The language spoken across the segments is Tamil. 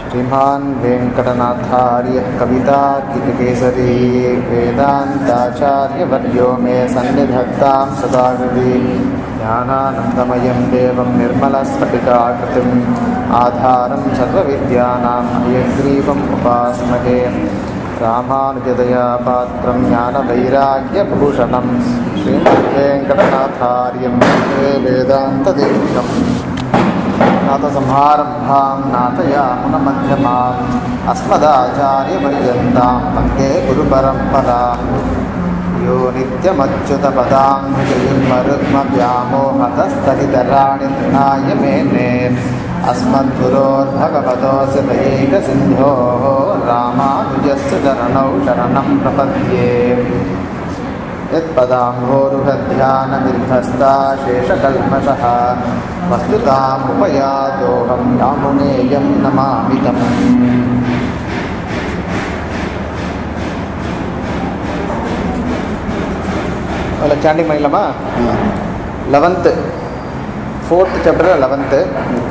श्रीमान् वेङ्कटनाथार्यः कवितार्किककेसरी वेदान्ताचार्यवर्यो मे सन्निधत्तां सदा हृदि ज्ञानानन्दमयं देवं निर्मलस्फटिकाकृतिम् आधारं सर्वविद्यानां हयग्रीवम् उपास्महे रामानुजदया पात्रं ज्ञानवैराग्यभूषणं श्रीमद्वेङ्कटनाथार्यं वन्दे वेदान्तदेशिकम् नाथसंहारम्भां नाथयामुनमध्यमाम् अस्मदाचार्यपर्यन्तां वन्दे गुरुपरम्पराम् यो नित्यमच्युतपदां व्यामोहतस्तनितराणि तृणाय मेने अस्मद्गुरोर्भगवतोऽस्य दयैकसिन्धोः रामानुजस्य चरणौ शरणं प्रपद्ये यत्पदाम्भोरुहध्यानविध्वस्ता शेषकल्मषः वस्तुतामुपयातोऽहं यामुनेयं नमामि तम् அதில் சாண்டிங் பண்ணிடலாமா லெவன்த்து ஃபோர்த் சாப்டர் லெவன்த்து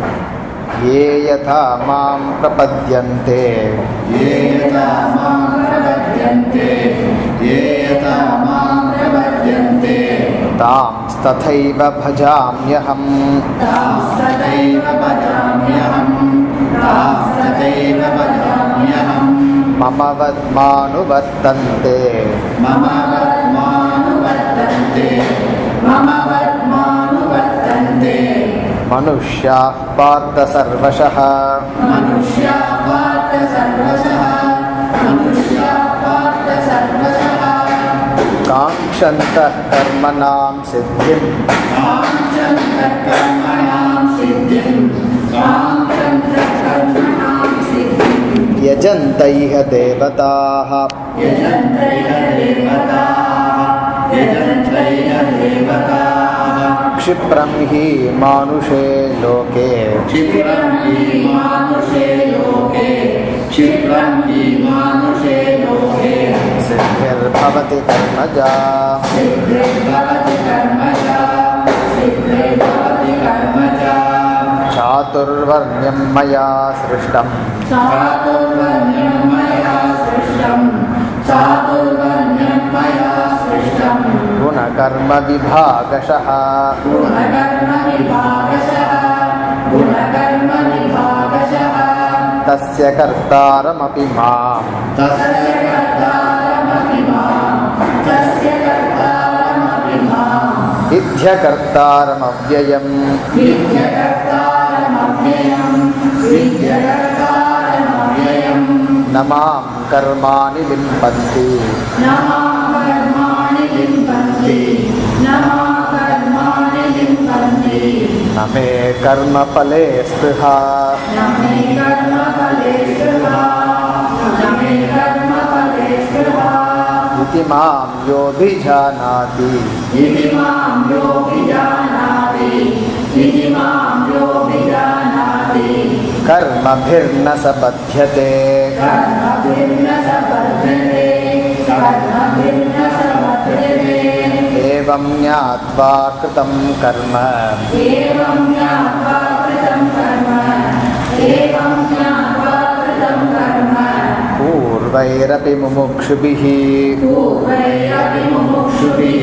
ये यथा मां प्रपद्यन्ते ये यथा मां प्रपद्यन्ते ये यथा मां प्रपद्यन्ते तांस्तथैव भजाम्यहम् तांस्तथैव भजाम्यहम् तांस्तथैव भजाम्यहम् मम वद्मानुवर्तन्ते मम वर्त्मानुवर्तन्ते मम वर्त्मानुवर्तन्ते मनुष्याः पार्थ सर्वशः मनुष्या पार्थ सर्वशः मनुष्या पार्थ सर्वशः काङ्क्षन्तः कर्मणां सिद्धिं काञ्चन्तकर्मणां सिद्धिं काञ्चन्तकर्मणां सिद्धिं यजन्त इह देवताः यजन्त्रैः देवताः यजन्त्रैः देवताः क्षिप्रं हि मानुषे लोके क्षिप्रं हि मानुषे लोके क्षिप्रं हि मानुषे लोके सिद्धिर्भवति कर्मजा सिद्धिर्भवति कर्मजा सिद्धिर्भवति कर्मजा चातुर्वर्ण्यं मया सृष्टम् चातुर्वर्ण्यं मया सृष्टं चातुर्वर्ण्यं मया सृष्टं गुणकर्मविभागशः गुणकर्मविभागशः गुणकर्मविभागशः तस्य कर्तारमपि माम् तस्य कर्तारमपि मां तस्य कर्तारमपि मां विध्यकर्तारमव्ययम् विद्यकर्तारमव्ययं विद्यकर्तारमव्ययम् न मां कर्माणि लिम्पन्ति न मां कर्माणि लिम्पन्ति न मां कर्माणि लिम्पन्ति न मे कर्मफले स्पृहा न मे कर्मफले स्पृहा न मे कर्मफले स्पृहा इति मां योऽभिजानाति इति मां योऽभिजानाति इति मां योऽभिजानाति कर्मभिर्न स बध्यते कर्मभिर्न सपद्यते कर्मभिर्न सपद्यते एवं ज्ञात्वा कृतं कर्म एवं ज्ञात्वा कृतं कर्म एवं ज्ञात्वा कृतं कर्म पूर्वैरपि मुमुक्षुभिः पूर्वैरपि मुमुक्षुभिः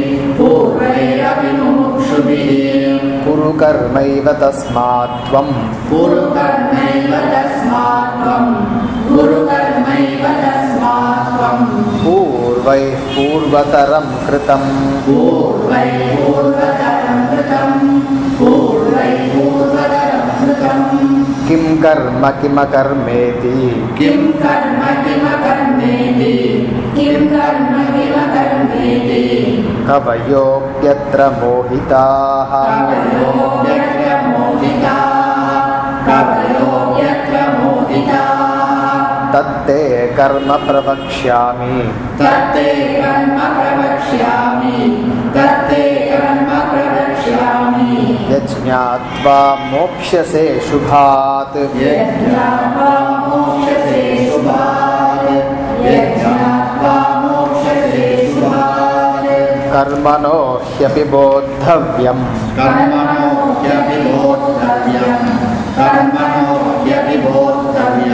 पूर्वैरपि मुमुक्षुभिः कुरु कर्मैव तस्मात् त्वं कुरु कर्मैव तस्मात् त्वं कुरु कर्मैव तस्मात् त्वं पूर्वैः पूर्वतरं कृतं पूर्वै पूर्वतरं कृतं पूर्वै पूर्वतरं कृतं किं कर्म किमकर्मेति किं कर्म किमकर्मेति किं कर्म किमकर्मेति कवयोऽप्यत्र मोहिताः कवयोऽप्यत्र मोहिताः कवयोऽप्यत्र मोहिताः तत्ते कर्म प्रवक्ष्यामि तत्ते कर्म प्रवक्ष्यामि तत्ते कर्म प्रवक्ष्यामि यज्ञात्वा मोक्ष्यसे शुभात् यज्ञात्वा मोक्षसे शुभात् यज्ञात्वा मोक्षसे शुभात् कर्मणो ह्यपि बोद्धव्यम् कर्मणो ह्यपि बोद्धव्यम् कर्मणो ह्यपि बोद्धव्यम्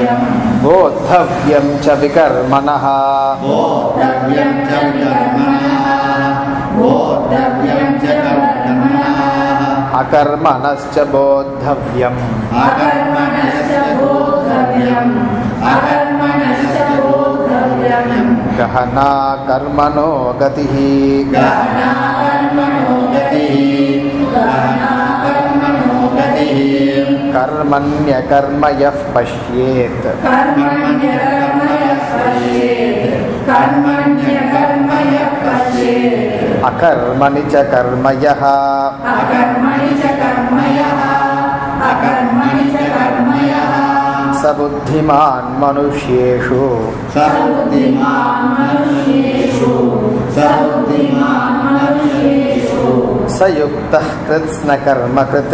बोद्धव्यं च विकर्मणः बोद्धव्यं च कर्मणः बोद्धव्यं च कर्मणः अकर्मणश्च बोद्धव्यम् अकर्मणश्च बोद्धव्यम् अकर्मणश्च बोद्धव्यम् गहना कर्मणो गतिः गहना कर्मणो गतिः गहना कर्मणो गतिः कर्मण्यकर्म यः पश्येत् कर्मण्यकर्मयः पश्येत् कर्मण्यकर्मयः पश्येत् अकर्मणि च कर्म यः अकर्मणि च कर्मयः अकर्मणि च कर्मयः स बुद्धिमान् मनुष्येषु सबुद्धिमान् मनुष्येषु सबुद्धिमान् मनुष्येषु स युक्तः कृत्स्नकर्मकृत्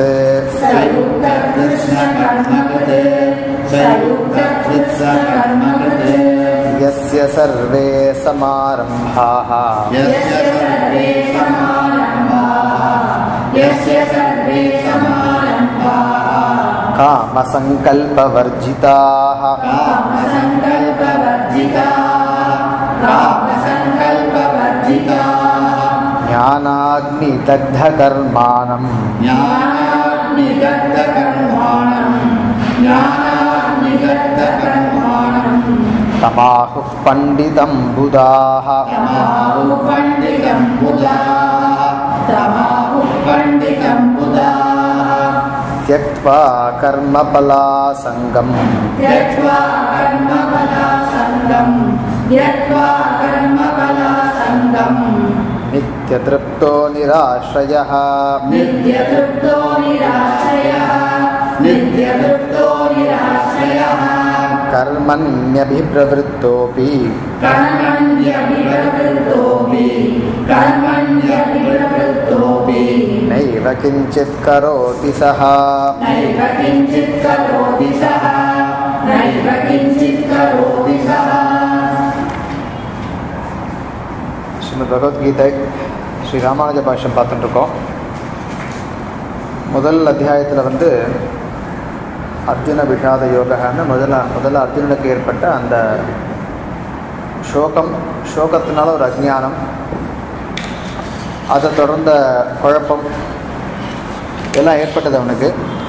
सयुक्तकृष्णकर्मकृते सयुक्तकृत्सकर्मकृते यस्य सर्वे समारम्भाः यस्य सर्वे समारम्भाः यस्य सर्वे समारम्भाः कामसङ्कल्पवर्जिताः कामसङ्कल्पवर्जिताः कामसङ्कल्पवर्जिताः ज्ञानाग्निदग्धकर्माणम् ज्ञानाग्निदग्धकर्माणम् ज्ञानाग्निदग्धकर्माणम् तमाहुः पण्डितं बुधाः तमाहुः पण्डितं बुधाः तमाहुः पण्डितं बुधाः त्यक्त्वा कर्मफलासङ्गम् त्यक्त्वा कर्मफलासङ्गम् त्यक्त्वा कर्मफलासङ्गम् नित्यतृप्तो निराश्रयः नित्यतृप्तो निराश्रयः नित्यतृप्तो निराश्रयः कर्मण्यभिप्रवृत्तोऽपि कर्मण्यभिप्रवृत्तोऽपि कर्मण्यभिप्रवृत्तोऽपि नैव किञ्चित् करोति सः नैव किञ्चित् करोति सः नैव किञ्चित् करोति सः ஸ்ரீமத் பகவத்கீதை ஸ்ரீ ராமானுஜ பாஷ்யம் பார்த்துட்டு இருக்கோம் முதல் அத்தியாயத்தில் வந்து அர்ஜுன விஷாத யோகான்னு முதல்ல முதல்ல அர்ஜுனனுக்கு ஏற்பட்ட அந்த சோகம் சோகத்தினால ஒரு அஜ்ஞானம் அதை தொடர்ந்த குழப்பம் எல்லாம் ஏற்பட்டது அவனுக்கு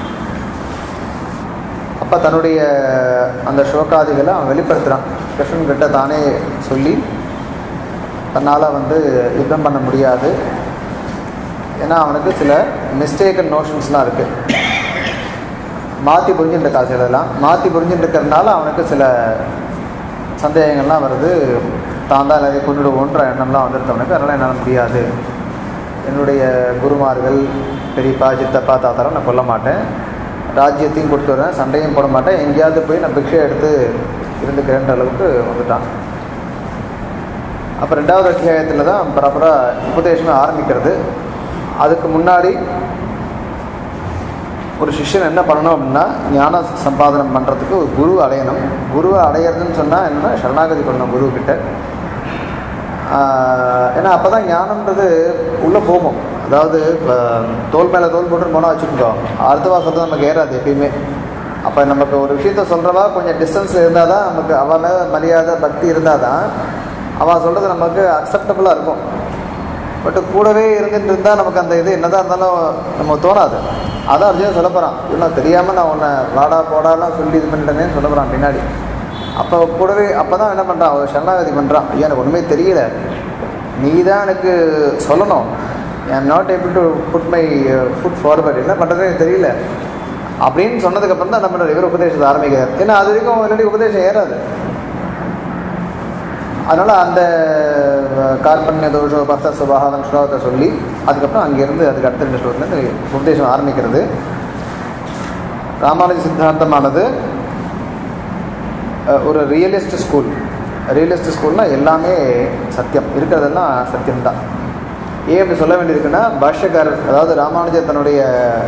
அப்போ தன்னுடைய அந்த சோகாதிகளை அவன் வெளிப்படுத்துகிறான் கிருஷ்ணன் கிட்ட தானே சொல்லி தன்னால் வந்து யுத்தம் பண்ண முடியாது ஏன்னா அவனுக்கு சில மிஸ்டேக்கன் நோஷன்ஸ்லாம் இருக்குது மாற்றி புரிஞ்சுட்டு இருக்கா சிலதெல்லாம் மாற்றி புரிஞ்சுட்டு இருக்கிறதுனால அவனுக்கு சில சந்தேகங்கள்லாம் வருது தான் தான் எல்லாத்தையும் கொண்டுடுவோன்ற எண்ணம்லாம் வந்துடுது அவனுக்கு அதனால் என்னால் முடியாது என்னுடைய குருமார்கள் பெரியப்பா சித்தப்பா தாத்தாரம் நான் கொல்ல மாட்டேன் ராஜ்யத்தையும் கொடுத்து வரேன் சண்டையும் போட மாட்டேன் எங்கேயாவது போய் நான் பிக்ஷை எடுத்து இருந்துக்கிறேன்ற அளவுக்கு வந்துட்டான் அப்போ ரெண்டாவது அத்தியாயத்தில் தான் ப்ராப்பராக உபதேசமே ஆரம்பிக்கிறது அதுக்கு முன்னாடி ஒரு சிஷ்யன் என்ன பண்ணணும் அப்படின்னா ஞான சம்பாதனம் பண்ணுறதுக்கு ஒரு குரு அடையணும் குருவை அடையிறதுன்னு சொன்னால் என்ன சரணாகதி பண்ணணும் குருக்கிட்ட ஏன்னா அப்போ தான் ஞானன்றது உள்ளே போகும் அதாவது இப்போ தோல் மேலே தோல் போட்டு போனால் வச்சுக்கோ அடுத்தவா சொல்கிறது நமக்கு ஏறாது எப்பயுமே அப்போ நமக்கு ஒரு விஷயத்த சொல்கிறவா கொஞ்சம் டிஸ்டன்ஸ் இருந்தால் தான் நமக்கு அவன் மேலே மரியாதை பக்தி இருந்தால் தான் அவன் சொல்கிறது நமக்கு அக்செப்டபுளாக இருக்கும் பட் கூடவே இருந்துட்டு இருந்தால் நமக்கு அந்த இது என்னதான் இருந்தாலும் நம்ம தோணாது அதான் அர்ஜுன் சொல்ல போகிறான் இன்னும் தெரியாமல் நான் உன்னை வாடா போடாலாம் சொல்லி இது பண்ணிட்டேனேன்னு சொல்ல போகிறான் பின்னாடி அப்போ கூடவே அப்போ தான் என்ன பண்ணுறான் அவர் சரணாகதி பண்ணுறான் ஐயா எனக்கு ஒன்றுமே தெரியல நீ தான் எனக்கு சொல்லணும் I am not able to put my foot forward என்ன பண்ணுறதே எனக்கு தெரியல அப்படின்னு சொன்னதுக்கப்புறம் தான் நம்ம இவர் உபதேசத்தை ஆரம்பிக்கிறார் ஏன்னா அது வரைக்கும் முன்னாடி உபதேசம் ஏறாது அதனால் அந்த கார்பண்ய தோஷோ பக்த சுபாகம் ஸ்லோகத்தை சொல்லி அதுக்கப்புறம் அங்கேருந்து அதுக்கு அடுத்த ரெண்டு ஸ்லோகத்துலேருந்து உபதேசம் ஆரம்பிக்கிறது ராமானுஜ சித்தாந்தமானது அஹ், ஒரு ரியலிஸ்ட் ஸ்கூல் ரியலிஸ்ட் ஸ்கூல்னால் எல்லாமே சத்தியம் இருக்கிறதெல்லாம் சத்தியம்தான் ஏன் அப்படி சொல்ல வேண்டியிருக்குன்னா பாஷ்யக்காரர் அதாவது ராமானுஜர் தன்னுடைய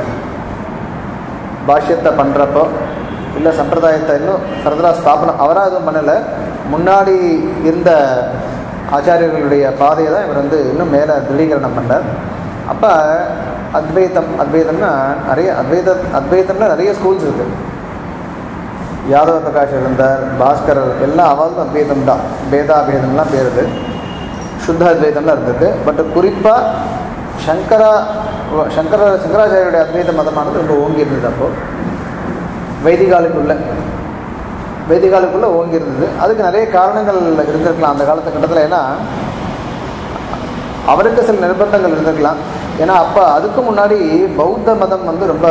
பாஷ்யத்தை பண்ணுறப்போ இல்லை சம்பிரதாயத்தை இன்னும் ஃபர்தராக ஸ்தாபனம் அவராக எதுவும் பண்ணலை முன்னாடி இருந்த ஆச்சாரியர்களுடைய பாதையை தான் இவர் வந்து இன்னும் மேலே திருடீகரணம் பண்ணார் அப்போ அத்வைத்தம் அத்வைதம்னா நிறைய அத்வைத அத்வைத்தம்னா நிறைய ஸ்கூல்ஸ் இருக்குது யாதவ பிரகாஷ் இருந்தார் பாஸ்கரர் எல்லாம் அவள் அத்வைதம் தான் பேதாபேதம்லாம் பேருது சுத்த அத்வைதம்லாம் இருந்தது பட் குறிப்பாக சங்கரா சங்கர சங்கராச்சாரியுடைய அத்வைத மதமானது ரொம்ப ஓங்கி இருந்தது அப்போது வைதிகாலுக்குள்ள வைதிகாலுக்குள்ளே ஓங்கி இருந்தது அதுக்கு நிறைய காரணங்கள் இருந்திருக்கலாம் அந்த காலத்துக்கட்டத்தில் ஏன்னா அவருக்கு சில நிர்பந்தங்கள் இருந்திருக்கலாம் ஏன்னா அப்போ அதுக்கு முன்னாடி பௌத்த மதம் வந்து ரொம்ப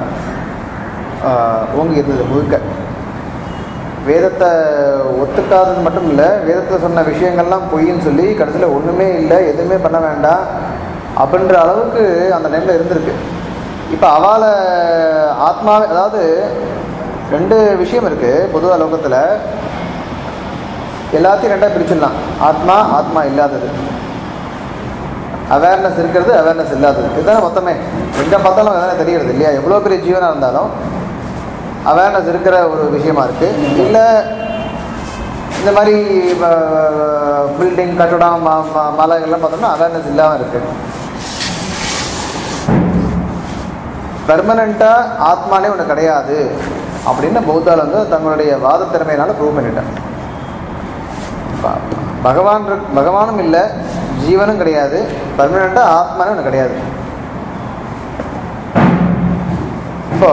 ஆஹ், ஓங்கி இருந்தது முழுக்க வேதத்தை ஒத்துக்காதது மட்டும் இல்லை வேதத்தில் சொன்ன விஷயங்கள்லாம் பொய்ன்னு சொல்லி கடைசியில் ஒன்றுமே இல்லை எதுவுமே பண்ண வேண்டாம் அப்படின்ற அளவுக்கு அந்த டைமில் இருந்திருக்கு இப்போ அவளை ஆத்மாவே அதாவது ரெண்டு விஷயம் இருக்குது பொதுவாக லோகத்தில் எல்லாத்தையும் ரெண்டாக பிரிச்சிடலாம் ஆத்மா ஆத்மா இல்லாதது அவேர்னஸ் இருக்கிறது அவேர்னஸ் இல்லாதது இதுதானே மொத்தமே எங்கே பார்த்தாலும் அதானே தெரியறது இல்லையா எவ்வளோ பெரிய ஜீவனாக இருந்தாலும் அவேர்னஸ் இருக்கிற ஒரு விஷயமா இருக்குது இல்லை இந்த மாதிரி பில்டிங் கட்டடம் ம ம- மலைகள்லாம் பார்த்தோம்னா அவேர்னஸ் இல்லாமல் இருக்குது பெர்மனண்ட்டாக ஆத்மானே ஒன்று கிடையாது அப்படின்னு பௌத்தால் வந்து தங்களுடைய வாத திறமையினால ப்ரூவ் பண்ணிட்டாங்க ப- பகவான் இருக்- பகவானும் இல்லை ஜீவனும் கிடையாது பர்மனெண்ட்டாக ஆத்மானே ஒன்று கிடையாது இப்போ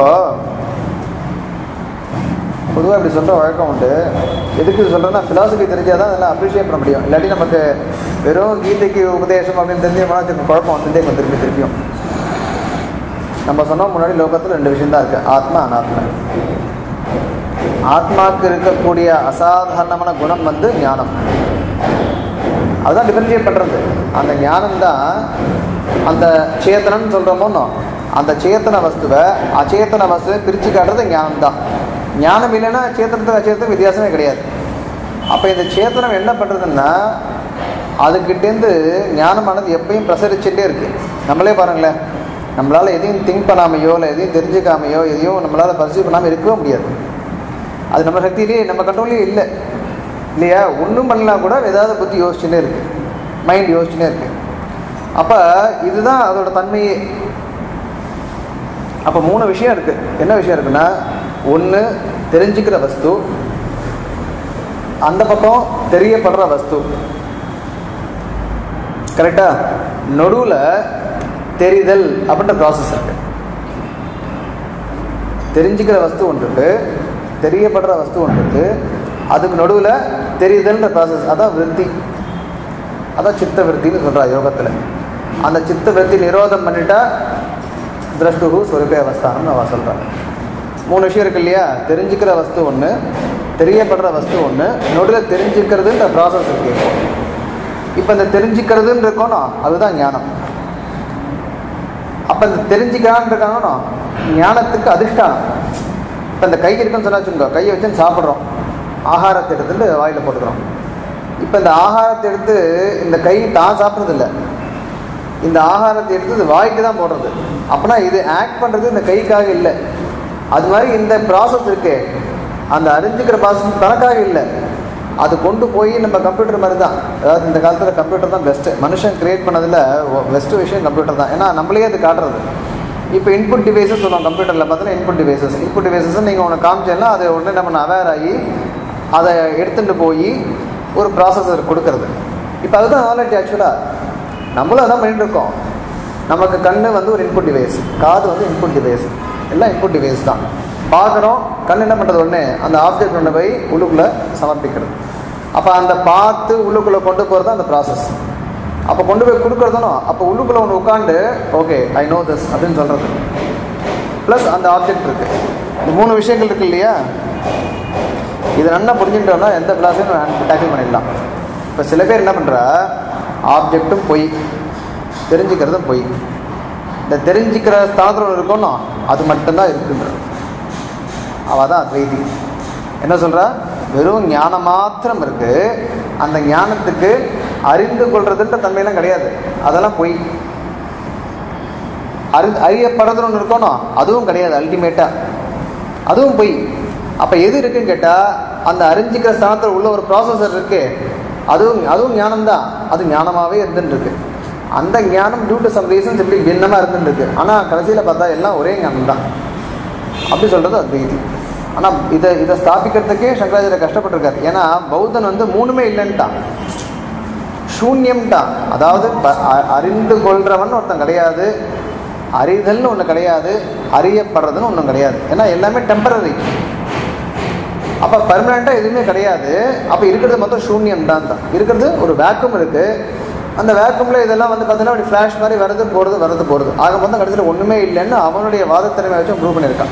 பொதுவாக இப்படி சொல்கிற வழக்கம் உண்டு எதுக்கு இது சொல்கிறேன்னா ஃபிலாசபி தெரிஞ்சால் தான் அதெல்லாம் அப்ரிஷியேட் பண்ண முடியும் இல்லாட்டி நமக்கு வெறும் கீதைக்கு உபதேசம் அப்படின்னு தெரிஞ்சோம்னா திரும்ப குழப்பம் வந்துட்டே இருக்கும் திருப்பி திருப்பியும் நம்ம சொன்னோம் முன்னாடி லோகத்தில் ரெண்டு விஷயம் தான் இருக்குது ஆத்மா அனாத்மா ஆத்மாவுக்கு இருக்கக்கூடிய அசாதாரணமான குணம் வந்து ஞானம் அதுதான் டிஃபரன்ஷியேட் பண்ணுறது அந்த ஞானம் தான் அந்த சேத்தனன்னு சொல்கிறோமோனோ அந்த சேத்தன வஸ்துவை அச்சேத்தன வஸ்துவை பிரித்து காட்டுறது ஞானம் தான் ஞானம் இல்லைன்னா சேத்தனத்துக்கு அச்சேத்தனுக்கு வித்தியாசமே கிடையாது அப்போ இந்த சேத்தனம் என்ன பண்ணுறதுன்னா அதுக்கிட்டேருந்து ஞானமானது எப்பயும் பிரசரிச்சுட்டே இருக்கு நம்மளே பாருங்களேன் நம்மளால் எதையும் திங்க் பண்ணாமையோ இல்லை எதையும் தெரிஞ்சுக்காமையோ எதையும் நம்மளால் பரிசீவ் பண்ணாமல் இருக்கவே முடியாது அது நம்ம சக்தியிலேயே நம்ம கண்ட்ரோல்லே இல்லை இல்லையா ஒன்றும் பண்ணலாம் கூட ஏதாவது புத்தி யோசிச்சுட்டே இருக்கு மைண்ட் யோசிச்சுட்டே இருக்கு அப்போ இதுதான் அதோட தன்மையே அப்போ மூணு விஷயம் இருக்குது என்ன விஷயம் இருக்குன்னா ஒன்று தெரிஞ்சுக்கிற வஸ்து அந்த பக்கம் தெரியப்படுற வஸ்து கரெக்டா நடுவில் தெரிதல் அப்படின்ற ப்ராசஸ் இருக்கு தெரிஞ்சுக்கிற வஸ்து ஒன்று இருக்கு தெரியப்படுற வஸ்து ஒன்று இருக்கு அதுக்கு நடுவில் தெரியுதல்ன்ற ப்ராசஸ் அதான் விருத்தி அதான் சித்த விருத்தின்னு சொல்கிறா யோகத்தில் அந்த சித்த விருத்தி நிரோதம் பண்ணிட்டா திரஷ்டுகு சொருப்பே அவஸ்தானம் அவ சொல்கிறாங்க மூணு விஷயம் இருக்கு இல்லையா தெரிஞ்சுக்கிற வஸ்து ஒன்று தெரியப்படுற வஸ்து ஒன்று நடுவில் தெரிஞ்சுக்கிறதுன்ற ப்ராசஸ் இருக்கு இப்போ இப்போ இந்த தெரிஞ்சுக்கிறதுன்னு இருக்கணும் அதுதான் ஞானம் அப்போ இந்த தெரிஞ்சுக்கிறான்னு இருக்கானோ ஞானத்துக்கு அதிஷ்டானம் இப்போ இந்த கை இருக்குன்னு சொன்னா வச்சுக்கோ கையை வச்சு சாப்பிட்றோம் ஆகாரத்தை எடுத்துட்டு வாயில் போட்டுக்கிறோம் இப்போ இந்த ஆகாரத்தை எடுத்து இந்த கை தான் சாப்பிட்றதில்ல இந்த ஆகாரத்தை எடுத்து இது வாய்க்கு தான் போடுறது அப்போனா இது ஆக்ட் பண்ணுறது இந்த கைக்காக இல்லை அது மாதிரி இந்த ப்ராசஸ் இருக்கே அந்த அறிஞ்சுக்கிற ப்ராசஸ் தனக்காக இல்லை அது கொண்டு போய் நம்ம கம்ப்யூட்டர் மாதிரி தான் அதாவது இந்த காலத்தில் கம்ப்யூட்டர் தான் பெஸ்ட்டு மனுஷன் கிரியேட் பண்ணதில் பெஸ்ட்டு விஷயம் கம்ப்யூட்டர் தான் ஏன்னா நம்மளே அது காட்டுறது இப்போ இன்புட் டிவைசஸ் சொல்லுவோம் கம்ப்யூட்டரில் பார்த்தீங்கன்னா இன்புட் டிவைசஸ் இன்புட் டிவைசஸ் நீங்கள் ஒன்று காமிச்சேன்னா அது உடனே நம்ம அவேர் ஆகி அதை எடுத்துகிட்டு போய் ஒரு ப்ராசஸர் கொடுக்கறது இப்போ அதுதான் நாலேஜ் ஆக்சுவலாக நம்மளும் அதான் பண்ணிட்டு இருக்கோம் நமக்கு கண்ணு வந்து ஒரு இன்புட் டிவைஸ் காது வந்து இன்புட் டிவைஸ் எல்லாம் இன்புட் டிவைஸ் தான் பார்க்குறோம் கண் என்ன பண்ணுறது உடனே அந்த ஆப்ஜெக்ட் கொண்டு போய் உள்ளுக்குள்ளே சமர்ப்பிக்கிறது அப்போ அந்த பார்த்து உள்ளுக்குள்ளே கொண்டு போகிறது அந்த ப்ராசஸ் அப்போ கொண்டு போய் கொடுக்குறதுனோ அப்போ உள்ளுக்குள்ளே ஒன்று உட்காந்து ஓகே ஐ நோ திஸ் அப்படின்னு சொல்கிறது ப்ளஸ் அந்த ஆப்ஜெக்ட் இருக்குது இந்த மூணு விஷயங்கள் இருக்கு இல்லையா இது நல்லா புரிஞ்சுட்டோம்னா எந்த கிளாஸையும் டேக்கிள் பண்ணிடலாம் இப்போ சில பேர் என்ன பண்ணுறா ஆப்ஜெக்ட்டும் பொய் தெரிஞ்சுக்கிறதும் பொய் இந்த தெரிஞ்சுக்கிற ஸ்தானத்தில் ஒன்று இருக்கணும் அது மட்டும்தான் இருக்குன்ற அவள் தான் அத்வைதி என்ன சொல்கிறா வெறும் ஞானம் மாத்திரம் இருக்கு அந்த ஞானத்துக்கு அறிந்து கொள்றதுன்ற தன்மையெல்லாம் கிடையாது அதெல்லாம் பொய் அறி அறியப்படுறதுன்னு ஒன்று இருக்கணும் அதுவும் கிடையாது அல்டிமேட்டாக அதுவும் பொய் அப்போ எது இருக்குன்னு கேட்டால் அந்த அறிஞ்சிக்கிற ஸ்தானத்தில் உள்ள ஒரு ப்ராசஸர் இருக்கு அதுவும் அதுவும் ஞானம் தான் அது ஞானமாகவே இருந்துட்டு இருக்கு அந்த ஞானம் டியூ டு சம் ரீசன்ஸ் இப்படி பின்னமாக இருந்துட்டு இருக்கு ஆனால் கடைசியில் பார்த்தா எல்லாம் ஒரே ஞானம் தான் அப்படி சொல்கிறது அத்வைதி ஆனால் இதை இதை ஸ்தாபிக்கிறதுக்கே சங்கராச்சாரிய கஷ்டப்பட்டிருக்காரு ஏன்னா பௌத்தன் வந்து மூணுமே இல்லைன்ட்டான் சூன்யம்ட்டான் அதாவது ப- அ- அறிந்து கொள்றவன் ஒருத்தன் கிடையாது அறிதல்னு ஒன்று கிடையாது அறியப்படுறதுன்னு ஒன்றும் கிடையாது ஏன்னா எல்லாமே டெம்பரரி அப்போ பர்மனெண்ட்டாக எதுவுமே கிடையாது அப்போ இருக்கிறது மொத்தம் சூன்யம் தான் தான் இருக்கிறது ஒரு வேக்கம் இருக்குது அந்த வேக்கமில் இதெல்லாம் வந்து பார்த்தீங்கன்னா அப்படி ஃப்ளாஷ் மாதிரி வரது போகிறது வரது போகிறது ஆக மொத்தம் கடைசியில் ஒன்றுமே இல்லைன்னு அவனுடைய வாதத்திறமை வச்சு ப்ரூவ் பண்ணியிருக்கான்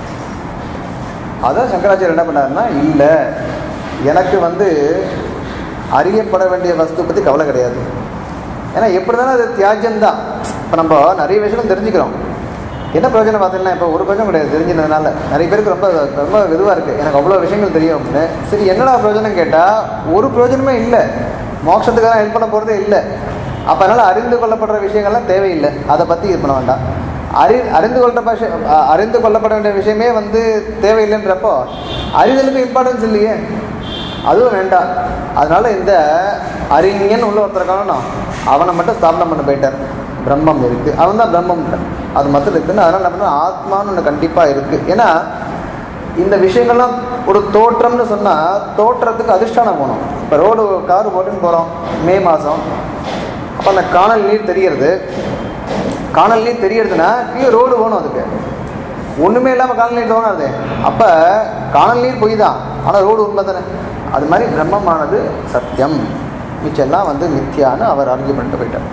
அதான் சங்கராச்சாரியர் என்ன பண்ணாருன்னா இல்லை எனக்கு வந்து அறியப்பட வேண்டிய வஸ்து பற்றி கவலை கிடையாது ஏன்னா எப்படி தானே அது தியாஜ்யம் தான் இப்போ நம்ம நிறைய விஷயம் தெரிஞ்சுக்கிறோம் என்ன பிரயோஜனம் பார்த்தீங்கன்னா இப்போ ஒரு பிரயோஜனம் கிடையாது தெரிஞ்சதுனால நிறைய பேருக்கு ரொம்ப ரொம்ப இதுவாக இருக்குது எனக்கு அவ்வளோ விஷயங்கள் தெரியும் அப்படின்னு சரி என்னடா பிரயோஜனம் கேட்டால் ஒரு பிரயோஜனமே இல்லை மோட்சத்துக்காக ஹெல்ப் பண்ண போகிறதே இல்லை அப்போ அதனால் அறிந்து கொள்ளப்படுற விஷயங்கள்லாம் தேவையில்லை அதை பற்றி இது பண்ண வேண்டாம் அறி அறிந்து கொள்ற விஷய அ- அறிந்து கொள்ளப்பட வேண்டிய விஷயமே வந்து தேவையில்லைன்றப்போ அறிதலுக்கு இம்பார்ட்டன்ஸ் இல்லையே அதுவும் வேண்டாம் அதனால இந்த அறிஞன் உள்ள ஒருத்தர் காணணும் அவனை மட்டும் ஸ்தாபனம் பண்ண போயிட்டார் பிரம்மம் இருக்கு அவன் தான் பிரம்மம் அது மட்டும் இருக்குன்னு அதனால என்ன பண்ண ஆத்மான்னு ஒன்று கண்டிப்பாக இருக்கு ஏன்னா இந்த விஷயங்கள்லாம் ஒரு தோற்றம்னு சொன்னால் தோற்றத்துக்கு அதிஷ்டானம் போகணும் இப்போ ரோடு கார் போட்டுன்னு போகிறோம் மே மாதம் அப்போ அந்த காணல் நீர் தெரியறது காணல் நீர் தெரியறதுன்னா கீழே ரோடு போகணும் அதுக்கு ஒன்றுமே இல்லாமல் காணல் நீர் தோணாது அப்போ காணல் நீர் பொய் தான் ஆனால் ரோடு உண்மை தானே அது மாதிரி பிரம்மமானது சத்தியம் மிச்செல்லாம் வந்து மித்தியான்னு அவர் ஆர்கியூ பண்ணிட்டு போயிட்டார்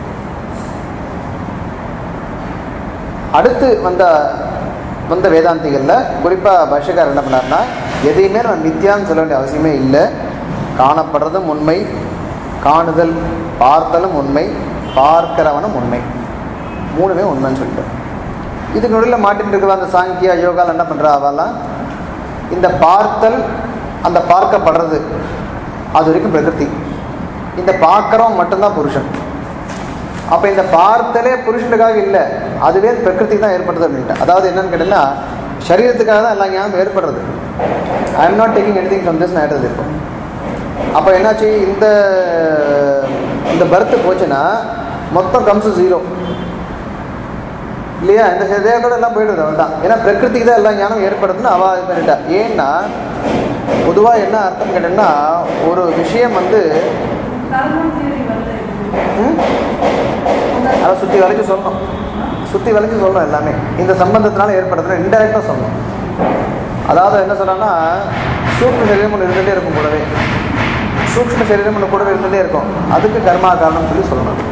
அடுத்து வந்த வந்த வேதாந்திகளில் குறிப்பாக பாஷ்யக்காரர் என்ன பண்ணார்னா எதையுமே நம்ம மித்தியான்னு சொல்ல வேண்டிய அவசியமே இல்லை காணப்படுறதும் உண்மை காணுதல் பார்த்தலும் உண்மை பார்க்கிறவனும் உண்மை மூணுமே உண்மைன்னு சொல்லிட்டு இதுக்கு நடுவில் மாட்டிட்டு இருக்கிற அந்த சாங்கியா யோகால என்ன பண்ணுறா அவெல்லாம் இந்த பார்த்தல் அந்த பார்க்கப்படுறது அது வரைக்கும் பிரகிருதி இந்த பார்க்குறவன் மட்டும்தான் புருஷன் அப்போ இந்த பார்த்தலே புருஷனுக்காக இல்லை அதுவே பிரகிருதி தான் ஏற்படுது அப்படின்ட்டு அதாவது என்னன்னு கேட்டீங்கன்னா சரீரத்துக்காக தான் எல்லா ஞானம் ஏற்படுறது I am not taking anything from this ஆயிடுறது இப்போ அப்போ என்னாச்சு இந்த இந்த பர்த் போச்சுன்னா மொத்தம் கம்ஸ் ஜீரோ இல்லையா இந்த தேவத்தோட எல்லாம் போயிடுது அவள் தான் ஏன்னா பிரகிருதிக்கு தான் எல்லா ஞானம் ஏற்படுதுன்னு அவள் இது பண்ணிட்டா ஏன்னா பொதுவாக என்ன அர்த்தம் கேட்டீங்கன்னா ஒரு விஷயம் வந்து ம்? அதை சுற்றி வளைச்சு சொல்லணும் சுற்றி வளைச்சு சொல்லணும் எல்லாமே இந்த சம்பந்தத்தினால ஏற்படுதுன்னு இன்டெரக்டாக சொல்லணும் அதாவது என்ன சொல்கிறாங்கன்னா சூக்ம சரீரம் ஒன்று இருந்துகிட்டே இருக்கும் கூடவே சூக்ம சரீரம் ஒன்று கூடவே இருந்துகிட்டே இருக்கும் அதுக்கு கர்மா காரணம் சொல்லி சொல்லணும்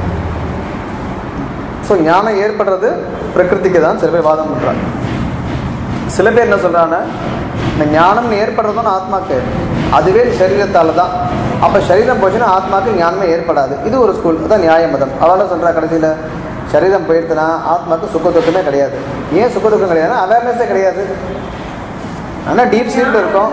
ஸோ ஞானம் ஏற்படுறது பிரகிருதிக்கு தான் சில பேர் வாதம் பண்ணுறாங்க சில பேர் என்ன சொல்கிறாங்கன்னா இந்த ஞானம் ஏற்படுறதும் ஆத்மாக்கு அதுவே சரீரத்தால் தான் அப்போ சரீரம் போச்சுன்னா ஆத்மாக்கு ஞானமே ஏற்படாது இது ஒரு ஸ்கூல் அதான் நியாய மதம் அவளை சொல்கிறா கடைசியில் சரீரம் போயிடுத்துனா ஆத்மாக்கு சுக துக்கமே கிடையாது ஏன் சுக துக்கம் கிடையாதுன்னா அவேர்னஸே கிடையாது ஆனால் டீப் ஸ்லீப்பில் இருக்கும்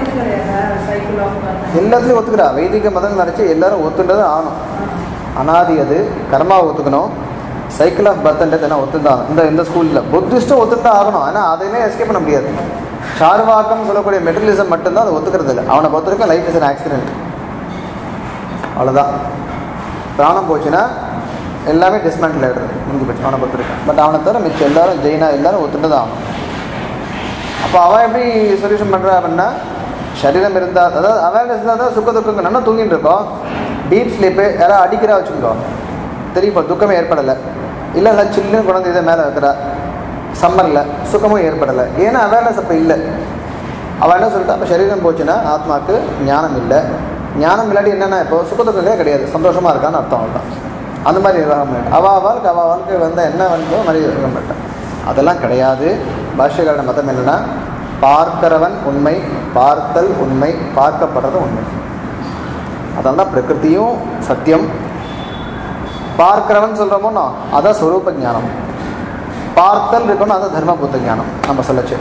எல்லாத்துலேயும் ஒத்துக்கிறா வைதிக மதம் நினச்சி எல்லாரும் ஒத்துன்றது ஆகணும் அனாதி அது கர்மாவை ஒத்துக்கணும் சைக்கிள் ஆஃப் பர்த்ன்றது என்ன ஒத்துந்தான் இந்த இந்த ஸ்கூலில் புத்திஸ்ட்டும் ஒத்துத்தான் ஆகணும் ஆனால் அதையுமே எஸ்கேப் பண்ண முடியாது சார்வாக்கம் சொல்லக்கூடிய மெட்டீரியலிசம் மட்டும்தான் அதை ஒத்துக்கிறது இல்லை அவனை பொறுத்த வரைக்கும் லைஃப் இஸ் an ஆக்சிடென்ட் அவ்வளோதான் பிராணம் போச்சுன்னா எல்லாமே டிஸ்மேண்டில் ஆகிடுறது முடிஞ்சு போச்சு அவனை பொறுத்த வரைக்கும் பட் அவனை தவிர மிச்சம் எல்லாரும் ஜெயினா எல்லாரும் ஒத்துட்டு தான் ஆகணும் அப்போ அவன் எப்படி சொல்யூஷன் பண்ணுறா அப்படின்னா சரீரம் இருந்தால் அதாவது அவேர்னஸ் இருந்தால் தான் சுக்க துக்கம் நல்லா தூங்கிட்டு இருக்கோம் டீப் ஸ்லீப்பு யாராவது அடிக்கிறா வச்சுக்கோ தெரியும் துக்கமே ஏற்படலை இல்லை இல்லை சில்லுன்னு குழந்தை இதை மேலே வைக்கிறா சம்மரில் சுகமும் ஏற்படலை ஏன்னா அவேர்னஸ் அப்போ இல்லை அவள் என்ன சொல்லிட்டா அப்போ சரீரம் போச்சுன்னா ஆத்மாவுக்கு ஞானம் இல்லை ஞானம் இல்லாட்டி என்னென்னா இப்போ சுகதுக்கங்களே கிடையாது சந்தோஷமாக இருக்கான்னு அர்த்தம் அவ்வளோதான் அந்த மாதிரி நிர்வாகம் பண்ணிட்டு அவள் வாழ்க்கை அவள் வாழ்க்கை வந்தால் என்ன வந்தோ மாதிரி இருக்க மாட்டேன் அதெல்லாம் கிடையாது பாஷ்யக்காரன மதம் என்னன்னா பார்க்கிறவன் உண்மை பார்த்தல் உண்மை பார்க்கப்படுறது உண்மை அதனால தான் பிரகிருதியும் சத்தியம் பார்க்கிறவன் சொல்கிறோமோ அதான் ஸ்வரூப ஞானம் பார்த்தல் இருக்கணும் அதான் தர்மபுத்த ஞானம் நம்ம சொல்லச்சு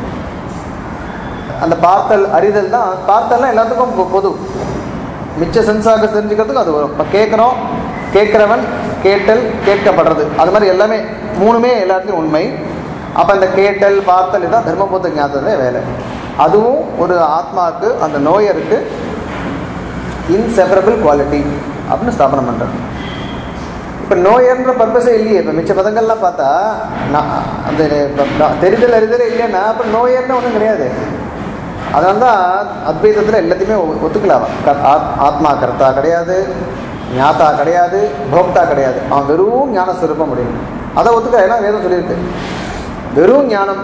அந்த பார்த்தல் அறிதல் தான் பார்த்தல்னா எல்லாத்துக்கும் பொ- பொது மிச்ச சென்சாக தெரிஞ்சுக்கிறதுக்கு அது வரும் இப்போ கேட்குறோம் கேட்குறவன் கேட்டல் கேட்கப்படுறது அது மாதிரி எல்லாமே மூணுமே எல்லாத்துலேயும் உண்மை அப்போ அந்த கேட்டல் பார்த்தல் இதான் தர்மபுத்த ஞானத்துடைய வேலை அதுவும் ஒரு ஆத்மாவுக்கு அந்த நோயருக்கு இன்செப்பரபிள் குவாலிட்டி அப்படின்னு ஸ்தாபனம் பண்ணுறது இப்போ நோயன்ற பர்பஸே இல்லையே இப்போ மிச்ச பதங்கள்லாம் பார்த்தா நான் அந்த இப்ப நான் தெரிதல் அறிதலே இல்லைன்னா அப்போ நோயர்னு ஒன்றும் கிடையாது அதனால தான் அத்வைதத்தில் எல்லாத்தையுமே ஒ- ஒத்துக்கலாம் அவன். க- ஆத்- ஆத்மா கர்த்தா கிடையாது ஞாத்தா கிடையாது போக்தா கிடையாது அவன் வெறும் ஞான சுரூபம் முடியும் அதை ஒத்துக்க ஏன்னா வேதம் சொல்லியிருக்கு வெறும் ஞானம்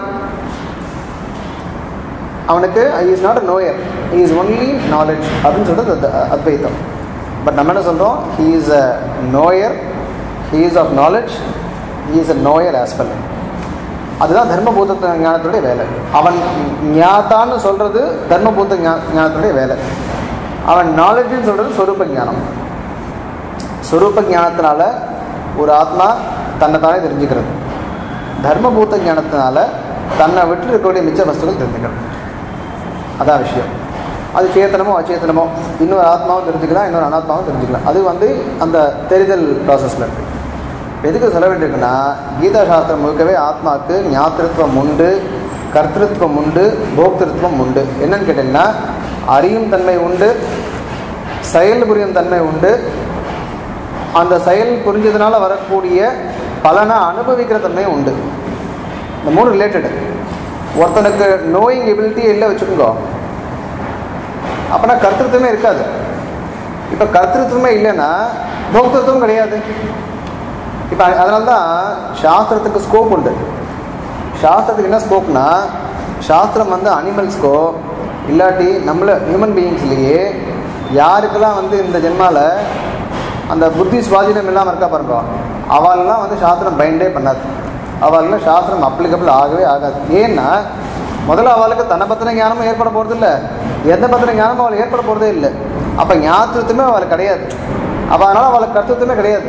அவனுக்கு is not a knower is only knowledge அப்படின்னு சொல்கிறது அது அத்வைத்தம் பட் நம்ம என்ன சொல்கிறோம் he is a knower he is of knowledge he is a knower as well அதுதான் தர்மபூத ஞானத்துடைய வேலை அவன் ஞாத்தான்னு சொல்கிறது தர்மபூத ஞா ஞானத்துடைய வேலை அவன் நாலேஜ்னு சொல்கிறது சொரூப ஞானம் சொரூப ஞானத்தினால ஒரு ஆத்மா தன்னை தானே தெரிஞ்சுக்கிறது தர்மபூத ஞானத்தினால தன்னை விட்டு இருக்கக்கூடிய மிச்ச வஸ்துக்கள் தெரிஞ்சுக்கிறது அதான் விஷயம் அது சேத்தனமோ அச்சேத்தனமோ இன்னொரு ஆத்மாவும் தெரிஞ்சுக்கலாம் இன்னொரு அனாத்மாவும் தெரிஞ்சுக்கலாம் அது வந்து அந்த தெரிதல் ப்ராசஸில் இருக்குது எதுக்கு சொல்ல வேண்டியிருக்குன்னா கீதா சாஸ்திரம் முழுக்கவே ஆத்மாவுக்கு ஞாத்திருத்துவம் உண்டு கர்த்திருத்துவம் உண்டு போக்திருத்துவம் உண்டு என்னன்னு கேட்டிங்கன்னா அறியும் தன்மை உண்டு செயல் புரியும் தன்மை உண்டு அந்த செயல் புரிஞ்சதுனால வரக்கூடிய பலனை அனுபவிக்கிற தன்மையும் உண்டு இந்த மூணு ரிலேட்டடு ஒருத்தனுக்கு நோயிங் எபிலிட்டி இல்லை வச்சுக்கோங்க அப்போனா கர்த்திருவமே இருக்காது இப்போ கர்த்திருவமே இல்லைன்னா போக்திருத்துவம் கிடையாது இப்போ அதனால தான் சாஸ்திரத்துக்கு ஸ்கோப் உண்டு சாஸ்திரத்துக்கு என்ன ஸ்கோப்னா சாஸ்திரம் வந்து அனிமல்ஸ்க்கோ இல்லாட்டி நம்மள ஹியூமன் பீயிங்ஸ்லேயே யாருக்கெல்லாம் வந்து இந்த ஜென்மாவில் அந்த புத்தி சுவாதீனம் இல்லாமல் இருக்கா பாருங்க அவள்லாம் வந்து சாஸ்திரம் பைண்டே பண்ணாது அவள்லாம் சாஸ்திரம் அப்ளிகபிள் ஆகவே ஆகாது ஏன்னா முதல்ல அவளுக்கு தன்னை பற்றின ஞானமும் ஏற்பட போகிறது இல்லை எந்த பற்றின ஞானமும் அவள் ஏற்பட போகிறதே இல்லை அப்போ ஞாத்திரத்துமே அவளுக்கு கிடையாது அவள் அதனால் அவளுக்கு கருத்துவமே கிடையாது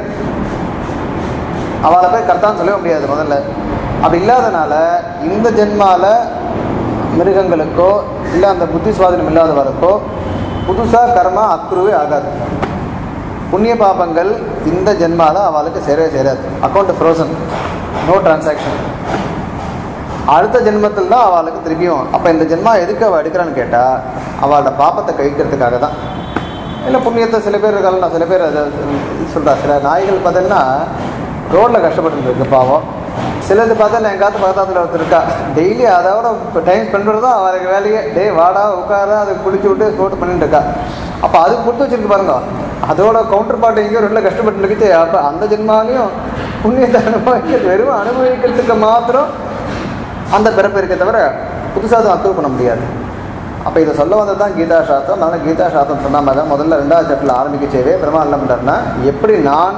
அவளை போய் கர்த்தான்னு சொல்லவே முடியாது முதல்ல அப்படி இல்லாதனால இந்த ஜென்மால மிருகங்களுக்கோ இல்லை அந்த புத்தி சுவாதீனம் இல்லாதவருக்கோ புதுசாக கர்மா அக்ருவே ஆகாது புண்ணிய பாபங்கள் இந்த ஜென்மால அவளுக்கு சேரவே சேராது அக்கௌண்ட் ஃப்ரோசன் நோ டிரான்சாக்ஷன் அடுத்த ஜென்மத்தில் தான் அவளுக்கு திருப்பியும் அப்போ இந்த ஜென்மா எதுக்கு அவள் எடுக்கிறான்னு கேட்டால் அவளோட பாப்பத்தை கழிக்கிறதுக்காக தான் இல்லை புண்ணியத்தை சில பேர் இருக்காங்க சில பேர் அதை சொல்கிறா சில நாய்கள் பார்த்தீங்கன்னா ரோட்டில் கஷ்டப்பட்டு இருக்கு பாவம் சிலது பார்த்தா எங்காத்து பக்கத்தாத்துல ஒருத்தர் இருக்கா டெய்லி அதோட டைம் ஸ்பெண்ட் பண்ணுறது தான் அவருக்கு வேலையே டே வாடா உட்கார அதை பிடிச்சி விட்டு சோட்டு பண்ணிட்டு இருக்கா அப்போ அது கொடுத்து வச்சிருக்கு பாருங்க அதோட கவுண்டர் பார்ட் எங்கேயோ ரெண்டில் கஷ்டப்பட்டு இருக்குது அப்போ அந்த ஜென்மாலையும் புண்ணியத்தை அனுபவிக்கிறது வெறும் அனுபவிக்கிறதுக்கு மாத்திரம் அந்த பிறப்பு இருக்கே தவிர புதுசாக அதை அக்ரூவ் பண்ண முடியாது அப்போ இதை சொல்ல வந்தது தான் கீதா சாஸ்திரம் அதனால கீதா சாஸ்திரம் சொன்ன மாதிரி தான் முதல்ல ரெண்டாவது சட்டில் ஆரம்பிக்கச்சேவே பெருமாள் என்ன பண்ணுறாருன்னா எப்படி நான்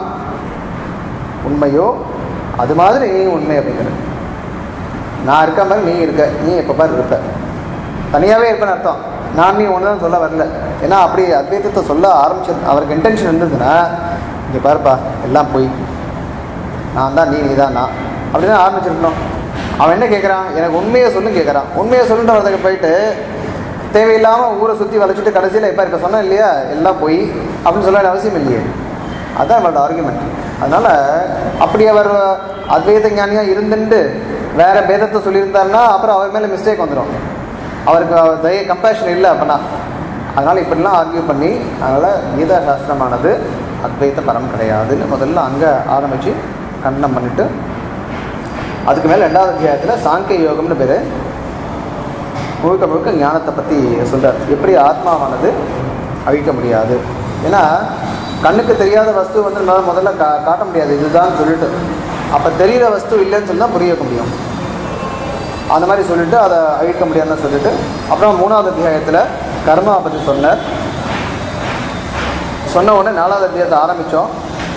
உண்மையோ அது மாதிரி நீ உண்மை அப்படிங்கிற நான் இருக்க மாதிரி நீ இருக்க நீ எப்போ பாரு இருப்ப தனியாகவே இருப்பேன்னு அர்த்தம் நான் நீ ஒன்று தான் சொல்ல வரல ஏன்னா அப்படி அத்வைத்தத்தை சொல்ல ஆரம்பிச்சு அவருக்கு இன்டென்ஷன் இருந்ததுன்னா இங்கே பாருப்பா எல்லாம் போய் நான் தான் நீ நீ தான் நான் அப்படி தான் ஆரம்பிச்சிருக்கணும் அவன் என்ன கேட்குறான் எனக்கு உண்மையை சொல்லு கேட்குறான் உண்மையை சொல்லுன்ற வரதுக்கு போயிட்டு தேவையில்லாமல் ஊரை சுற்றி வளைச்சிட்டு கடைசியில் இப்போ இப்போ சொன்னேன் இல்லையா எல்லாம் போய் அப்படின்னு சொல்ல வேண்டிய அவசியம் இல்லையே அதுதான் அவரோட ஆர்குமெண்ட் அதனால் அப்படி அவர் அத்வைத ஞானியாக இருந்துட்டு வேற பேதத்தை சொல்லியிருந்தாருன்னா அப்புறம் அவர் மேலே மிஸ்டேக் வந்துடும் அவருக்கு அவர் தய கம்பேஷன் இல்லை அப்படின்னா அதனால் இப்படிலாம் ஆர்கியூ பண்ணி அதனால் கீதா சாஸ்திரமானது அத்வைத்த பரம் கிடையாதுன்னு முதல்ல அங்கே ஆரம்பித்து கண்டனம் பண்ணிட்டு அதுக்கு மேலே ரெண்டாவது அத்தியாயத்தில் சாங்கிய யோகம்னு பேர் முழுக்க முழுக்க ஞானத்தை பற்றி சொல்கிறார் எப்படி ஆத்மாவானது அழிக்க முடியாது ஏன்னா கண்ணுக்கு தெரியாத வஸ்து வந்து நம்மளால் முதல்ல கா காட்ட முடியாது இதுதான் சொல்லிட்டு அப்போ தெரிகிற வஸ்து இல்லைன்னு சொன்னால் புரிய வைக்க முடியும் அந்த மாதிரி சொல்லிட்டு அதை அழிக்க முடியாதுன்னு சொல்லிட்டு அப்புறம் மூணாவது அத்தியாயத்தில் கர்மாவை பற்றி சொன்னார் சொன்ன உடனே நாலாவது அத்தியாயத்தை ஆரம்பித்தோம்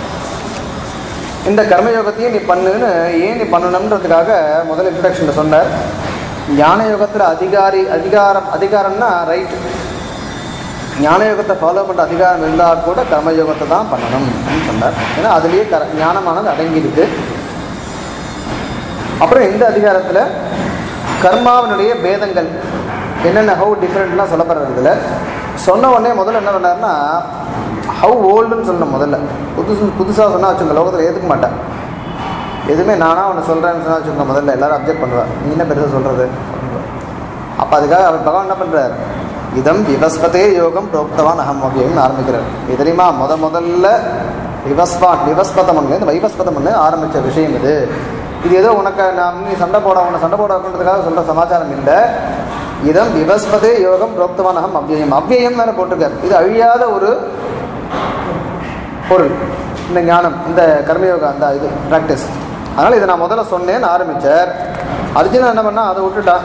இந்த கர்மயோகத்தையும் நீ பண்ணுன்னு ஏன் நீ பண்ணணுன்றதுக்காக முதல் இன்ட்ரடக்ஷனில் சொன்னார் ஞான யோகத்தில் அதிகாரி அதிகாரம் அதிகாரம்னா ரைட் ஞான யோகத்தை ஃபாலோ பண்ணுற அதிகாரம் இருந்தால் கூட கர்மயோகத்தை தான் பண்ணணும் அப்படின்னு சொன்னார் ஏன்னா அதுலேயே கர ஞானமானது அடங்கியிருக்கு அப்புறம் இந்த அதிகாரத்தில் கர்மாவினுடைய பேதங்கள் என்னென்ன ஹவு டிஃப்ரெண்ட்லாம் சொல்லப்படுறதுல சொன்ன உடனே முதல்ல என்ன பண்ணாருன்னா ஹவு ஓல்டுன்னு சொல்லணும் முதல்ல புதுசு புதுசாக சொன்னால் வச்சுங்க லோகத்தில் ஏற்றுக்க மாட்டேன் எதுவுமே நானாக ஒன்று சொல்கிறேன்னு சொன்னால் வச்சுக்கோங்க முதல்ல எல்லாரும் அப்ஜெக்ட் பண்ணுவேன் நீ என்ன பெருசாக சொல்கிறது அப்போ அதுக்காக அவர் பகவான் என்ன பண்ணுறார் இதம் விவஸ்பதே யோகம் புரோக்தவான் அகம் அப்படின்னு ஆரம்பிக்கிறார் இது தெரியுமா முத முதல்ல விவஸ்வான் விவஸ்பதம் இந்த வைவஸ்பதம் ஆரம்பித்த விஷயம் இது இது ஏதோ உனக்கு நான் நீ சண்டை போட உன்னை சண்டை போட வைக்கிறதுக்காக சொல்கிற சமாச்சாரம் இல்லை இதம் விவஸ்பதே யோகம் புரோக்தவானகம் அவ்யயம் அவ்யயம் வேற போட்டிருக்கார் இது அழியாத ஒரு பொருள் இந்த ஞானம் இந்த கர்மயோகா அந்த இது ப்ராக்டிஸ் அதனால் இதை நான் முதல்ல சொன்னேன்னு ஆரம்பித்தார் அர்ஜுனன் என்ன பண்ணா அதை விட்டுட்டான்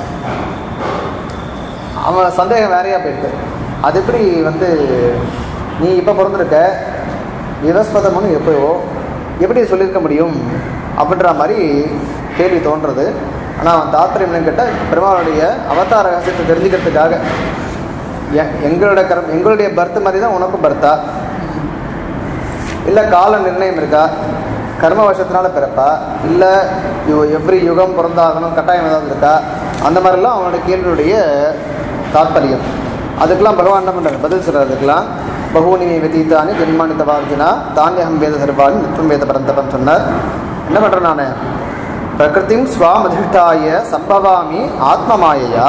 அவன் சந்தேகம் வேறையாக போயிருக்கு அது எப்படி வந்து நீ இப்போ பிறந்திருக்க விவஸ்பதம்னு எப்போயோ எப்படி சொல்லியிருக்க முடியும் அப்படின்ற மாதிரி கேள்வி தோன்றது ஆனால் அவன் தாத்பரியம் என்னன்னு கேட்டால் பெருமாளுடைய அவதார ரகசியத்தை தெரிஞ்சுக்கிறதுக்காக எ- எங்களோட கரம் எங்களுடைய பர்த் மாதிரி தான் உனக்கும் பர்த்தா இல்லை கால நிர்ணயம் இருக்கா கர்ம வசத்தினால பிறப்பா இல்லை எவ்ரி யுகம் பிறந்தாகணும் கட்டாயம் ஏதாவது இருக்கா அந்த மாதிரிலாம் அவனோட கேள்வியுடைய தாத்பரியம் அதுக்கெல்லாம் பகவான் என்ன பண்ணுறாரு பதில் சொல்கிறார் அதுக்கெல்லாம் பகூனி வெதீத்தானி ஜென்மானி தவார்ஜுனா தானியகம் வேத சர்வாணி நிற்றும் வேத பரந்தபன் சொன்னார் என்ன பண்ணுறேன் நான் பிரகிருதிம் ஸ்வாமதிஷ்டாய சம்பவாமி ஆத்மமாயையா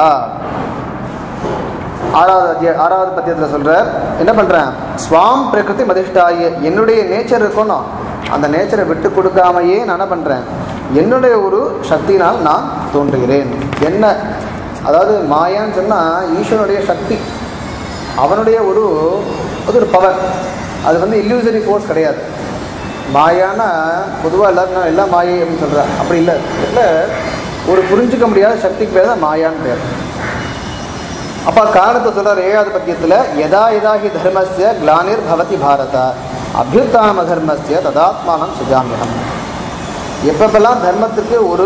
ஆறாவது அத்தியா ஆறாவது பத்தியத்தில் சொல்கிறார் என்ன பண்ணுறேன் ஸ்வாம் பிரகிருதி மதிஷ்டாய என்னுடைய நேச்சர் இருக்கணும் அந்த நேச்சரை விட்டு கொடுக்காமையே நான் என்ன பண்ணுறேன் என்னுடைய ஒரு சக்தியினால் நான் தோன்றுகிறேன் என்ன அதாவது மாயான்னு சொன்னால் ஈஸ்வரனுடைய சக்தி அவனுடைய ஒரு அது ஒரு பவர் அது வந்து இல்லூசரி ஃபோர்ஸ் கிடையாது மாயானா பொதுவாக எல்லாரும் எல்லாம் மாயை அப்படின்னு சொல்கிறேன் அப்படி இல்லை இல்லை ஒரு புரிஞ்சுக்க முடியாத சக்திக்கு பேர் தான் மாயான்னு பேர் அப்போ காரணத்தை சொல்கிறார் ஏழாவது பத்தியத்தில் யதா யதா ஹி தர்மஸ்ய கிளானிர் பவதி பாரத அபியுத்தான தர்மஸ்ய ததாத்மானம் சுஜாமியம் எப்பப்பெல்லாம் தர்மத்துக்கு ஒரு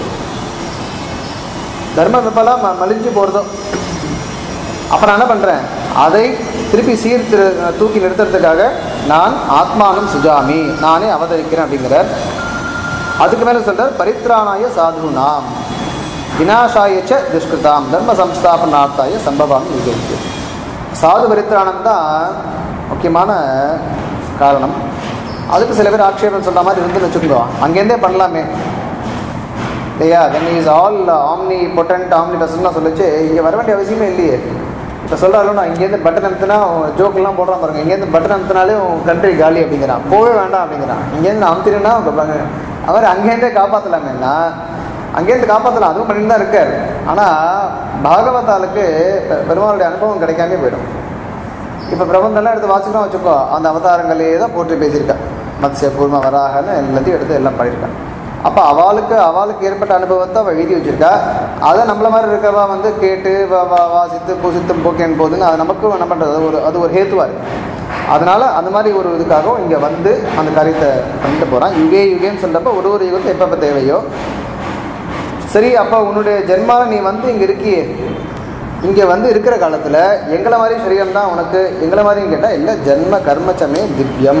தர்மம் எப்பெல்லாம் ம- மலிஞ்சு போகிறதோ அப்போ நான் என்ன பண்ணுறேன் அதை திருப்பி சீர்திரு தூக்கி நிறுத்துறதுக்காக நான் ஆத்மானம் சுஜாமி நானே அவதரிக்கிறேன் அப்படிங்கிறார் அதுக்கு மேலே சொல்கிறார் பரித்ராணாய சாதுனாம் விநாசாயச்ச துஷ்கிருதாம் தர்ம சம்ஸ்தாபனார்த்தாய சம்பவாமி விஜயிக்கு சாது பரித்ராணம் தான் முக்கியமான காரணம் அதுக்கு சில பேர் ஆட்சேபம் சொல்கிற மாதிரி இருந்துன்னு வச்சுக்கோ அங்கேருந்தே பண்ணலாமே இல்லையா then is all omnipotent ஆம்னி பர்சன்லாம் சொல்லிச்சு இங்கே வர வேண்டிய அவசியமே இல்லையே இப்போ சொல்கிறாலும் நான் இங்கேருந்து பட்டன் அமுத்துனா ஜோக்கெல்லாம் போடுறான் பாருங்க இங்கேருந்து பட்டன் அமுத்தினாலே உன் கண்ட்ரி காலி அப்படிங்கிறான் போகவே வேண்டாம் அப்படிங்கிறான் இங்கேருந்து நான் அமுத்தினா அவர் அங்கேருந்தே காப்பாற்றலாமேன்னா அங்கேருந்து காப்பாற்றலாம் அதுவும் பண்ணிட்டு தான் இருக்கார் ஆனால் பாகவதாலுக்கு பெ- பெருமாளுடைய அனுபவம் கிடைக்காம போயிடும் இப்போ பிரபந்தம்லாம் எடுத்து வாசிக்கலாம் வச்சுக்கோ அந்த அவதாரங்களே தான் போற்றி பேசியிருக்கா மத்ஸ்ய பூர்ம வராகன்னு எல்லாத்தையும் எடுத்து எல்லாம் பண்ணியிருக்கா அப்போ அவளுக்கு அவளுக்கு ஏற்பட்ட அனுபவத்தை அவள் எழுதி வச்சிருக்கா அதை நம்மள மாதிரி இருக்கவா வந்து கேட்டு வா வா வாசித்து புசித்தும் போக்கேன் போதுன்னு அது நமக்கு என்ன பண்ணுறது அது ஒரு அது ஒரு ஹேத்துவா இருக்கு அதனால அந்த மாதிரி ஒரு இதுக்காகவும் இங்கே வந்து அந்த காரியத்தை பண்ணிட்டு போகிறான் யுகே யுகேன்னு சொல்கிறப்ப ஒரு ஒரு யுகத்தை எப்பப்போ தேவையோ சரி அப்போ உன்னுடைய ஜென்மாவை நீ வந்து இங்கே இருக்கியே இங்கே வந்து இருக்கிற காலத்தில் எங்களை மாதிரி சரீரம் தான் உனக்கு எங்களை மாதிரின்னு கேட்டால் இல்லை ஜென்ம கர்மச்சமே திவ்யம்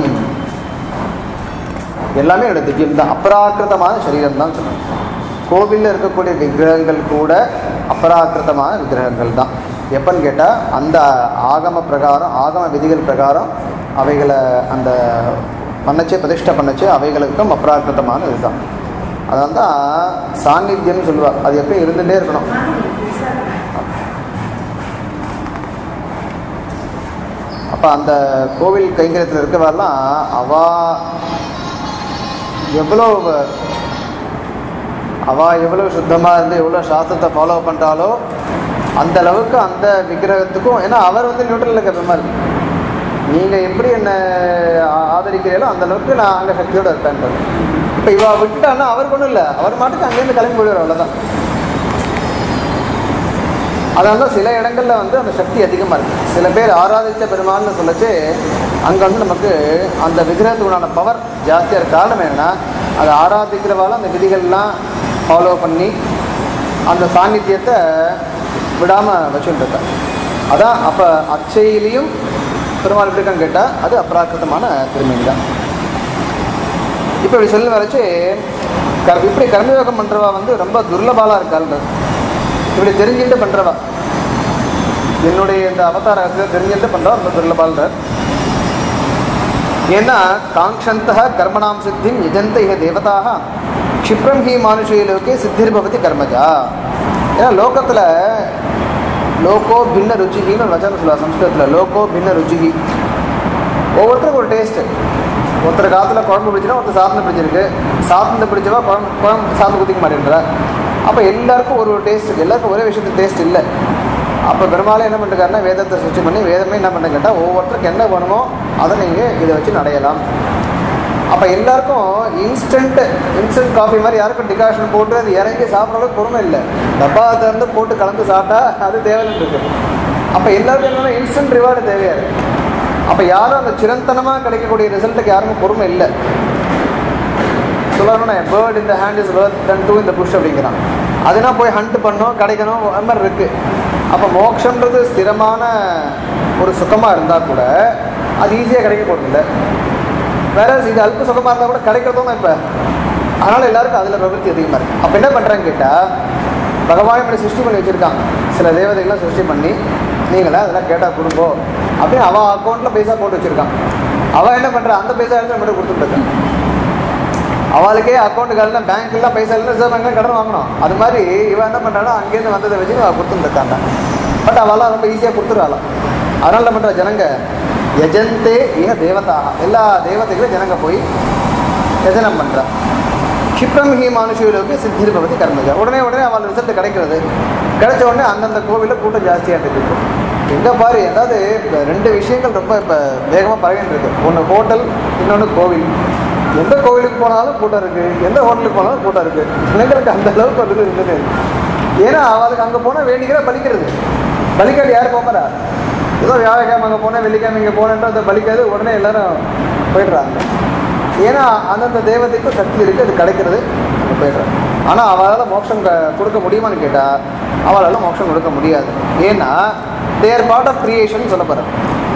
எல்லாமே என்னோட திவ்யம் தான் அபராக்கிருதமான சரீரம் தான் சொல்லணும் கோவிலில் இருக்கக்கூடிய விக்கிரகங்கள் கூட அபராக்கிருதமான விக்கிரகங்கள் தான் எப்பன்னு கேட்டால் அந்த ஆகம பிரகாரம் ஆகம விதிகள் பிரகாரம் அவைகளை அந்த பண்ணச்சே பிரதிஷ்டை பண்ணச்சே அவைகளுக்கும் அபராக்கிருதமான இதுதான் அதனால தான் சாநித்தியம்னு சொல்லுவாள் அது எப்பயும் இருந்துகிட்டே இருக்கணும் அப்போ அந்த கோவில் கைங்கரியத்தில் இருக்கவரெல்லாம் அவா எவ்வளோ அவா எவ்வளோ சுத்தமாக இருந்து எவ்வளோ சாஸ்திரத்தை ஃபாலோ பண்ணுறாலோ அந்த அளவுக்கு அந்த விக்கிரகத்துக்கும் ஏன்னா அவர் வந்து நியூட்ரல் இருக்கிற மாதிரி நீங்கள் எப்படி என்னை ஆ- ஆதரிக்கிறீங்களோ அந்த அளவுக்கு நான் அங்கே சக்தியோடு இருப்பேன் இப்போ இவா விட்டுட்டான்னா அவருக்கு ஒன்றும் இல்லை அவர் மாட்டுக்கு அங்கேருந்து கிளம்பி போயிடுவார் அவ்வளோதான் அதனால தான் சில இடங்கள்ல வந்து அந்த சக்தி அதிகமாக இருக்குது சில பேர் ஆராதித்த பெருமாள்னு சொல்லச்சு அங்கே வந்து நமக்கு அந்த விக்கிரகத்துக்குண்டான பவர் ஜாஸ்தியாக இருக்க காரணம் என்னன்னா அதை ஆராதிக்கிறவால அந்த விதிகள்லாம் ஃபாலோ பண்ணி அந்த சாநித்தியத்தை விடாமல் வச்சுட்டு இருக்கா அதான் அப்போ அச்சையிலையும் பெருமாள் எப்படி இருக்கான்னு கேட்டால் அது அப்ராக்கிருதமான திருமணி தான் இப்போ இப்படி சொல்லி வரைச்சு கர் இப்படி கர்மயோகம் பண்ணுறவா வந்து ரொம்ப துர்லபாலாக இருக்காள் இப்படி தெரிஞ்சுட்டு பண்ணுறவா என்னுடைய இந்த அவதார தெரிஞ்சுட்டு பண்ணுறவா ரொம்ப துர்லபால்றார் ஏன்னா காங்க்ஷந்த கர்மணாம் சித்திம் யஜந்த இக தேவதாக க்ஷிப்ரம் ஹி மானுஷே லோகே சித்திர் பவதி கர்மஜா ஏன்னா லோகத்தில் லோகோ பின்ன ருச்சிகின்னு ஒரு வச்சனம் சொல்லுவாங்க சம்ஸ்கிருதத்தில் லோகோ பின்ன ருச்சிகி ஒவ்வொருத்தருக்கும் ஒரு டேஸ்ட்டு ஒருத்தர் காற்றுல குழம்பு பிடிச்சினா ஒருத்தர் சாப்பிட்டு பிடிச்சிருக்கு சாப்பிட்டு பிடிச்சவா குழம்பு குழம்பு சாப்பிட்டு குத்திக்க மாட்டேன்றா அப்போ எல்லாருக்கும் ஒரு ஒரு டேஸ்ட் எல்லாருக்கும் ஒரே விஷயத்துக்கு டேஸ்ட் இல்லை அப்போ பெரும்பாலும் என்ன பண்ணுறாருன்னா வேதத்தை சுற்றி பண்ணி வேதமே என்ன பண்ண கேட்டால் ஒவ்வொருத்தருக்கு என்ன வேணுமோ அதை நீங்கள் இதை வச்சு நடையலாம் அப்போ எல்லாருக்கும் இன்ஸ்டன்ட் இன்ஸ்டன்ட் காஃபி மாதிரி யாருக்கும் டிகாஷன் போட்டு அது இறங்கி சாப்பிட்ற அளவுக்கு பொறுமை இல்லை டப்பா திறந்து போட்டு கலந்து சாப்பிட்டா அது தேவைன்னு இருக்கு அப்போ எல்லாருக்கும் என்னன்னா இன்ஸ்டன்ட் ரிவார்டு தேவையா இருக்கு அப்போ யாரும் அந்த சிரந்தனமாக கிடைக்கக்கூடிய ரிசல்ட்டுக்கு யாருக்கும் பொறுமை இல்லை சொல்லணும்னா bird in the hand is worth than two in the bush அப்படிங்கிறான் அதுனா போய் ஹண்ட் பண்ணணும் கிடைக்கணும் அது மாதிரி இருக்குது அப்போ மோட்சன்றது ஸ்திரமான ஒரு சுகமாக இருந்தால் கூட அது ஈஸியாக கிடைக்க போகிறதில்ல வேற இது அல்ப சுகமாக இருந்தால் கூட கிடைக்கிறதும் இப்போ அதனால் எல்லாருக்கும் அதில் பிரவருத்தி அதிகமாக இருக்குது அப்போ என்ன பண்ணுறாங்க கேட்டால் பகவான் இப்படி சிருஷ்டி பண்ணி வச்சுருக்கான் சில தேவதைகள்லாம் சிருஷ்டி பண்ணி நீங்களே அதெல்லாம் கேட்டால் கொடுங்கோ அப்படின்னு அவன் அக்கௌண்ட்டில் பைசா போட்டு வச்சுருக்கான் அவன் என்ன பண்ணுறா அந்த பைசா எடுத்து நம்மகிட்ட கொடுத்துட்டு அவளுக்கே அக்கௌண்ட்டுகள்லாம் பேங்க்லாம் பைசா இல்லை ரிசர்வ் பேங்க்ல கடன் வாங்கணும் அது மாதிரி இவன் என்ன பண்ணுறானா அங்கேருந்து வந்ததை வச்சு அவள் கொடுத்துருக்காங்க பட் அவெல்லாம் ரொம்ப ஈஸியாக கொடுத்துருவாளாம் அதனால என்ன பண்ணுற ஜனங்க யஜந்தே இக தேவதா எல்லா தேவதைகளும் ஜனங்க போய் யஜனம் பண்ணுறா க்ஷிப்ரம் ஹி மானுஷிகளுக்கு சித்திர் பவதி கர்மஜா உடனே உடனே அவள் ரிசல்ட் கிடைக்கிறது கிடைச்ச உடனே அந்தந்த கோவிலில் கூட்டம் ஜாஸ்தியாக இருக்கு எங்கே பாரு அதாவது இப்ப ரெண்டு விஷயங்கள் ரொம்ப இப்போ வேகமாக பரவிட்டு இருக்கு ஒன்று ஹோட்டல் இன்னொன்று கோவில் எந்த கோவிலுக்கு போனாலும் கூட்டம் இருக்கு எந்த ஹோட்டலுக்கு போனாலும் கூட்டம் இருக்கு ஜனங்களுக்கு அந்த அளவுக்கு வந்து இருந்தது ஏன்னா அவளுக்கு அங்கே போனால் வேண்டிக்கிற பலிக்கிறது பலிக்காது யார் போகிறா ஏதோ வியாழக்கிழமை அங்கே போனேன் வெள்ளிக்கிழமை இங்கே போனேன்ட்டு அதை பலிக்காது உடனே எல்லாரும் போயிடுறாங்க ஏன்னா அந்தந்த தேவதைக்கும் சக்தி இருக்குது அது கிடைக்கிறது அங்கே போயிடுறாங்க ஆனால் அவளால் மோட்சம் க- கொடுக்க முடியுமான்னு கேட்டால் அவளால் மோட்சம் கொடுக்க முடியாது ஏன்னா தேர் பார்ட் ஆஃப் கிரியேஷன் சொல்ல போகிறேன்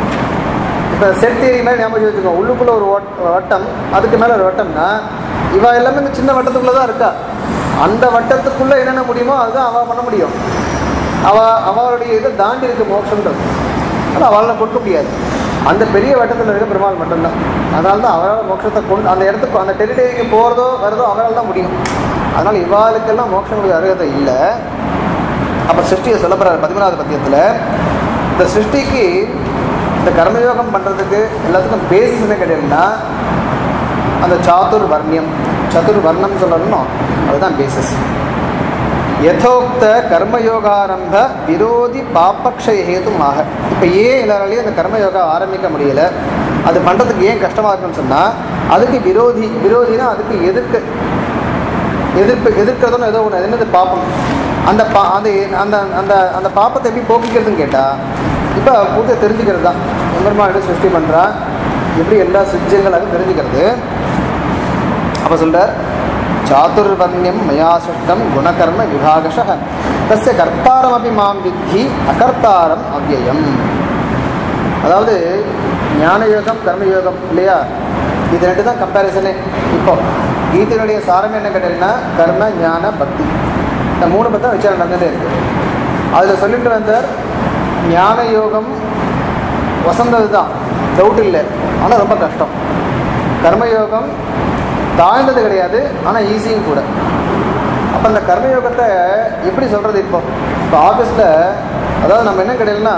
இப்போ செட் தேரி மாதிரி ஞாபகம் வச்சுக்கோ உள்ளுக்குள்ளே ஒரு வட்- வட்டம் அதுக்கு மேலே ஒரு வட்டம்னா இவ எல்லாமே இந்த சின்ன வட்டத்துக்குள்ளே தான் இருக்கா அந்த வட்டத்துக்குள்ளே என்னென்ன முடியுமோ அதுதான் அவள் பண்ண முடியும் அவ அவளுடைய இதை தாண்டி இருக்கு மோட்சம்ன்றது ஆனால் அவளால் கொடுக்க முடியாது அந்த பெரிய வட்டத்தில் இருக்க பெருமாள் மட்டும்தான் அதனால தான் அவரால் மோட்சத்தை கொண்டு அந்த இடத்துக்கு அந்த டெரிட்டரிக்கு போகிறதோ வரதோ அவரால் தான் முடியும் அதனால் இவாளுக்கெல்லாம் மோட்சங்களுக்கு அருகதை இல்லை அப்போ சிருஷ்டியை சொல்ல போகிறார் பதிமூணாவது பத்தியத்தில் இந்த சிருஷ்டிக்கு இந்த கர்மயோகம் பண்ணுறதுக்கு எல்லாத்துக்கும் பேசிஸ் என்ன கேட்டீங்கன்னா அந்த சாதுர் வர்ணியம் சதுர் வர்ணம் சொல்லணும் அதுதான் பேசிஸ் யதோக்த கர்மயோகாரம்ப விரோதி பாப்பக்ஷய ஹேதுமாக இப்போ ஏன் எல்லாராலையும் அந்த கர்மயோகா ஆரம்பிக்க முடியல அது பண்ணுறதுக்கு ஏன் கஷ்டமாக இருக்குன்னு சொன்னால் அதுக்கு விரோதி விரோதினா அதுக்கு எதிர்க்க எதிர்ப்பு எதிர்க்கிறதுன்னு ஏதோ ஒன்று என்னது பாப்பம் அந்த பா அந்த அந்த அந்த அந்த பாப்பத்தை எப்படி போக்கிக்கிறதுன்னு கேட்டால் இப்போ பூஜை தெரிஞ்சுக்கிறது தான் எம்பெருமான் சிருஷ்டி பண்ணுறா எப்படி எல்லா சிஜங்களாக தெரிஞ்சுக்கிறது அப்போ சொல்கிறார் சாதுர்வர்ணியம் மயா சிருஷ்டம் குணகர்ம விபாகஷ தஸ்ய கர்த்தாரமபி மாம் வித்தி அகர்த்தாரம் அவ்யயம் அதாவது ஞான யோகம் கர்மயோகம் இல்லையா இது ரெண்டு தான் கம்பேரிசனே இப்போ கீதையினுடைய சாரம் என்ன கேட்டீங்கன்னா கர்ம ஞான பக்தி இந்த மூணு பற்றி தான் விசாரம் நடந்துகிட்டே இருக்கு அதில் சொல்லிட்டு வந்தார் ஞான யோகம் வசந்தது தான் டவுட் இல்லை ஆனால் ரொம்ப கஷ்டம் கர்மயோகம் தாழ்ந்தது கிடையாது ஆனால் ஈஸியும் கூட அப்போ அந்த கர்மயோகத்தை எப்படி சொல்கிறது இப்போ இப்போ ஆஃபீஸில் அதாவது நம்ம என்ன கிடையாதுன்னா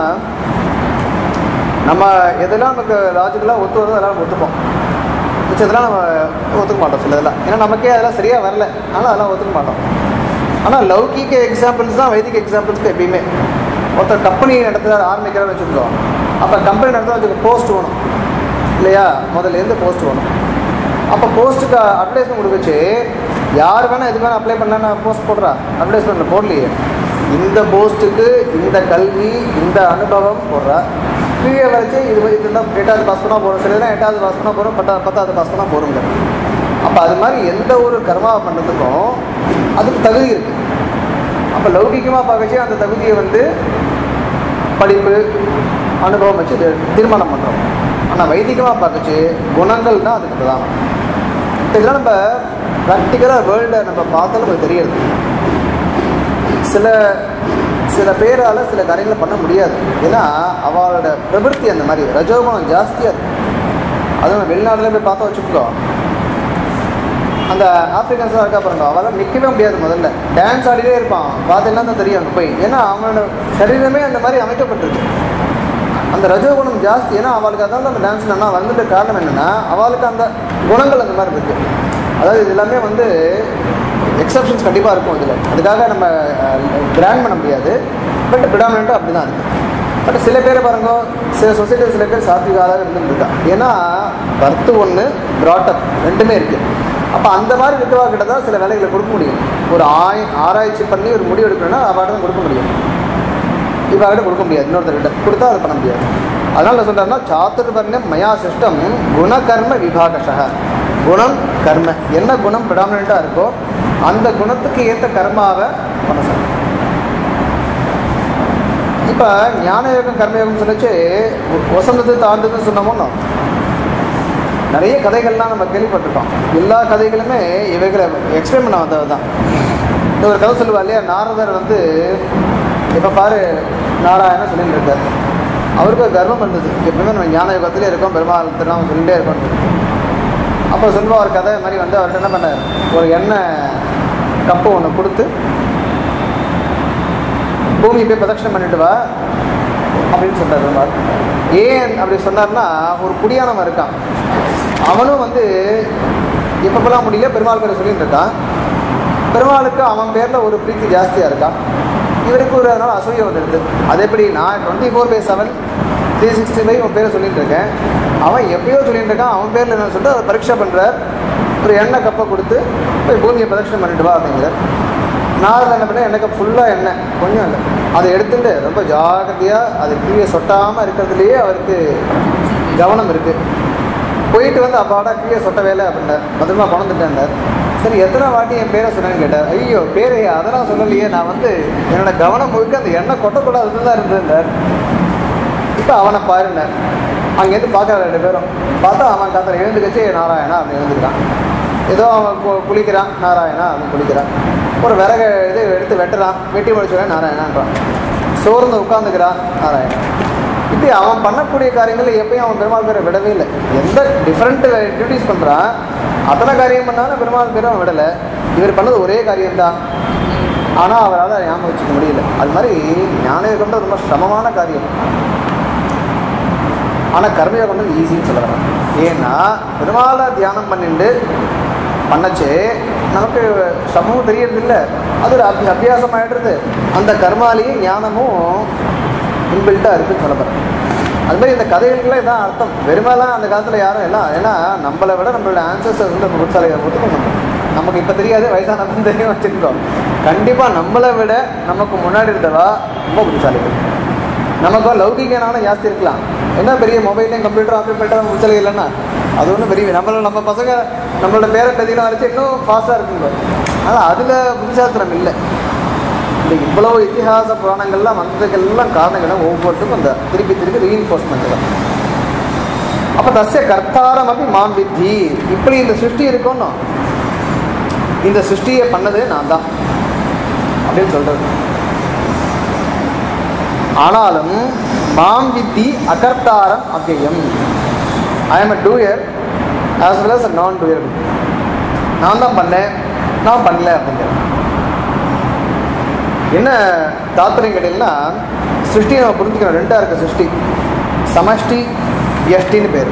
நம்ம எதெல்லாம் நமக்கு லாஜிக்கலாக ஒத்து வருதோ அதெல்லாம் நம்ம ஒத்துப்போம் மிச்சதெல்லாம் நம்ம ஒத்துக்க மாட்டோம் சில இதெல்லாம் ஏன்னா நமக்கே அதெல்லாம் சரியாக வரல ஆனால் அதெல்லாம் ஒத்துக்க மாட்டோம் ஆனால் லௌகிக எக்ஸாம்பிள்ஸ் தான் வைதிக எக்ஸாம்பிள்ஸ்க்கு எப்பயுமே ஒருத்தர் கம்பெனி நடத்துகிற ஆரம்பிக்கிறான்னு வச்சுக்கோ அப்போ கம்பெனி நடத்துகிற வச்சுக்கோ போஸ்ட் வேணும் இல்லையா முதல்ல இருந்து போஸ்ட் வேணும் அப்போ போஸ்ட்டுக்கு அட்வர்டைஸ்மெண்ட் கொடுக்கச்சு யார் வேணால் எது வேணால் அப்ளை பண்ணா போஸ்ட் போடுறா அட்வர்டைஸ்மெண்ட் போடலையே இந்த போஸ்ட்டுக்கு இந்த கல்வி இந்த அனுபவம் போடுறா கீழே வரைச்சு இது மாதிரி இருந்தால் எட்டாவது பாஸ் பண்ணால் போகிறோம் சில தான் எட்டாவது பாஸ் பண்ணால் போகிறோம் பத்தா பத்தாவது பாஸ் பண்ணால் போகிறோங்க அப்போ அது மாதிரி எந்த ஒரு கர்மாவை பண்ணுறதுக்கும் அதுக்கு தகுதி இருக்குது அப்போ லௌகிகமாக பார்க்கச்சு அந்த தகுதியை வந்து படிப்பு அனுபவம் வச்சு இது தீர்மானம் பண்ணுறோம் ஆனால் வைதிகமாக பார்க்கச்சு குணங்கள் தான் அதுக்கு பிரதானம் இப்போ இதெல்லாம் நம்ம ப்ராக்டிக்கலாக வேர்ல்டை நம்ம பார்த்தாலும் நமக்கு தெரியுது சில சில பேரால் சில காரியங்களை பண்ண முடியாது ஏன்னா அவளோட பிரவருத்தி அந்த மாதிரி ரஜோகுணம் ஜாஸ்தியாக இருக்கு அதுவும் வெளிநாட்டுல போய் பார்த்தா வச்சுக்கோ அந்த ஆப்பிரிக்கன்ஸ்லாம் இருக்கா பாருங்க அவெல்லாம் நிற்கவே முடியாது முதல்ல டான்ஸ் ஆடிட்டே இருப்பான் பார்த்தீங்கன்னா தான் தெரியும் அங்கே போய் ஏன்னா அவனோட சரீரமே அந்த மாதிரி அமைக்கப்பட்டிருக்கு அந்த ரஜோகுணம் ஜாஸ்தி ஏன்னா அவளுக்கு அதான் அந்த டான்ஸ் நல்லா வந்துட்டு காரணம் என்னென்னா அவளுக்கு அந்த குணங்கள் அந்த மாதிரி இருக்குது அதாவது இது எல்லாமே வந்து எக்ஸப்ஷன்ஸ் கண்டிப்பாக இருக்கும் இதில் அதுக்காக நம்ம கிராண்ட் பண்ண முடியாது பட் ப்ரிடாமினாக அப்படி தான் இருக்குது பட் சில பேர் பாருங்க சில சொசைட்டி சில பேர் சாத்விகாலாக இருந்துருக்கா ஏன்னா பர்த்து ஒன்று ப்ராட்டப் ரெண்டுமே இருக்குது அப்போ அந்த மாதிரி இருக்கவா கிட்ட தான் சில வேலைகளை கொடுக்க முடியும் ஒரு ஆய் ஆராய்ச்சி பண்ணி ஒரு முடிவு எடுக்கணும்னா அவாட்ட தான் கொடுக்க முடியும் இவாகிட்ட கொடுக்க முடியாது இன்னொருத்தர்கிட்ட கொடுத்தா அதை பண்ண முடியாது அதனால் என்ன சொல்கிறாருன்னா சாத்துர்வர்ணம் மயா சிஸ்டம் குணகர்ம விபாகஷக குணம் கர்ம என்ன குணம் ப்ரிடாமினாக இருக்கோ அந்த குணத்துக்கு ஏற்ற கர்மாவை பண்ண சொல்லுங்க இப்போ ஞான யோகம் கர்மயோகம் சொல்லிச்சு வசந்தது தாழ்ந்ததுன்னு சொன்னோமோ நிறைய கதைகள்லாம் நம்ம கேள்விப்பட்டிருக்கோம் எல்லா கதைகளுமே இவைகளை எக்ஸ்பிளைன் பண்ண வந்தது தான் இந்த ஒரு கதை சொல்லுவா இல்லையா நாரதர் வந்து இப்போ பாரு நாராயணன் சொல்லிட்டு இருக்காரு அவருக்கு ஒரு கர்வம் இருந்தது எப்பவுமே நம்ம ஞான யுகத்திலே இருக்கோம் பெருமாள் திருநாமம் சொல்லிகிட்டே இருக்கோம் அப்போ சொல்லுவா ஒரு கதை மாதிரி வந்து அவர்கிட்ட என்ன பண்ணார் ஒரு எண்ணெய் கப்பு ஒன்று கொடுத்து பூமி போய் பிரதட்சணம் பண்ணிட்டு வா அப்படின்னு சொல்றாரு பெருமாள் ஏன் அப்படி சொன்னார்னா ஒரு குடியானவன் இருக்கான் அவனும் வந்து எப்பப்பெல்லாம் முடியல பெருமாள் பேரை சொல்லிட்டு இருக்கான் பெருமாளுக்கு அவன் பேரில் ஒரு பிரீத்தி ஜாஸ்தியாக இருக்கான் இவருக்கு ஒரு அதனால் அசூய வந்துடுது அது எப்படி நான் twenty four by seven three sixty five அவன் பேரை சொல்லிட்டு இருக்கேன் அவன் எப்பயோ சொல்லிட்டு இருக்கான் அவன் பேரில் என்ன சொல்லிட்டு அதை பரீட்சை பண்ணுறார் ஒரு எண்ணெய் கப்பை கொடுத்து போய் பூமியை பிரதட்சணம் பண்ணிட்டு வா அப்படிங்கிறார் நான் என்ன பண்ணேன் எனக்கு ஃபுல்லாக எண்ணெய் கொஞ்சம் இல்லை அதை எடுத்துட்டு ரொம்ப ஜாகிரதையாக அது கீழே சொட்டாமல் இருக்கிறதுலையே அவருக்கு கவனம் இருக்குது போயிட்டு வந்து அப்பாடா கீழே சொட்ட வேலை அப்படின்னார் பத்திரமா கொண்டுட்டேன்னார் சரி எத்தனை வாட்டி என் பேரை சொன்னேன்னு கேட்டார் ஐயோ பேரை அதெல்லாம் சொல்லலையே நான் வந்து என்னோட கவனம் முழுக்க அந்த எண்ணெய் கொட்டக்கூடாதுன்னு தான் இருந்திருந்தார் இப்போ அவனை பாருன்னார் அங்கேருந்து பார்க்குற ரெண்டு பேரும் பார்த்தா அவன் காத்திர எழுந்துக்கச்சு நாராயணா அப்படின்னு எழுந்துக்கிறான் ஏதோ அவன் கு- குளிக்கிறான் நாராயணா அப்படின்னு குளிக்கிறான் ஒரு விறக இது எடுத்து வெட்டுறான் வெட்டி முடிச்சுடுறேன் நாராயணான்றான் சோர்ந்து உட்காந்துக்கிறான் நாராயணா இப்படி அவன் பண்ணக்கூடிய காரியங்கள் எப்பயும் அவன் பெருமாள் பேரை விடவே இல்லை எந்த டிஃப்ரெண்ட் டியூட்டிஸ் பண்ணுறான் அத்தனை காரியம் பண்ணாலும் பெருமாள் பேரை அவன் விடலை இவர் பண்ணது ஒரே காரியம்தான் ஆனால் அவரால் ஞாபகம் வச்சுக்க முடியல அது மாதிரி ஞான யோகம்ன்றது ரொம்ப சிரமமான காரியம் ஆனால் கர்மயோகம் வந்து ஈஸின்னு சொல்லுறாங்க ஏன்னா பெருமாளை தியானம் பண்ணிட்டு பண்ணச்சே நமக்கு சமூகம் தெரியறதில்ல அது ஒரு அபி அபியாசம் ஆகிடுறது அந்த கர்மாலேயே ஞானமும் இன்பில்ட்டாக இருக்குன்னு சொல்லப்படுறேன் அது மாதிரி இந்த கதைகளுக்குலாம் இதான் அர்த்தம் வெறுமெல்லாம் அந்த காலத்தில் யாரும் எல்லாம் ஏன்னா நம்மளை விட நம்மளோட ஆன்சர்ஸ் வந்து நம்ம புத்தாலையை ஒத்துக்க மாட்டோம் நமக்கு இப்போ தெரியாது வயசான தெரியும் வச்சுருக்கோம் கண்டிப்பாக நம்மளை விட நமக்கு முன்னாடி இருந்தவா ரொம்ப புத்திசாலிகள் நமக்கு லௌகிகனாலும் ஜாஸ்தி இருக்கலாம் என்ன பெரிய மொபைல்லையும் கம்ப்யூட்டர் ஆப்ரேட் பண்ணுறது புத்தகம் இல்லைன்னா அது ஒன்றும் பெரிய நம்மள நம்ம பசங்க நம்மளோட பேர பதிலாம் வச்சு இன்னும் ஃபாஸ்ட்டாக இருக்குங்க ஆனால் அதில் புத்திசாலித்தனம் இல்லை இந்த இவ்வளவு இத்திஹாச புராணங்கள்லாம் வந்ததுக்கெல்லாம் காரணம் என்ன ஒவ்வொருத்துக்கும் அந்த திருப்பி திருப்பி ரீஇன்ஃபோர்ஸ்மெண்ட் தான் அப்போ தஸ்ய கர்த்தாரம் அப்படி மாம் வித்தி இப்படி இந்த சிருஷ்டி இருக்கும்னு இந்த சிருஷ்டியை பண்ணது நான் தான் அப்படின்னு சொல்றது ஆனாலும் மாம் வித்தி அகர்த்தாரம் அவ்யயம் I am a doer as well as a non doer நான் தான் பண்ணேன் நான் பண்ணல அப்படிங்கிறேன் என்ன தாத்பரியம் கேட்டீங்கன்னா சிருஷ்டி நம்ம புரிஞ்சுக்கணும் ரெண்டாக இருக்க சிருஷ்டி சமஷ்டி எஷ்டின்னு பேர்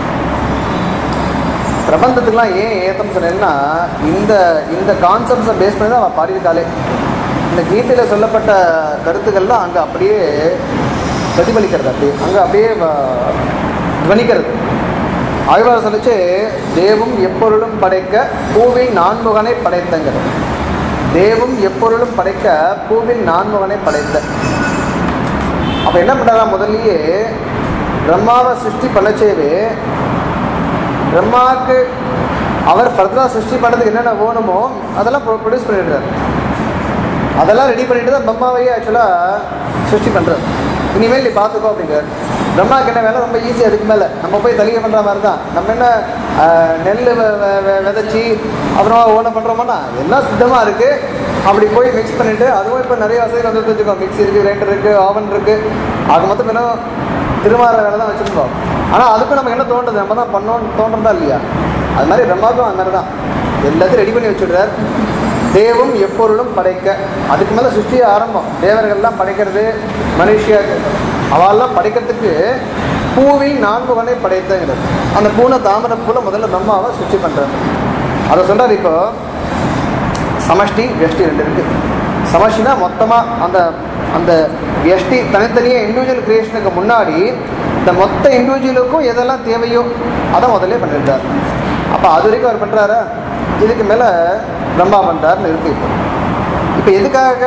பிரபந்தத்துக்குலாம் ஏன் ஏத்தம் சொன்னேன்னா இந்த இந்த கான்செப்ட்ஸை பேஸ் பண்ணி தான் அவன் பாடியிருக்காளே இந்த கீதையில் சொல்லப்பட்ட கருத்துக்கள்லாம் அங்கே அப்படியே பிரதிபலிக்கிறது அப்படியே அங்கே அப்படியே வ- துவனிக்கிறது ஆய்வாளர் சொல்லிச்சு தேவும் எப்பொருளும் படைக்க பூவில் நான்முகனை படைத்தங்கிறது தேவும் எப்பொருளும் படைக்க பூவில் நான்முகனை படைத்த அப்போ என்ன பண்ணுறா முதல்லயே பிரம்மாவை சிருஷ்டி பண்ணச்சேவே பிரம்மாவுக்கு அவர் ஃபர்தராக சிருஷ்டி பண்ணுறதுக்கு என்னென்ன வேணுமோ அதெல்லாம் ப்ரொடியூஸ் பண்ணிடுறாரு அதெல்லாம் ரெடி பண்ணிட்டு தான் பிரம்மாவையே ஆக்சுவலாக சிருஷ்டி பண்ணுறாரு இனிமேல் நீ பார்த்துக்கோ அப்படிங்கிறார் பிரம்மாவுக்கு என்ன வேலை ரொம்ப ஈஸி அதுக்கு மேலே நம்ம போய் தலிகை பண்ணுற மாதிரி தான் நம்ம என்ன ஆஹ், நெல் வெ- வெ- வெ- விதைச்சி அப்புறமா ஓனை பண்ணுறோமோனா எல்லாம் சுத்தமாக இருக்குது அப்படி போய் மிக்ஸ் பண்ணிவிட்டு அதுவும் இப்போ நிறைய வசதிகள் வந்து வச்சுக்கோ மிக்ஸி இருக்குது கிரைண்டர் இருக்குது ஓவன் இருக்குது அது மொத்தம் என்ன திருமாற வேலை தான் வச்சுருந்தோம் ஆனால் அதுக்கும் நமக்கு என்ன தோன்றுது நம்ம தான் பண்ணோம்னு தோன்றதா இல்லையா அது மாதிரி பிரம்மாவுக்கும் அந்த மாதிரி தான் எல்லாத்தையும் ரெடி பண்ணி வச்சுடுறார் தேவம் எப்பொருளும் படைக்க அதுக்கு மேலே சிருஷ்டிய ஆரம்பம் தேவர்கள்லாம் படைக்கிறது மனுஷிய அவெல்லாம் படைக்கிறதுக்கு பூவில் நான்முகனை படைத்தங்கிறது அந்த பூனை தாமரை பூல முதல்ல பிரம்மாவை சிருஷ்டி பண்ணுறாரு அதை சொல்கிறார் இப்போ சமஷ்டி வியஷ்டி ரெண்டு இருக்குது சமஷ்டினா மொத்தமாக அந்த அந்த வியஷ்டி தனித்தனியாக இண்டிவிஜுவல் கிரியேஷனுக்கு முன்னாடி இந்த மொத்த இண்டிவிஜுவலுக்கும் எதெல்லாம் தேவையோ அதை முதல்ல பண்ணியிருக்கார் அப்போ அது வரைக்கும் அவர் பண்ணுறாரா இதுக்கு மேலே பிரம்மா பண்ணுறாருன்னு இருக்கு இப்போ இப்போ எதுக்காக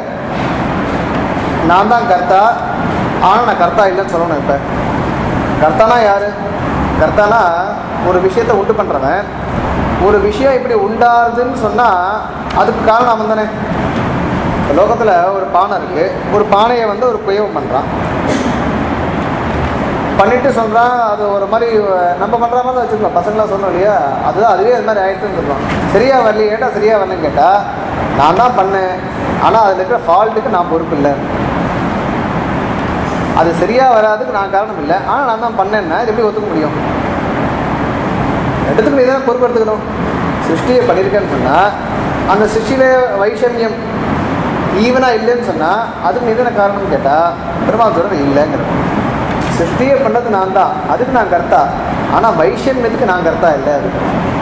நான் தான் கர்த்தா ஆனால் நான் கர்த்தா இல்லைன்னு சொல்லணும் இப்போ கர்த்தானா யார் கர்த்தானா ஒரு விஷயத்தை உண்டு பண்ணுறவன் ஒரு விஷயம் இப்படி உண்டாருதுன்னு சொன்னால் அதுக்கு காரணம் அவன் தானே லோகத்தில் ஒரு பானை இருக்குது ஒரு பானையை வந்து ஒரு குயவம் பண்ணுறான் பண்ணிட்டு சொல்கிறான் அது ஒரு மாதிரி நம்ம பண்ணுற மாதிரி தான் வச்சுக்கலாம் பசங்களாம் சொன்னோம் இல்லையா அதுதான் அதுவே அது மாதிரி ஆயிடுச்சுன்னு சொல்லுவான் சரியா வரலையே ஏட்டா சரியா வரலன்னு கேட்டால் நான் தான் பண்ணேன் ஆனால் அதில் இருக்கிற ஃபால்ட்டுக்கு நான் பொறுப்பு இல்லை அது சரியா வராதுக்கு நான் காரணம் இல்லை ஆனால் நான் தான் பண்ணேன்னா இது எப்படி ஒத்துக்க முடியும் எடுத்துக்கணும் நீ தானே பொறுப்பு எடுத்துக்கணும் சிருஷ்டியை பண்ணியிருக்கேன்னு சொன்னால் அந்த சிருஷ்டியில வைஷமியம் ஈவனாக இல்லைன்னு சொன்னால் அதுக்கு நீ தானே காரணம்னு கேட்டால் பெருமாள் இல்லைங்கிற சிருஷ்டியை பண்ணது நான் தான் அதுக்கு நான் கர்த்தா ஆனால் வைஷமியத்துக்கு நான் கர்த்தா இல்லை அதுக்கு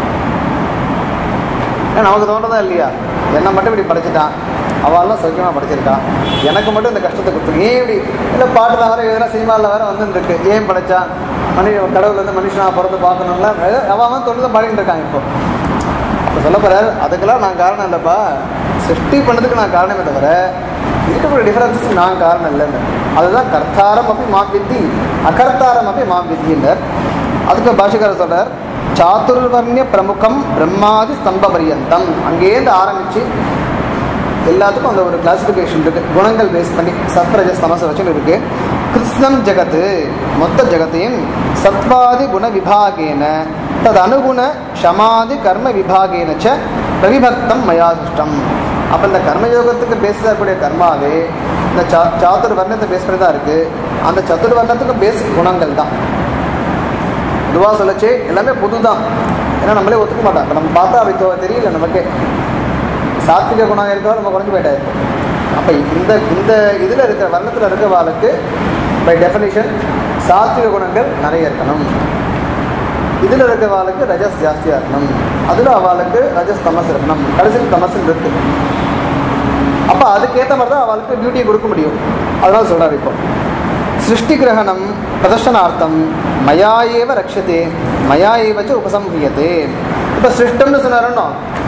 ஏன்னா நமக்கு தோன்றதா இல்லையா என்னை மட்டும் இப்படி படைச்சிட்டான் அவெல்லாம் சௌக்கியமாக படிச்சிருக்கான் எனக்கு மட்டும் இந்த கஷ்டத்தை கொடுத்து ஏன் இப்படி இல்லை பாட்டில் வர இதெல்லாம் சினிமாவில் வேற வந்துருக்கு ஏன் படைச்சான் மனி கடவுள் வந்து மனுஷனாக பிறந்து பார்க்கணும்ல அவன் அவன் தொழில் பாடிட்டு இருக்கான் இப்போ இப்போ சொல்ல போகிறார் அதுக்கெல்லாம் நான் காரணம் இல்லைப்பா சிருஷ்டி பண்ணதுக்கு நான் காரணமே தவிர இருக்கக்கூடிய டிஃபரன்ஸஸ் நான் காரணம் இல்லைன்னு அதுதான் கர்த்தாரம் அப்படி மாம் வித்தி அகர்த்தாரம் அப்படி மாம் வித்தின்னர் அதுக்கு பாஷகாரர் சொல்றார் சாத்துர்வர்ணிய பிரமுகம் பிரம்மாதி ஸ்தம்ப பரியந்தம் அங்கேருந்து ஆரம்பித்து எல்லாத்துக்கும் அந்த ஒரு கிளாசிஃபிகேஷன் இருக்கு குணங்கள் பேஸ் பண்ணி சத்ரஜஸ் தமச வச்சுன்னு இருக்கு கிருஷ்ணம் ஜெகத்து மொத்த ஜெகத்தையும் சத்வாதி குண விபாகேன தது அனுகுண ஷமாதி கர்ம விபாகேன ச பிரவிபக்தம் மயா சிருஷ்டம் அப்போ இந்த கர்மயோகத்துக்கு பேஸ் இருக்கக்கூடிய கர்மாவே இந்த சா சாத்துர் வர்ணத்தை பேஸ் பண்ணி தான் இருக்குது அந்த சத்துர் வர்ணத்துக்கு பேஸ் குணங்கள் தான் பொதுவாக சொல்லச்சு எல்லாமே புது தான் ஏன்னா நம்மளே ஒத்துக்க மாட்டோம் இப்போ நம்ம பார்த்தா அப்படி தொ- தெரியல நமக்கே சாத்விக குணம் இருக்கோ நம்ம குறைஞ்சு போயிட்டாரு அப்போ இந்த இந்த இதில் இருக்கிற வர்ணத்தில் இருக்கிறவாளுக்கு பை டெஃபினிஷன் சாத்விக குணங்கள் நிறைய இருக்கணும் இதில் இருக்கிறவாளுக்கு ரஜஸ் ஜாஸ்தியாக இருக்கணும் அதில் அவளுக்கு ரஜஸ் தமஸ் இருக்கணும் கடைசியில் தமஸ் இருக்கு அப்போ அதுக்கேற்ற மாதிரி தான் அவளுக்கு டியூட்டியை கொடுக்க முடியும் அதனால சொல்கிறார் இப்போ சிருஷ்டி கிரகணம் பிரதர்ஷனார்த்தம் மயா ஏவ ரக்ஷதே மயா ஏவச்ச உபசம்ஹியதே இப்போ சிருஷ்டம்னு சொன்னாரோ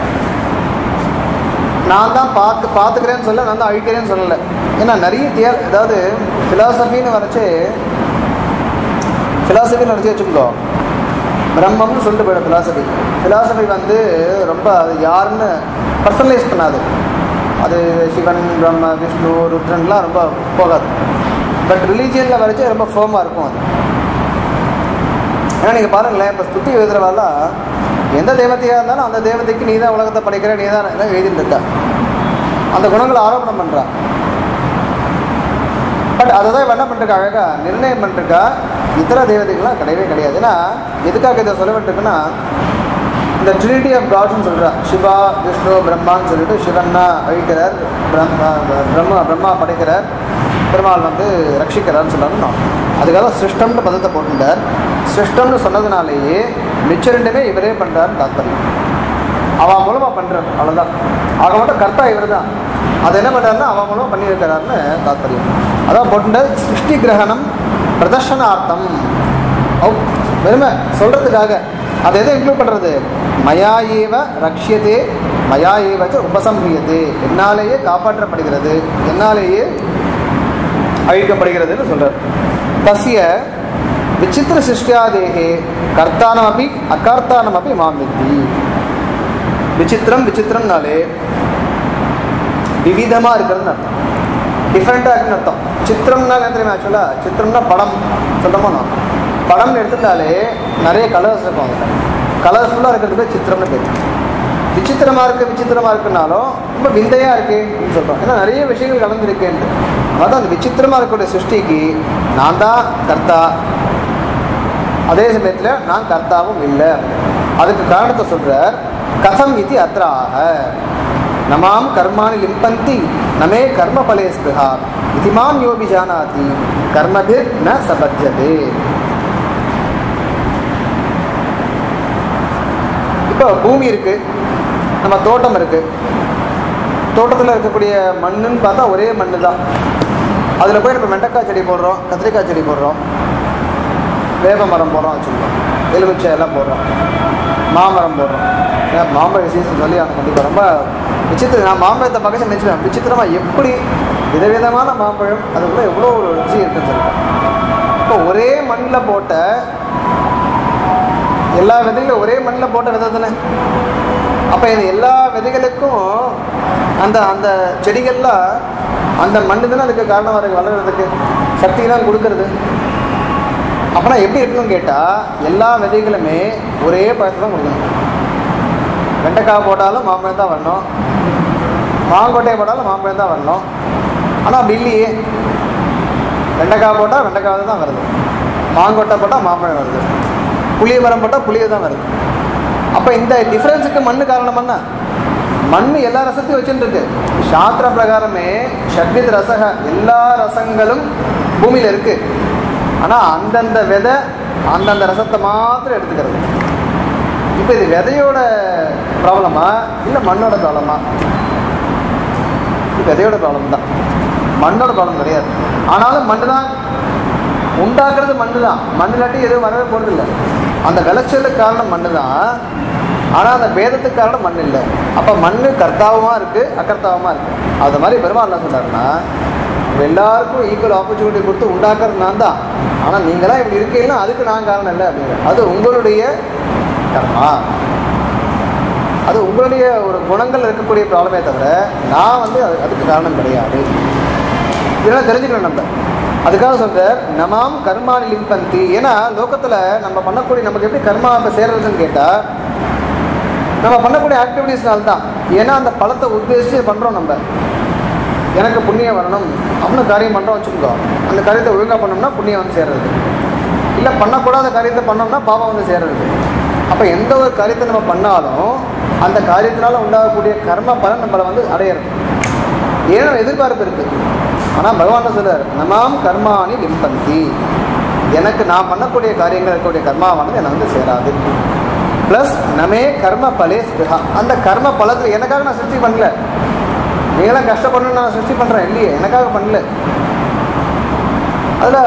நான் தான் பார்த்து பார்த்துக்கிறேன்னு சொல்ல நான் தான் அழிக்கிறேன்னு சொல்லலை ஏன்னா நிறைய தியா அதாவது ஃபிலாசபின்னு வரைச்சு ஃபிலாசபின்னு வரைச்சி வச்சுக்கோ பிரம்மம்னு சொல்லிட்டு போயிடும் ஃபிலாசபி ஃபிலாசபி வந்து ரொம்ப அது யாருன்னு பர்சனலைஸ் பண்ணாது அது சிவன் பிரம்ம விஷ்ணு ருத்ரன்லாம் ரொம்ப போகாது பட் ரிலீஜியனில் வரைச்சு ரொம்ப ஃபேமாக இருக்கும் அது ஏன்னா நீங்கள் பாருங்களேன் இப்போ ஸ்துதி எழுதுறவாலாம் எந்த தேவதையாக இருந்தாலும் அந்த தேவதைக்கு நீ தான் உலகத்தை படைக்கிற நீ தான் எல்லாம் எழுதிட்டு இருக்கா அந்த குணங்களை ஆரோபணம் பண்ணுறா பட் அதை தான் இவன் என்ன பண்ணிருக்கா அழகா நிர்ணயம் பண்ணிருக்கா இதர தேவதைகள்லாம் கிடையவே கிடையாது ஏன்னா எதுக்காக இதை சொல்ல வேண்டியிருக்குன்னா இந்த ட்ரினிட்டி ஆஃப் காட்ஸ்னு சொல்கிறா சிவா விஷ்ணு பிரம்மான்னு சொல்லிட்டு சிவன்னா அழிக்கிறார் பிரம்மா பிரம்மா பிரம்மா படைக்கிறார் பெருமாள் வந்து ரட்சிக்கிறார்னு சொல்கிறாருன்னா அதுக்காக சிருஷ்டம்னு பதத்தை போட்டுட்டார் சிருஷ்டம்னு சொன்னதுனாலேயே மிச்ச ரெண்டுமே இவரே பண்ணுறாருன்னு தாத்பரியம் அவன் மூலமாக பண்ணுறார் அவ்வளோதான் ஆக மட்டும் கர்த்தா இவர் தான் அதை என்ன பண்ணுறாருன்னா அவன் மூலமாக பண்ணியிருக்கிறாருன்னு தாத்பரியம் அதான் போட்டுட்டார் சிருஷ்டி கிரகணம் பிரதர்ஷனார்த்தம் அவ் வெறுமை சொல்கிறதுக்காக அதை எதை இன்க்ளூட் பண்ணுறது மயா ஏவ ரக்ஷியதே மயா ஏவச்ச உபசம்ஹியதே என்னாலேயே காப்பாற்றப்படுகிறது என்னாலேயே அழிக்கப்படுகிறதுன்னு சொல்கிறார் தஸ்ய விசித்திர சிருஷ்டியாதேகே கர்த்தானமப்பி அகர்த்தானமப்பி மாம் வித்தி விசித்திரம் விசித்திரம்னாலே விவிதமாக இருக்கிறதுன்னு அர்த்தம் டிஃப்ரெண்ட்டாக இருக்குன்னு அர்த்தம் சித்திரம்னா என்ன தெரியுமா ஆக்சுவலாக சித்திரம்னா படம் சொல்கிறோமோ நான் படம்னு எடுத்துட்டாலே நிறைய கலர்ஸ் இருக்கும் அதில் கலர்ஃபுல்லாக இருக்கிறதுக்கு சித்திரம்னு பேர் விசித்திரமாக இருக்குது விசித்திரமாக இருக்குனாலும் ரொம்ப விந்தையாக இருக்கு அப்படின்னு சொல்கிறோம் ஏன்னா நிறைய விஷயங்கள் கலந்துருக்கேன்ட்டு அதான் அந்த விசித்திரமாக இருக்கக்கூடிய சிருஷ்டிக்கு நான் தான் கர்த்தா அதே சமயத்தில் நான் கர்த்தாவும் இல்லை அதுக்கு காரணத்தை சொல்கிறார் கதம் இது அத்திர ஆக நமாம் கர்மாணி லிம்பந்தி நமே கர்ம பலே ஸ்பிருஹா இதிமாம் யோபி ஜானாதி கர்மபிர் ந சபத்தியதே இப்போ பூமி இருக்கு நம்ம தோட்டம் இருக்கு தோட்டத்தில் இருக்கக்கூடிய மண்ணுன்னு பார்த்தா ஒரே மண்ணு தான் அதில் போய் நம்ம வெண்டைக்காய் செடி போடுறோம் கத்திரிக்காய் செடி போடுறோம் வேப்ப மரம் போடுறோம் வச்சுருக்கோம் எலுமிச்சை எல்லாம் போடுறோம் மாமரம் போடுறோம் ஏன் மாம்பழ சீசன் சொல்லி அவங்க கண்டிப்பாக ரொம்ப விசித்திரம் நான் மாம்பழத்தை பக்கத்தில் நினச்சிப்பேன் விசித்திரமாக எப்படி விதவிதமான மாம்பழம் அதுக்குள்ளே எவ்வளோ ஒரு ருச்சி இருக்குன்னு சொல்லிட்டு இப்போ ஒரே மண்ணில் போட்ட எல்லா விதைகளும் ஒரே மண்ணில் போட்ட விதை தானே அப்போ இந்த எல்லா விதைகளுக்கும் அந்த அந்த செடிகள்லாம் அந்த மண்ணு தானே அதுக்கு காரணமாக இருக்கு வளர்கிறதுக்கு சக்தி தான் கொடுக்கறது அப்போனா எப்படி இருக்கணும்னு கேட்டால் எல்லா விதைகளுமே ஒரே பழத்தை தான் கொடுக்கணும் வெண்டைக்காய் போட்டாலும் மாம்பழம் தான் வரணும் மாங்கொட்டையை போட்டாலும் மாம்பழம் தான் வரணும் ஆனால் அப்படி இல்லையே வெண்டைக்காய் போட்டால் வெண்டைக்காய் தான் வருது மாங்கொட்டை போட்டால் மாம்பழம் வருது புளிய மரம் போட்டால் புளிய தான் வருது அப்போ இந்த டிஃப்ரென்ஸுக்கு மண்ணு காரணம் என்ன மண் எல்லா ரசத்தையும் வச்சுட்டு இருக்கு சாஸ்திர பிரகாரமே ஷட்வித் ரசக எல்லா ரசங்களும் பூமியில் இருக்கு ஆனால் அந்தந்த விதை அந்தந்த ரசத்தை மாத்திரம் எடுத்துக்கிறது இப்போ இது விதையோட ப்ராப்ளமா இல்லை மண்ணோட ப்ராப்ளமா இது விதையோட ப்ராப்ளம் தான் மண்ணோட ப்ராப்ளம் கிடையாது ஆனாலும் மண்ணு தான் உண்டாக்குறது மண்ணு தான் மண் இல்லாட்டி எதுவும் வரவே போகிறதில்ல அந்த விளைச்சலுக்கு காரணம் மண்ணு தான் ஆனால் அந்த பேதத்துக்கு காரணம் மண் இல்லை அப்போ மண் கர்த்தாவுமா இருக்குது அக்கர்த்தாவுமா இருக்குது அது மாதிரி பெருமாள் என்ன சொல்கிறாருன்னா எல்லாருக்கும் ஈக்குவல் ஆப்பர்ச்சுனிட்டி கொடுத்து உண்டாக்குறது நான் தான் ஆனால் நீங்களாம் இப்படி இருக்கீங்கன்னா அதுக்கு நான் காரணம் இல்லை அப்படிங்கிற அது உங்களுடைய கர்மா அது உங்களுடைய ஒரு குணங்கள் இருக்கக்கூடிய ப்ராப்ளமே தவிர நான் வந்து அது அதுக்கு காரணம் கிடையாது இதெல்லாம் தெரிஞ்சுக்கணும் நம்ம அதுக்காக சொல்றார் நமாம் கர்மானி லிம்பந்தி ஏன்னா லோகத்தில் நம்ம பண்ணக்கூடிய நமக்கு எப்படி கர்மா இப்போ சேர்றதுன்னு கேட்டால் நம்ம பண்ணக்கூடிய ஆக்டிவிட்டீஸ்னால தான் ஏன்னா அந்த பழத்தை உத்தேசித்து பண்ணுறோம் நம்ம எனக்கு புண்ணியம் வரணும் அப்படின்னு காரியம் பண்ணுறோம் வச்சுக்கோ அந்த காரியத்தை ஒழுங்காக பண்ணோம்னா புண்ணியம் வந்து சேர்றது இல்லை பண்ணக்கூடாத காரியத்தை பண்ணோம்னா பாவம் வந்து சேர்றது அப்போ எந்த ஒரு காரியத்தை நம்ம பண்ணாலும் அந்த காரியத்தினால உண்டாகக்கூடிய கர்ம பலன் நம்மளை வந்து அடையிறது ஏன்னா எதிர்பார்ப்பு இருக்கு ஆனால் பகவான் சொல்றார் நமாம் கர்மானி லிம்பந்தி எனக்கு நான் பண்ணக்கூடிய காரியங்கள் இருக்கக்கூடிய கர்மாவானது என்னை வந்து சேராது ப்ளஸ் நமே கர்ம பலே ஸ்பிருஹா அந்த கர்ம பலத்தில் எனக்காக நான் சிருஷ்டி பண்ணல நீங்களாம் கஷ்டப்படணும்னு நான் சிருஷ்டி பண்ணுறேன் இல்லையே எனக்காக பண்ணல அதில்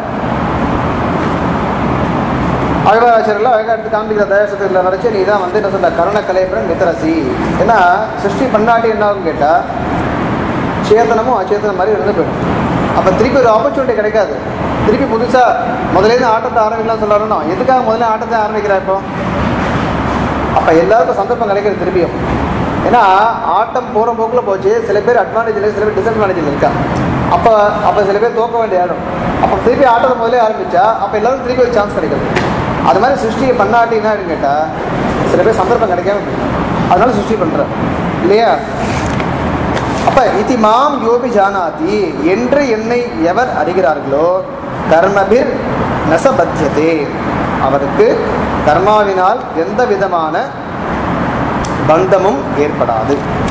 அழகாச்சாரியெல்லாம் அழகாக எடுத்து காண்பிக்கிற தயாசத்தில் வரைச்சு நீ தான் வந்து என்ன சொல்ற கருண கலைப்புறன் மித்தரசி ஏன்னா சிருஷ்டி பண்ணாட்டி என்ன ஆகும் கேட்டால் சேத்தனமும் அச்சேத்தனம் மாதிரி இருந்து போயிடும் அப்போ திருப்பி ஒரு ஆப்பர்ச்சுனிட்டி கிடைக்காது திருப்பி புதுசாக முதலேருந்து ஆட்டத்தை ஆரம்பிக்கலாம் சொல்லணும் எதுக்காக முதல்ல ஆட்டத்தை ஆரம்பிக்கிறா இப்போ அப்போ எல்லாருக்கும் சந்தர்ப்பம் கிடைக்கிறது திருப்பியும் ஏன்னா ஆட்டம் போகிற போக்கில் போச்சு சில பேர் அட்வான்டேஜ் இல்லை சில பேர் டிஸ்அட்வான்டேஜில் இருக்கா அப்போ அப்போ சில பேர் தோக்க வேண்டிய இடம் அப்போ திருப்பி ஆட்டத்தை முதல்ல ஆரம்பிச்சா அப்போ எல்லாரும் திருப்பி ஒரு சான்ஸ் கிடைக்குது அது மாதிரி சிருஷ்டியை பண்ணாட்டினா கேட்டால் சில பேர் சந்தர்ப்பம் கிடைக்காம போயிடும். அதனால சிருஷ்டி பண்ணுறேன் இல்லையா அப்ப இதி மாம் யோபி ஜானாதி என்று என்னை எவர் அறிகிறார்களோ கர்மபிர் நசபத்தியதே அவருக்கு கர்மாவினால் எந்த விதமான பந்தமும் ஏற்படாது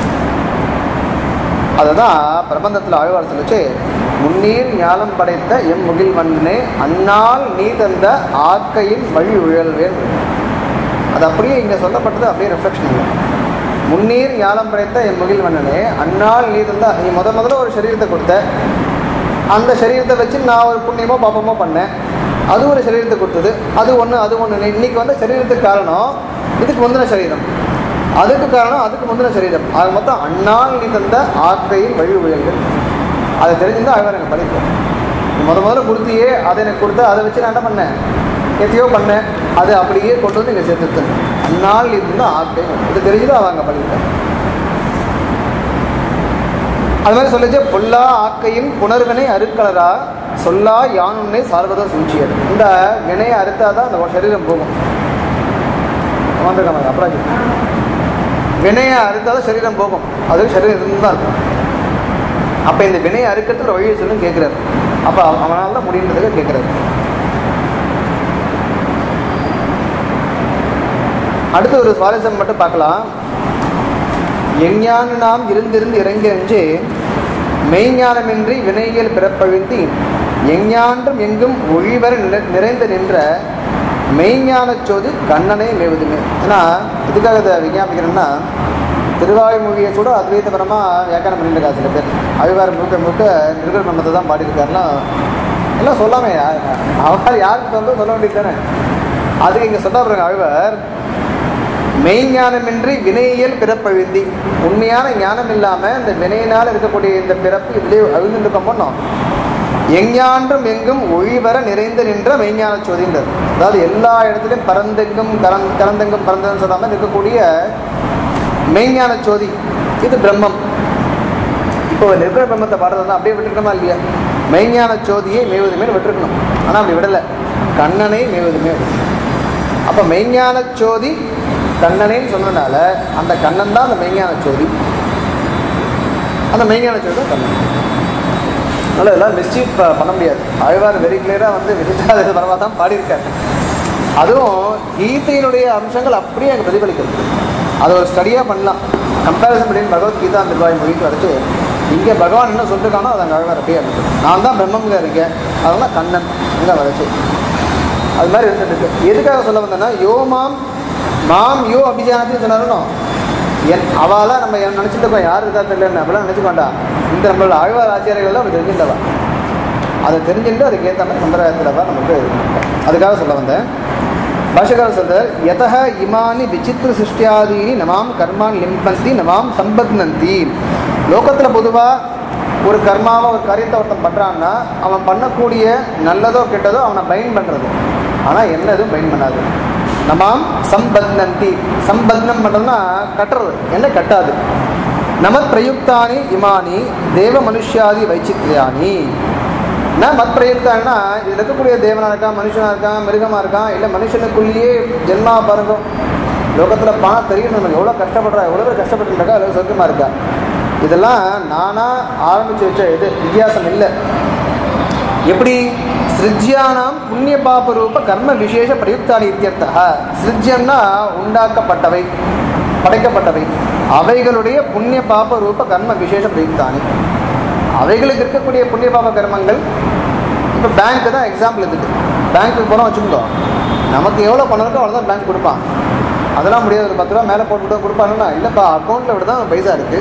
அதுதான் பிரபந்தத்தில் ஆழ்வார் சொல்லிச்சு முன்னீர் ஞானம் படைத்த எம் முகில் மண்ணே அந்நாள் நீ தந்த ஆக்கையின் வழி உழல்வேன் அது அப்படியே இங்கே சொல்லப்பட்டது அப்படியே ரிஃப்ளெக்ஷன் இல்லை முன்னீர் ஞானம் படைத்த என் முகில் மன்னனே அந்நாள் நீ தந்தா நீ முத முதல்ல ஒரு சரீரத்தை கொடுத்த அந்த சரீரத்தை வச்சு நான் ஒரு புண்ணியமோ பாப்பமோ பண்ணேன் அது ஒரு சரீரத்தை கொடுத்தது அது ஒன்று அது ஒன்று இன்னைக்கு வந்து சரீரத்துக்கு காரணம் இதுக்கு முந்தின சரீரம் அதுக்கு காரணம் அதுக்கு முந்தின சரீரம் அது மொத்தம் அந்நாள் நீ தந்த ஆக்கையின் வழி உயல்கள் அதை தெரிஞ்சிருந்தா அழகாக எனக்கு படிப்போம் நீ முத முதல்ல கொடுத்தியே அதை எனக்கு கொடுத்த அதை வச்சு நான் என்ன பண்ணேன் எத்தையோ பண்ணேன் அது அப்படியே கொண்டு வந்து இங்கே சேர்த்துட்டு அந்நாள் இருந்த ஆக்கை இது தெரிஞ்சுதான் அவங்க பண்ணிட்டேன் அது மாதிரி சொல்லிச்சு பொல்லா ஆக்கையின் புனர்வினை அறுக்கலரா சொல்லா யான் உன்னை சார்வதா சூழ்ச்சியது இந்த வினையை அறுத்தாதான் அந்த சரீரம் போகும் வந்திருக்காங்க அப்புறம் வினையை அறுத்தாதான் சரீரம் போகும் அது சரீரம் இருந்து தான் இருக்கும் அப்போ இந்த வினையை அறுக்கிறதுக்கு ஒரு வழியை சொல்லும் கேட்குறாரு அப்போ அவனால தான் முடியுன்றதுக்கு கேட்குறாரு அடுத்து ஒரு சுவாரஸ்யம் மட்டும் பார்க்கலாம் எஞ்ஞான நாம் இருந்திருந்து இறங்கியன்று மெய்ஞானமின்றி வினையில் பிறப்பழிந்து எஞ்ஞான்றும் எங்கும் ஒழிவர நிறை- நிறைந்து நின்ற மெய்ஞான சோதி கண்ணனை மேவுதுமே ஏன்னா இதுக்காக இதை விஞ்ஞாபிக்கிறேன்னா திருவாய்மொழியை கூட அத்வைதபரமாக வியாக்கியானம் பண்ணிட்டு இருக்கா சில பேர் அவிவார் முழுக்க முழுக்க நிருகல் பிரம்மத்தை தான் பாடியிருக்காருன்னா எல்லாம் சொல்லாமே அவர் யாருக்கு சொல்ல சொல்ல வேண்டியது தானே அதுக்கு இங்கே சொல்ல பாருங்க அவிவார் மெய்ஞானமின்றி வினையியல் பிறப்பழுந்தி உண்மையான ஞானம் இல்லாமல் இந்த வினையினால் இருக்கக்கூடிய இந்த பிறப்பு இதுலேயே அழுந்துட்டு பண்ணோம் எஞ்ஞான்றும் எங்கும் ஒழிவர நிறைந்து நின்ற மெய்ஞான சோதின்றது அதாவது எல்லா இடத்துலையும் பரந்தெங்கும் கரந் கரந்தெங்கும் பரந்தெங்கும் சொல்லாமல் இருக்கக்கூடிய மெய்ஞான சோதி இது பிரம்மம் இப்போ நிர்குண பிரம்மத்தை பாடுறது அப்படியே விட்டுருக்கணுமா இல்லையா மெய்ஞான சோதியை மேவுதுமே விட்டுருக்கணும் ஆனால் அப்படி விடலை கண்ணனை மேவுதுமே அப்போ மெய்ஞான சோதி கண்ணனேன்னு சொன்னதுனால அந்த கண்ணன் தான் அந்த மெய்ஞான சோதி அந்த மெய்ஞான சோதி தான் கண்ணன் அதனால் இதெல்லாம் மிஸ்சீஃப் பண்ண முடியாது ஆழ்வார் வெரி கிளியராக வந்து விதித்தாத பரவா தான் பாடியிருக்காரு அதுவும் கீதையினுடைய அம்சங்கள் அப்படியே அங்கே பிரதிபலிக்கிறது அதை ஒரு ஸ்டடியாக பண்ணலாம் கம்பேரிசன் பண்ணி பகவத்கீதா நிர்வாகி மொழிக்கு வரைச்சு இங்கே பகவான் என்ன சொல்லிருக்கானோ அதை அங்கே ஆழ்வார் அப்படியே இருக்கு நான் தான் பிரம்மங்க இருக்கேன் அதெல்லாம் கண்ணன் இங்கே வரைச்சு அது மாதிரி இருந்துட்டு இருக்கு எதுக்காக சொல்ல வந்தேன்னா யோ மாம் மாம் யோ அபிஜானத்தின்னு சொன்னாலும் என் அவாலாம் நம்ம என்ன நினச்சிட்டு இருக்கோம் யார் இருக்கா தெரியல அப்படிலாம் நினச்சிக்க வேண்டாம் இந்த நம்மளோட ஆழ்வார் ஆச்சாரியர்கள் அப்படி தெரிஞ்சிருந்தவா அதை தெரிஞ்சுட்டு அதுக்கு ஏற்ற மாதிரி சம்பிரதாயத்தில் தான் நமக்கு அதுக்காக சொல்ல வந்தேன் பாஷகார சொல்றார் யதக இமானி விசித்திர சிருஷ்டியாதீனி நமாம் கர்மான் லிம்பந்தி நமாம் சம்பத்னந்தி லோகத்தில் பொதுவாக ஒரு கர்மாவை ஒரு காரியத்தை ஒருத்தன் பண்ணுறான்னா அவன் பண்ணக்கூடிய நல்லதோ கெட்டதோ அவனை பைன் பண்ணுறது ஆனால் என்ன எதுவும் பைன் பண்ணாது நமாம் சம்பத்னந்தி சம்பத்னம் பண்ணுறதுனா கட்டுறது என்ன கட்டாது நமத் பிரயுக்தானி இமானி தேவ மனுஷ்யாதி வைச்சித்யானி நான் மத் பிரயுக்தானா இதில் இருக்கக்கூடிய தேவனாக இருக்கான் மனுஷனாக இருக்கான் மிருகமாக இருக்கான் இல்லை மனுஷனுக்குள்ளேயே ஜென்மா பாருங்க லோகத்தில் பணம் தெரியும் நமக்கு எவ்வளோ கஷ்டப்படுறா எவ்வளோ பேர் கஷ்டப்பட்டுருக்கா எவ்வளோ சொர்க்கமாக இருக்கா இதெல்லாம் நானாக ஆரம்பித்து வச்ச இது வித்தியாசம் இல்லை எப்படி சிருஜ்யானாம் புண்ணிய பாப ரூப கர்ம விசேஷ பிரயுக்தானி இத்தியர்த்தா சிருஜ்யம்னா உண்டாக்கப்பட்டவை படைக்கப்பட்டவை அவைகளுடைய புண்ணிய பாப ரூப கர்ம விசேஷ பிரயுக்தானி அவைகளுக்கு இருக்கக்கூடிய புண்ணிய பாப கர்மங்கள் இப்போ பேங்க்கு தான் எக்ஸாம்பிள் இதுக்கு பேங்க்குக்கு போகிறோம் வச்சுக்கோ நமக்கு எவ்வளோ பணம் இருக்கோ அவ்வளோ தான் பேங்க் கொடுப்பான் அதெல்லாம் முடியாது ஒரு பத்து ரூபா மேலே போட்டு கூட கொடுப்பாங்கன்னா இல்லைப்பா அக்கௌண்ட்டில் விட தான் பைசா இருக்குது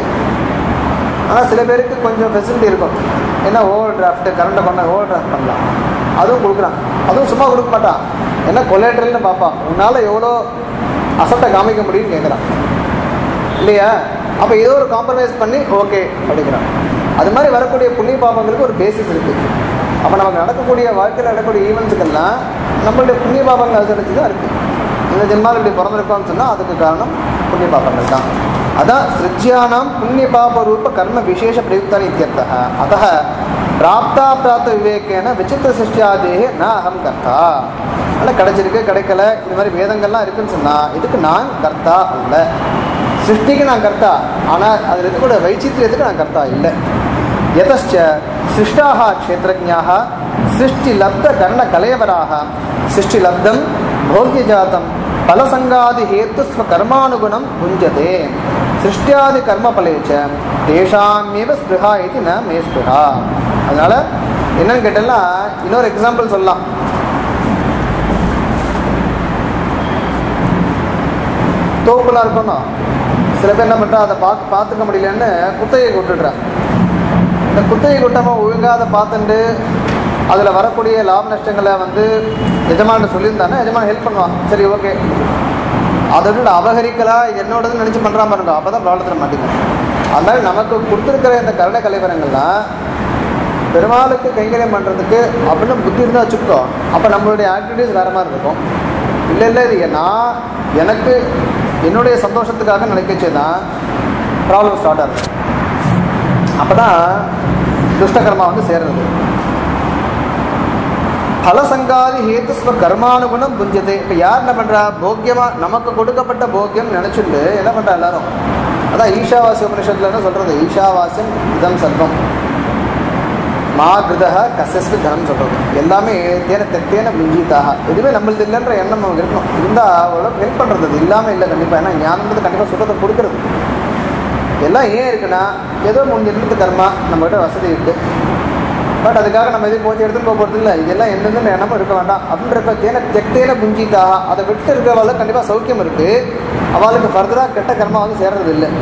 ஆனால் சில பேருக்கு கொஞ்சம் ஃபெசிலிட்டி இருக்கும் என்ன ஓவர் டிராஃப்ட் கரண்ட்டை பண்ண ஓவர் டிராஃப்ட் பண்ணலாம் அதுவும் கொடுக்குறான் அதுவும் சும்மா கொடுக்க மாட்டான் என்ன கொலேட்ரல்னு பார்ப்பான் உன்னால் எவ்வளோ அசட்டை காமிக்க முடியும்னு கேட்குறான் இல்லையா அப்போ ஏதோ ஒரு காம்ப்ரமைஸ் பண்ணி ஓகே அப்படிங்கிறான் அது மாதிரி வரக்கூடிய புண்ணிய பாபங்களுக்கு ஒரு பேசிஸ் இருக்குது அப்போ நமக்கு நடக்கக்கூடிய வாழ்க்கையில் நடக்கக்கூடிய ஈவெண்ட்ஸுக்கெல்லாம் நம்மளுடைய புண்ணிய பாபங்கள் அனுசரித்து தான் இருக்குது இந்த ஜென்மாவில் இப்படி பிறந்திருக்கோம்னு சொன்னால் அதுக்கு காரணம் புண்ணிய பாபங்கள் தான் அதான் சிருஜ்யானாம் புண்ணிய பாப ரூப கர்ம விசேஷ பிரயுக்தானி இத்தியர்த்தः அத்தः பிராப்தா பிராப்த விவேகேன விசித்திர சிருஷ்டியாதேகே ந அகம் கர்த்தா அதனால் கிடைச்சிருக்கு கிடைக்கல இது மாதிரி வேதங்கள்லாம் இருக்குன்னு சொன்னால் இதுக்கு நான் கர்த்தா அல்ல சிருஷ்டிக்கு நான் கர்த்தா ஆனால் அதில் இருக்கக்கூடிய வைச்சித்திரியத்துக்கு நான் கர்த்தா இல்லை यतश्च सृष्टाः क्षेत्रज्ञाः सृष्टिलब्धकर्णकलेवराः सृष्टिलब्धं भोग्यजातं फलसङ्गादिहेतुस्वकर्मानुगुणं भुञ्जते सृष्ट्यादिकर्मफले च तेषामेव स्पृहा इति न मे स्पृहा அதனால் என்னன்னு கேட்டேன்னா இன்னொரு எக்ஸாம்பிள் சொல்லலாம் தோப்புலாம் இருக்கணும் சில பேர் என்ன பண்ணுறா அதை பார்த்து பார்த்துக்க முடியலன்னு குத்தகை விட்டுடுறான் இந்த குத்தகை கொட்டாமல் ஒழுங்காக அதை பார்த்துட்டு அதில் வரக்கூடிய லாப நஷ்டங்களை வந்து எஜமான் சொல்லியிருந்தானே எஜமான் ஹெல்ப் பண்ணுவான் சரி ஓகே அதை விட அபகரிக்கலாம் என்னோடதுன்னு நினச்சி பண்ணுறான் பாருங்க அப்போ தான் ப்ராப்ளத்தில் மாட்டிக்கும் அதனால நமக்கு கொடுத்துருக்கிற இந்த கருணை கலைவரங்கள்லாம் பெருமாளுக்கு கைங்கரியம் பண்ணுறதுக்கு அப்படின்னு புத்தி இருந்தால் வச்சுக்கோ அப்போ நம்மளுடைய ஆக்டிவிட்டீஸ் வேறு மாதிரி இருக்கும் இல்லை இல்லை இது நான் எனக்கு என்னுடைய சந்தோஷத்துக்காக நினைக்கச்சே தான் ப்ராப்ளம் ஸ்டார்ட் ஆகுது அப்போ தான் துஷ்டகர்மா வந்து சேர்றது பலசங்காதி ஹேத்துஸ்வ கர்மானுகுணம் புஞ்சது இப்போ யார் என்ன பண்ணுறா போக்கியமாக நமக்கு கொடுக்கப்பட்ட போக்கியம் நினச்சிட்டு என்ன பண்ணுறா எல்லாரும் அதான் ஈஷாவாசிய உபனிஷத்துல என்ன சொல்கிறது ஈஷாவாசியம் இதம் சர்வம் மா கிருதா கசஸ்து தனம் சொல்கிறது எல்லாமே தேன தெத்தேன புஞ்சித்தாக எதுவுமே நம்மளுது இல்லைன்ற எண்ணம் நமக்கு இருக்கணும் இருந்தால் அவ்வளோ ஹெல்ப் பண்ணுறது அது இல்லாமல் இல்லை கண்டிப்பாக ஏன்னா ஞானம்ன்றது கண்டிப்பாக சுகத்தை கொடுக்குறது எல்லாம் ஏன் இருக்குன்னா ஏதோ மூணு ஜென்மத்து கர்மா நம்மகிட்ட வசதி இருக்குது பட் அதுக்காக நம்ம எதுவும் போச்சு எடுத்துன்னு போக போகிறது இல்லை இதெல்லாம் என்னென்னு எண்ணமும் இருக்க வேண்டாம் அப்படின்றப்ப தேன தெத்தேன புஞ்சித்தாக அதை விட்டு இருக்கிறவள கண்டிப்பாக சௌக்கியம் இருக்குது அவளுக்கு ஃபர்தராக கெட்ட கர்மா வந்து சேர்றது இல்லை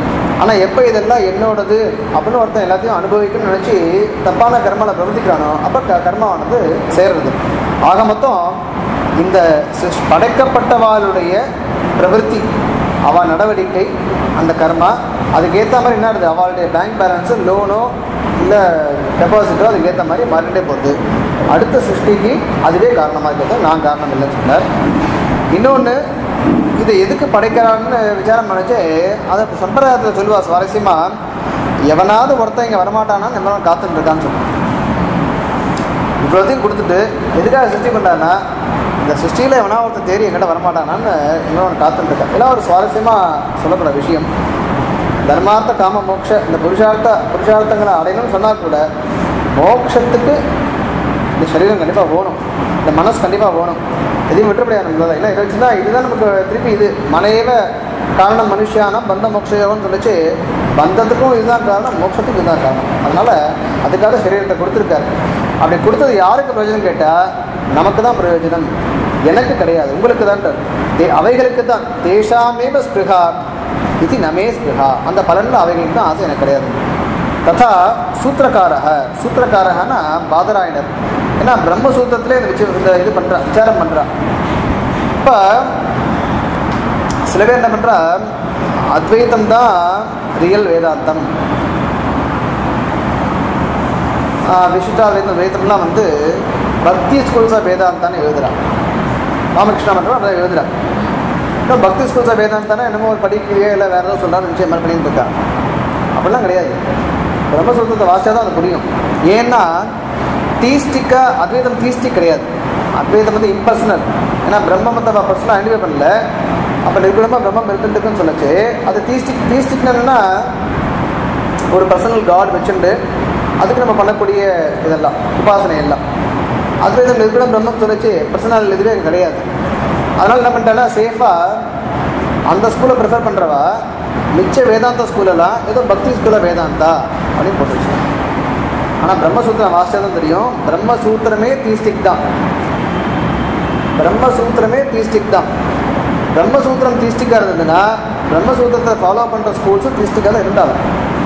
ஆனால் எப்போ இதெல்லாம் என்னோடது அப்படின்னு ஒருத்தன் எல்லாத்தையும் அனுபவிக்கணும்னு நினச்சி தப்பான கர்மாவில் பிரவர்த்திக்கிறானோ அப்போ க கர்மாவானது சேர்றது ஆக மொத்தம் இந்த சிருஷ்- படைக்கப்பட்டவாளுடைய பிரவൃத்தி அவள் நடவடிக்கை அந்த கர்மா அதுக்கேற்ற மாதிரி என்ன இருக்குது அவளுடைய பேங்க் பேலன்ஸு லோனோ இல்லை டெபாசிட்டோ அதுக்கேற்ற மாதிரி மாறிட்டே போகுது அடுத்த சிருஷ்டிக்கு அதுவே காரணமாக இருக்கிறது நான் காரணம் இல்லைன்னு சொன்னார் இன்னொன்று இதை எதுக்கு படைக்கிறான்னு விசாரம் பண்ணிச்சு அதை இப்போ சம்பிரதாயத்தில் சொல்லுவா சுவாரஸ்யமாக எவனாவது ஒருத்தன் இங்கே வரமாட்டானா நம்ம காத்துட்டு இருக்கான்னு சொல்லுவான் இவ்வளோத்தையும் கொடுத்துட்டு எதுக்காக சிருஷ்டி பண்ணான்னா இந்த சிருஷ்டியில் எவனா ஒருத்தன் தேடி என்கிட்ட வரமாட்டானான்னு இன்னொன்று காத்துட்டு இருக்கான் இதெல்லாம் ஒரு சுவாரஸ்யமாக சொல்லப்படுற விஷயம் தர்மார்த்த காம மோட்ச இந்த புருஷார்த்த புருஷார்த்தங்களை அடையணும்னு சொன்னால் கூட மோட்சத்துக்கு இந்த சரீரம் கண்டிப்பாக வேணும் இந்த மனசு கண்டிப்பாக வேணும் எதையும் விட்டுப்படையாது நம்மளால இல்லை இதை வச்சுன்னா இதுதான் நமக்கு திருப்பி இது மனையவ காரணம் மனுஷியானம் பந்த மோட்சயோகம்னு சொல்லிச்சு பந்தத்துக்கும் இதுதான் காரணம் மோட்சத்துக்கும் இதுதான் காரணம் அதனால அதுக்காக சரீரத்தை கொடுத்துருக்காரு அப்படி கொடுத்தது யாருக்கு பிரயோஜனம் கேட்டால் நமக்கு தான் பிரயோஜனம் எனக்கு கிடையாது உங்களுக்கு தான் அவைகளுக்கு தான் தேஷாமேவ ஸ்பிருகா இது நமே ஸ்பிருகா அந்த பலனில் அவைகளுக்கு தான் ஆசை எனக்கு கிடையாது ததா சூத்திரக்காரக சூத்திரக்காரகனா பாதராயணர் ஏன்னா பிரம்மசூத்திரத்திலே இந்த விச்சு இந்த இது பண்ணுறா விசாரம் பண்ணுறா இப்போ சில பேர் என்ன பண்ணுறா அத்வைத்தம் தான் ரியல் வேதாந்தம் விசிஷ்டாத்வைத்தம் வேதம்லாம் வந்து பக்தி ஸ்கூல்ஸ் ஆஃப் வேதாந்தான்னு எழுதுறான் ராமகிருஷ்ணா மன்றம் அதை எழுதுறான் இன்னும் பக்தி ஸ்கூல்ஸ் ஆஃப் வேதாந்தானா என்னமோ ஒரு படிக்கலையே இல்லை வேறு ஏதோ சொல்கிறாரு நிச்சயம் மாதிரி பண்ணிட்டு இருக்கான் அப்படிலாம் கிடையாது பிரம்மசூத்திரத்தை வாசிச்சா தான் அது புரியும் ஏன்னா தீஸ்டிக்காக அத்வைதம் தீஸ்டிக் கிடையாது அத்வைதம் வந்து இம்பர்சனல் ஏன்னா பிரம்மம் வந்து அவள் பர்சனலாக ஐடென்டிஃபை பண்ணல அப்போ நிர்குணமாக பிரம்மம் இருக்குன்னு சொல்லச்சு அது தீஸ்டிக் தீஸ்டிக்னு என்னன்னா ஒரு பர்சனல் காட் வச்சுண்டு அதுக்கு நம்ம பண்ணக்கூடிய இதெல்லாம் உபாசனை எல்லாம் அத்வைதம் நிர்குணம் பிரம்மம் சொல்லச்சு பர்சனல் இதுவே அங்க கிடையாது அதனால் என்ன பண்ணிட்டானா சேஃபாக அந்த ஸ்கூலை ப்ரிஃபர் பண்ணுறவா மிச்ச வேதாந்த ஸ்கூலெல்லாம் ஏதோ பக்தி ஸ்கூலில் வேதாந்தா அப்படின்னு போட்டு வச்சு ஆனால் பிரம்மசூத்திரம் வாசிச்சா தான் தெரியும் பிரம்மசூத்திரமே தீஸ்டிக் தான் பிரம்மசூத்திரமே தீஸ்டிக் தான் பிரம்மசூத்திரம் தீஸ்டிக்காக இருந்ததுன்னா பிரம்மசூத்திரத்தை ஃபாலோ பண்ணுற ஸ்கூல்ஸும் தீஸ்டிக்காக தான் இருந்தாலும்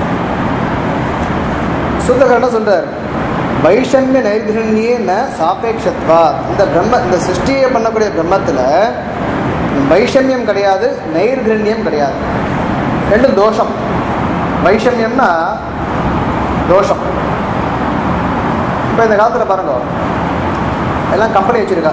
சூத்திரக்காரர் என்ன சொல்றார் வைஷமிய நைர்கிரண்யே ந சாபேக்ஷத்வா இந்த பிரம்ம இந்த சிருஷ்டியை பண்ணக்கூடிய பிரம்மத்தில் வைஷமியம் கிடையாது நைர்கிரண்யம் கிடையாது ரெண்டும் தோஷம் வைஷமியம்னா தோஷம் இப்போ இந்த காலத்தில் பாருங்க எல்லாம் கம்பெனி வச்சுருக்கா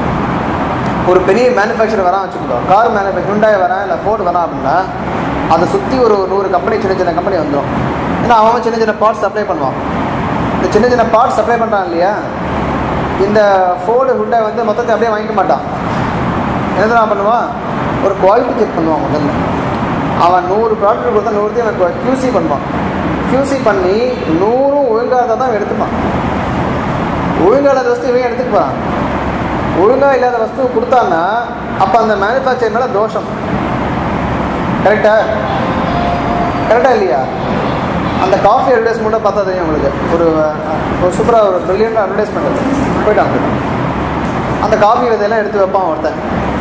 ஒரு பெரிய மேனுஃபேக்சர் வரான் வச்சுக்கோ கார் மேனுஃபேக்சர் ஹுண்டாய் வரான் இல்லை ஃபோர்டு வரான் அப்படின்னா அதை சுற்றி ஒரு நூறு கம்பெனி சின்ன சின்ன கம்பெனி வந்துடும் ஏன்னா அவன் சின்ன சின்ன பார்ட்ஸ் சப்ளை பண்ணுவான் இந்த சின்ன சின்ன பார்ட்ஸ் சப்ளை பண்ணுறான் இல்லையா இந்த ஃபோர்டு ஹுண்டாய் வந்து மொத்தத்தை அப்படியே வாங்கிக்க மாட்டான் என்ன பண்ணுவான் ஒரு குவாலிட்டி செக் பண்ணுவான் முதல்ல அவன் நூறு ப்ராடக்ட் கொடுத்தா நூறுத்தையும் அவன் கியூசி பண்ணுவான் கியூசி பண்ணி நூறும் ஒழுங்காக இருந்தால் தான் எடுத்துப்பான் ஒழுங்காக இல்லாத வஸ்து இவன் எடுத்துக்குவான் ஒழுங்காக இல்லாத வஸ்து கொடுத்தான்னா அப்போ அந்த மேனுஃபேக்சர் மேலே தோஷம் கரெக்டா கரெக்டா இல்லையா அந்த காஃபி அட்வர்டைஸ்மெண்ட்டை பார்த்தா தெரியும் உங்களுக்கு ஒரு ஒரு சூப்பராக ஒரு ப்ரில்லியண்டாக அட்வர்டைஸ்மெண்ட் போயிட்டாங்க அந்த காஃபி விதையெல்லாம் எடுத்து வைப்பான் ஒருத்தன்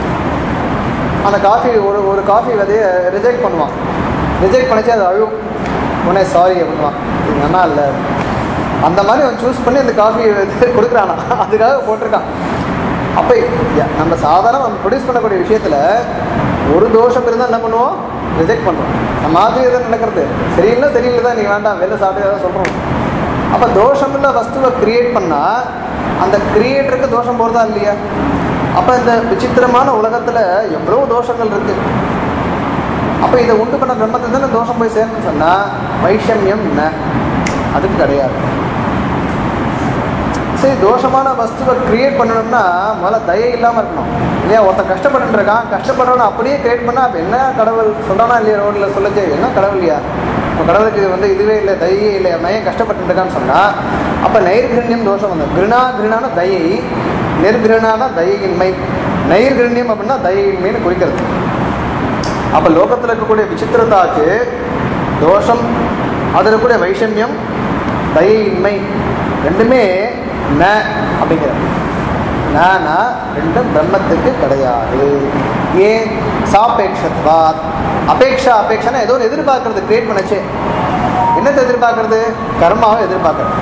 அந்த காஃபி ஒரு ஒரு காஃபி விதையை ரிஜெக்ட் பண்ணுவான் ரிஜெக்ட் பண்ணிச்சு அது அழுவும் உடனே சாரி அப்படின்வான் இது நல்லா இல்லை அந்த மாதிரி அவன் சூஸ் பண்ணி அந்த காஃபி கொடுக்குறானா அதுக்காக போட்டிருக்கான் அப்போ நம்ம சாதாரண நம்ம ப்ரொடியூஸ் பண்ணக்கூடிய விஷயத்தில் ஒரு தோஷம் இருந்தால் என்ன பண்ணுவோம் ரிஜெக்ட் பண்ணுறோம் நம்ம மாதிரி எதாவது நடக்கிறது சரியில்லை சரியில்லை தான் நீங்கள் வேண்டாம் வெளில சாப்பிட்டு ஏதாவது சொல்கிறோம் அப்போ தோஷமில்ல வஸ்துவை கிரியேட் பண்ணால் அந்த கிரியேட்டருக்கு தோஷம் போகிறதா இல்லையா அப்போ இந்த விசித்திரமான உலகத்தில் எவ்வளோ தோஷங்கள் இருக்குது அப்போ இதை உண்டு பண்ண பிரம்மத்தை தானே தோஷம் போய் சேரணும்னு சொன்னால் வைஷமியம் என்ன அதுக்கு கிடையாது சரி தோஷமான வஸ்துவை கிரியேட் பண்ணணும்னா முதல்ல தயை இல்லாமல் இருக்கணும் இல்லையா ஒருத்தன் கஷ்டப்பட்டு இருக்கான் கஷ்டப்படுறவனை அப்படியே கிரியேட் பண்ணால் அப்போ என்ன கடவுள் சொல்கிறானா இல்லையா ரோட்டில் சொல்லச்சே என்ன கடவுள் இல்லையா இப்போ கடவுளுக்கு இது வந்து இதுவே இல்லை தயையே இல்லை மையம் கஷ்டப்பட்டு இருக்கான்னு சொன்னால் அப்போ நைர்கிரண்யம் தோஷம் வந்து கிருணா கிருணான தயை நிர்கிருணான தயையின்மை நைர்கிரண்யம் அப்படின்னா தயையின்மைன்னு குறிக்கிறது அப்போ லோகத்தில் இருக்கக்கூடிய விசித்திரத்தாக்கு தோஷம் அதில் கூட வைஷமியம் தயையின்மை ரெண்டுமே ந அப்படிங்கிறது நானா ரெண்டும் பிரம்மத்துக்கு கிடையாது ஏன் சாபேக்ஷத்வாத் அபேக்ஷா அபேக்ஷனா ஏதோ ஒரு எதிர்பார்க்கறது கிரியேட் பண்ணுச்சு என்னத்தை எதிர்பார்க்கறது கர்மாவை எதிர்பார்க்கறது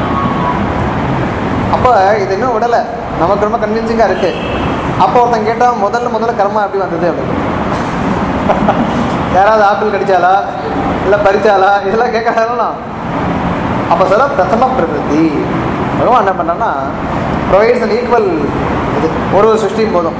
அப்போ இது இன்னும் விடலை நமக்கு ரொம்ப கன்வின்சிங்காக இருக்கு அப்போ ஒருத்தன் கேட்டால் முதல்ல முதல்ல கர்மா எப்படி வந்தது அப்படின்னு யாராவது ஆப்பிள் கடிச்சாலா இல்லை பறிச்சாலா இதெல்லாம் கேட்கறாலும் அப்போ சொல்ல பிரதம பிரவருத்தி பகவான் என்ன பண்ணான்னா ப்ரொவைட்ஸ் அன் ஈக்குவல் இது ஒரு ஒரு சிருஷ்டியும் போதும்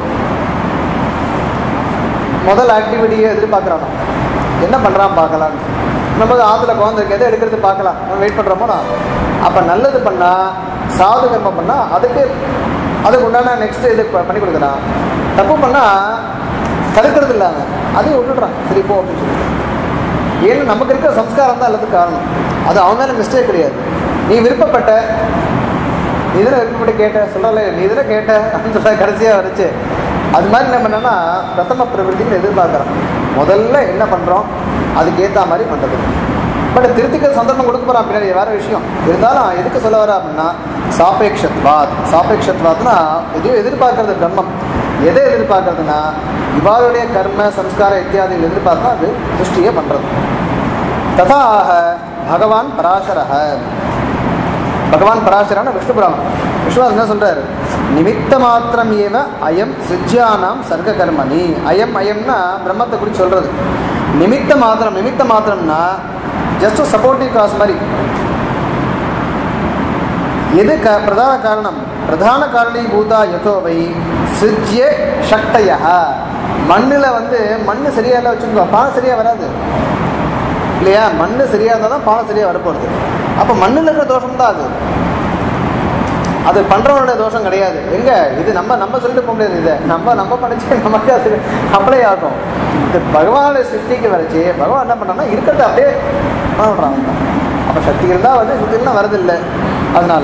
முதல் ஆக்டிவிட்டியை எதிர்பார்க்குறானோ என்ன பண்ணுறான் பார்க்கலான்னு நம்ம ஆற்றுல குழந்தைக்கு எதை எடுக்கிறது பார்க்கலாம் நம்ம வெயிட் பண்ணுறோமோ அப்போ நல்லது பண்ணால் சாது கர்மம் பண்ணால் அதுக்கு அதுக்கு உண்டான நெக்ஸ்ட் இது ப- பண்ணி கொடுக்குறான் தப்பு பண்ணால் தடுக்கிறது இல்லாம அதையும் விட்டுடுறான் சரி போ அப்படின்னு சொல்லி ஏன்னா நமக்கு இருக்கிற சம்ஸ்காரம் தான் எல்லாத்துக்கும் காரணம் அது அவன் மேலே மிஸ்டேக் கிடையாது நீ விருப்பப்பட்ட நீ தானே விருப்பப்பட்டு கேட்ட சொல்லல நீ தானே கேட்ட அப்படின்னு சொல்ல கடைசியாக வரைச்சு அது மாதிரி என்ன பண்ணனா பிரதம பிரவருத்தின்னு எதிர்பார்க்குறோம் முதல்ல என்ன பண்ணுறோம் அதுக்கு ஏற்ற மாதிரி பண்ணுறது பட் திருத்திக்க சந்தர்ப்பம் கொடுக்க போகிறான் பின்னாடி வேற விஷயம் இருந்தாலும் எதுக்கு சொல்ல வர அப்படின்னா சாபேக்ஷத்வாத் சாபேக்ஷத்வாத்னா எதையும் எதிர்பார்க்கறது பிரம்மம் எதை எதிர்பார்க்கறதுன்னா இவாளுடைய கர்ம சம்ஸ்கார இத்தியாதிகள் எதிர்பார்த்தா அது திருஷ்டியே பண்ணுறது ததா ஆக பகவான் பராசரக பகவான் பராசரான விஷ்ணு புராணம் விஷ்ணுவாஸ் என்ன சொல்றாரு நிமித்த மாத்திரம் ஏவ அயம் சிஜ்யானாம் சர்க்க கர்மணி அயம் அயம்னா பிரம்மத்தை குறித்து சொல்றது நிமித்த மாத்திரம் நிமித்த மாத்திரம்னா ஜஸ்ட் சப்போர்ட்டிவ் காஸ் மாதிரி எது க பிரதான காரணம் பிரதான காரணீபூதா யதோவை சிஜ்ய சக்தய மண்ணில் வந்து மண் சரியா இல்லை வச்சுக்கோ பானை சரியாக வராது இல்லையா மண் சரியாக இருந்தால் தான் பானை சரியாக வரப்போகிறது அப்போ மண்ணில் இருக்கிற தோஷம் தான் அது அது பண்ணுறவனுடைய தோஷம் கிடையாது எங்க இது நம்ம நம்ம சொல்லிட்டு போக முடியாது இதை நம்ம நம்ம படிச்சு நமக்கு அது அப்ளை ஆகும் இது பகவானுடைய சிருஷ்டிக்கு வரைச்சு பகவான் என்ன பண்ணான்னா இருக்கிறத அப்படியே பண்ணுறான் அப்போ சக்தி இருந்தால் வந்து சக்தி இல்லைன்னா வரதில்லை அதனால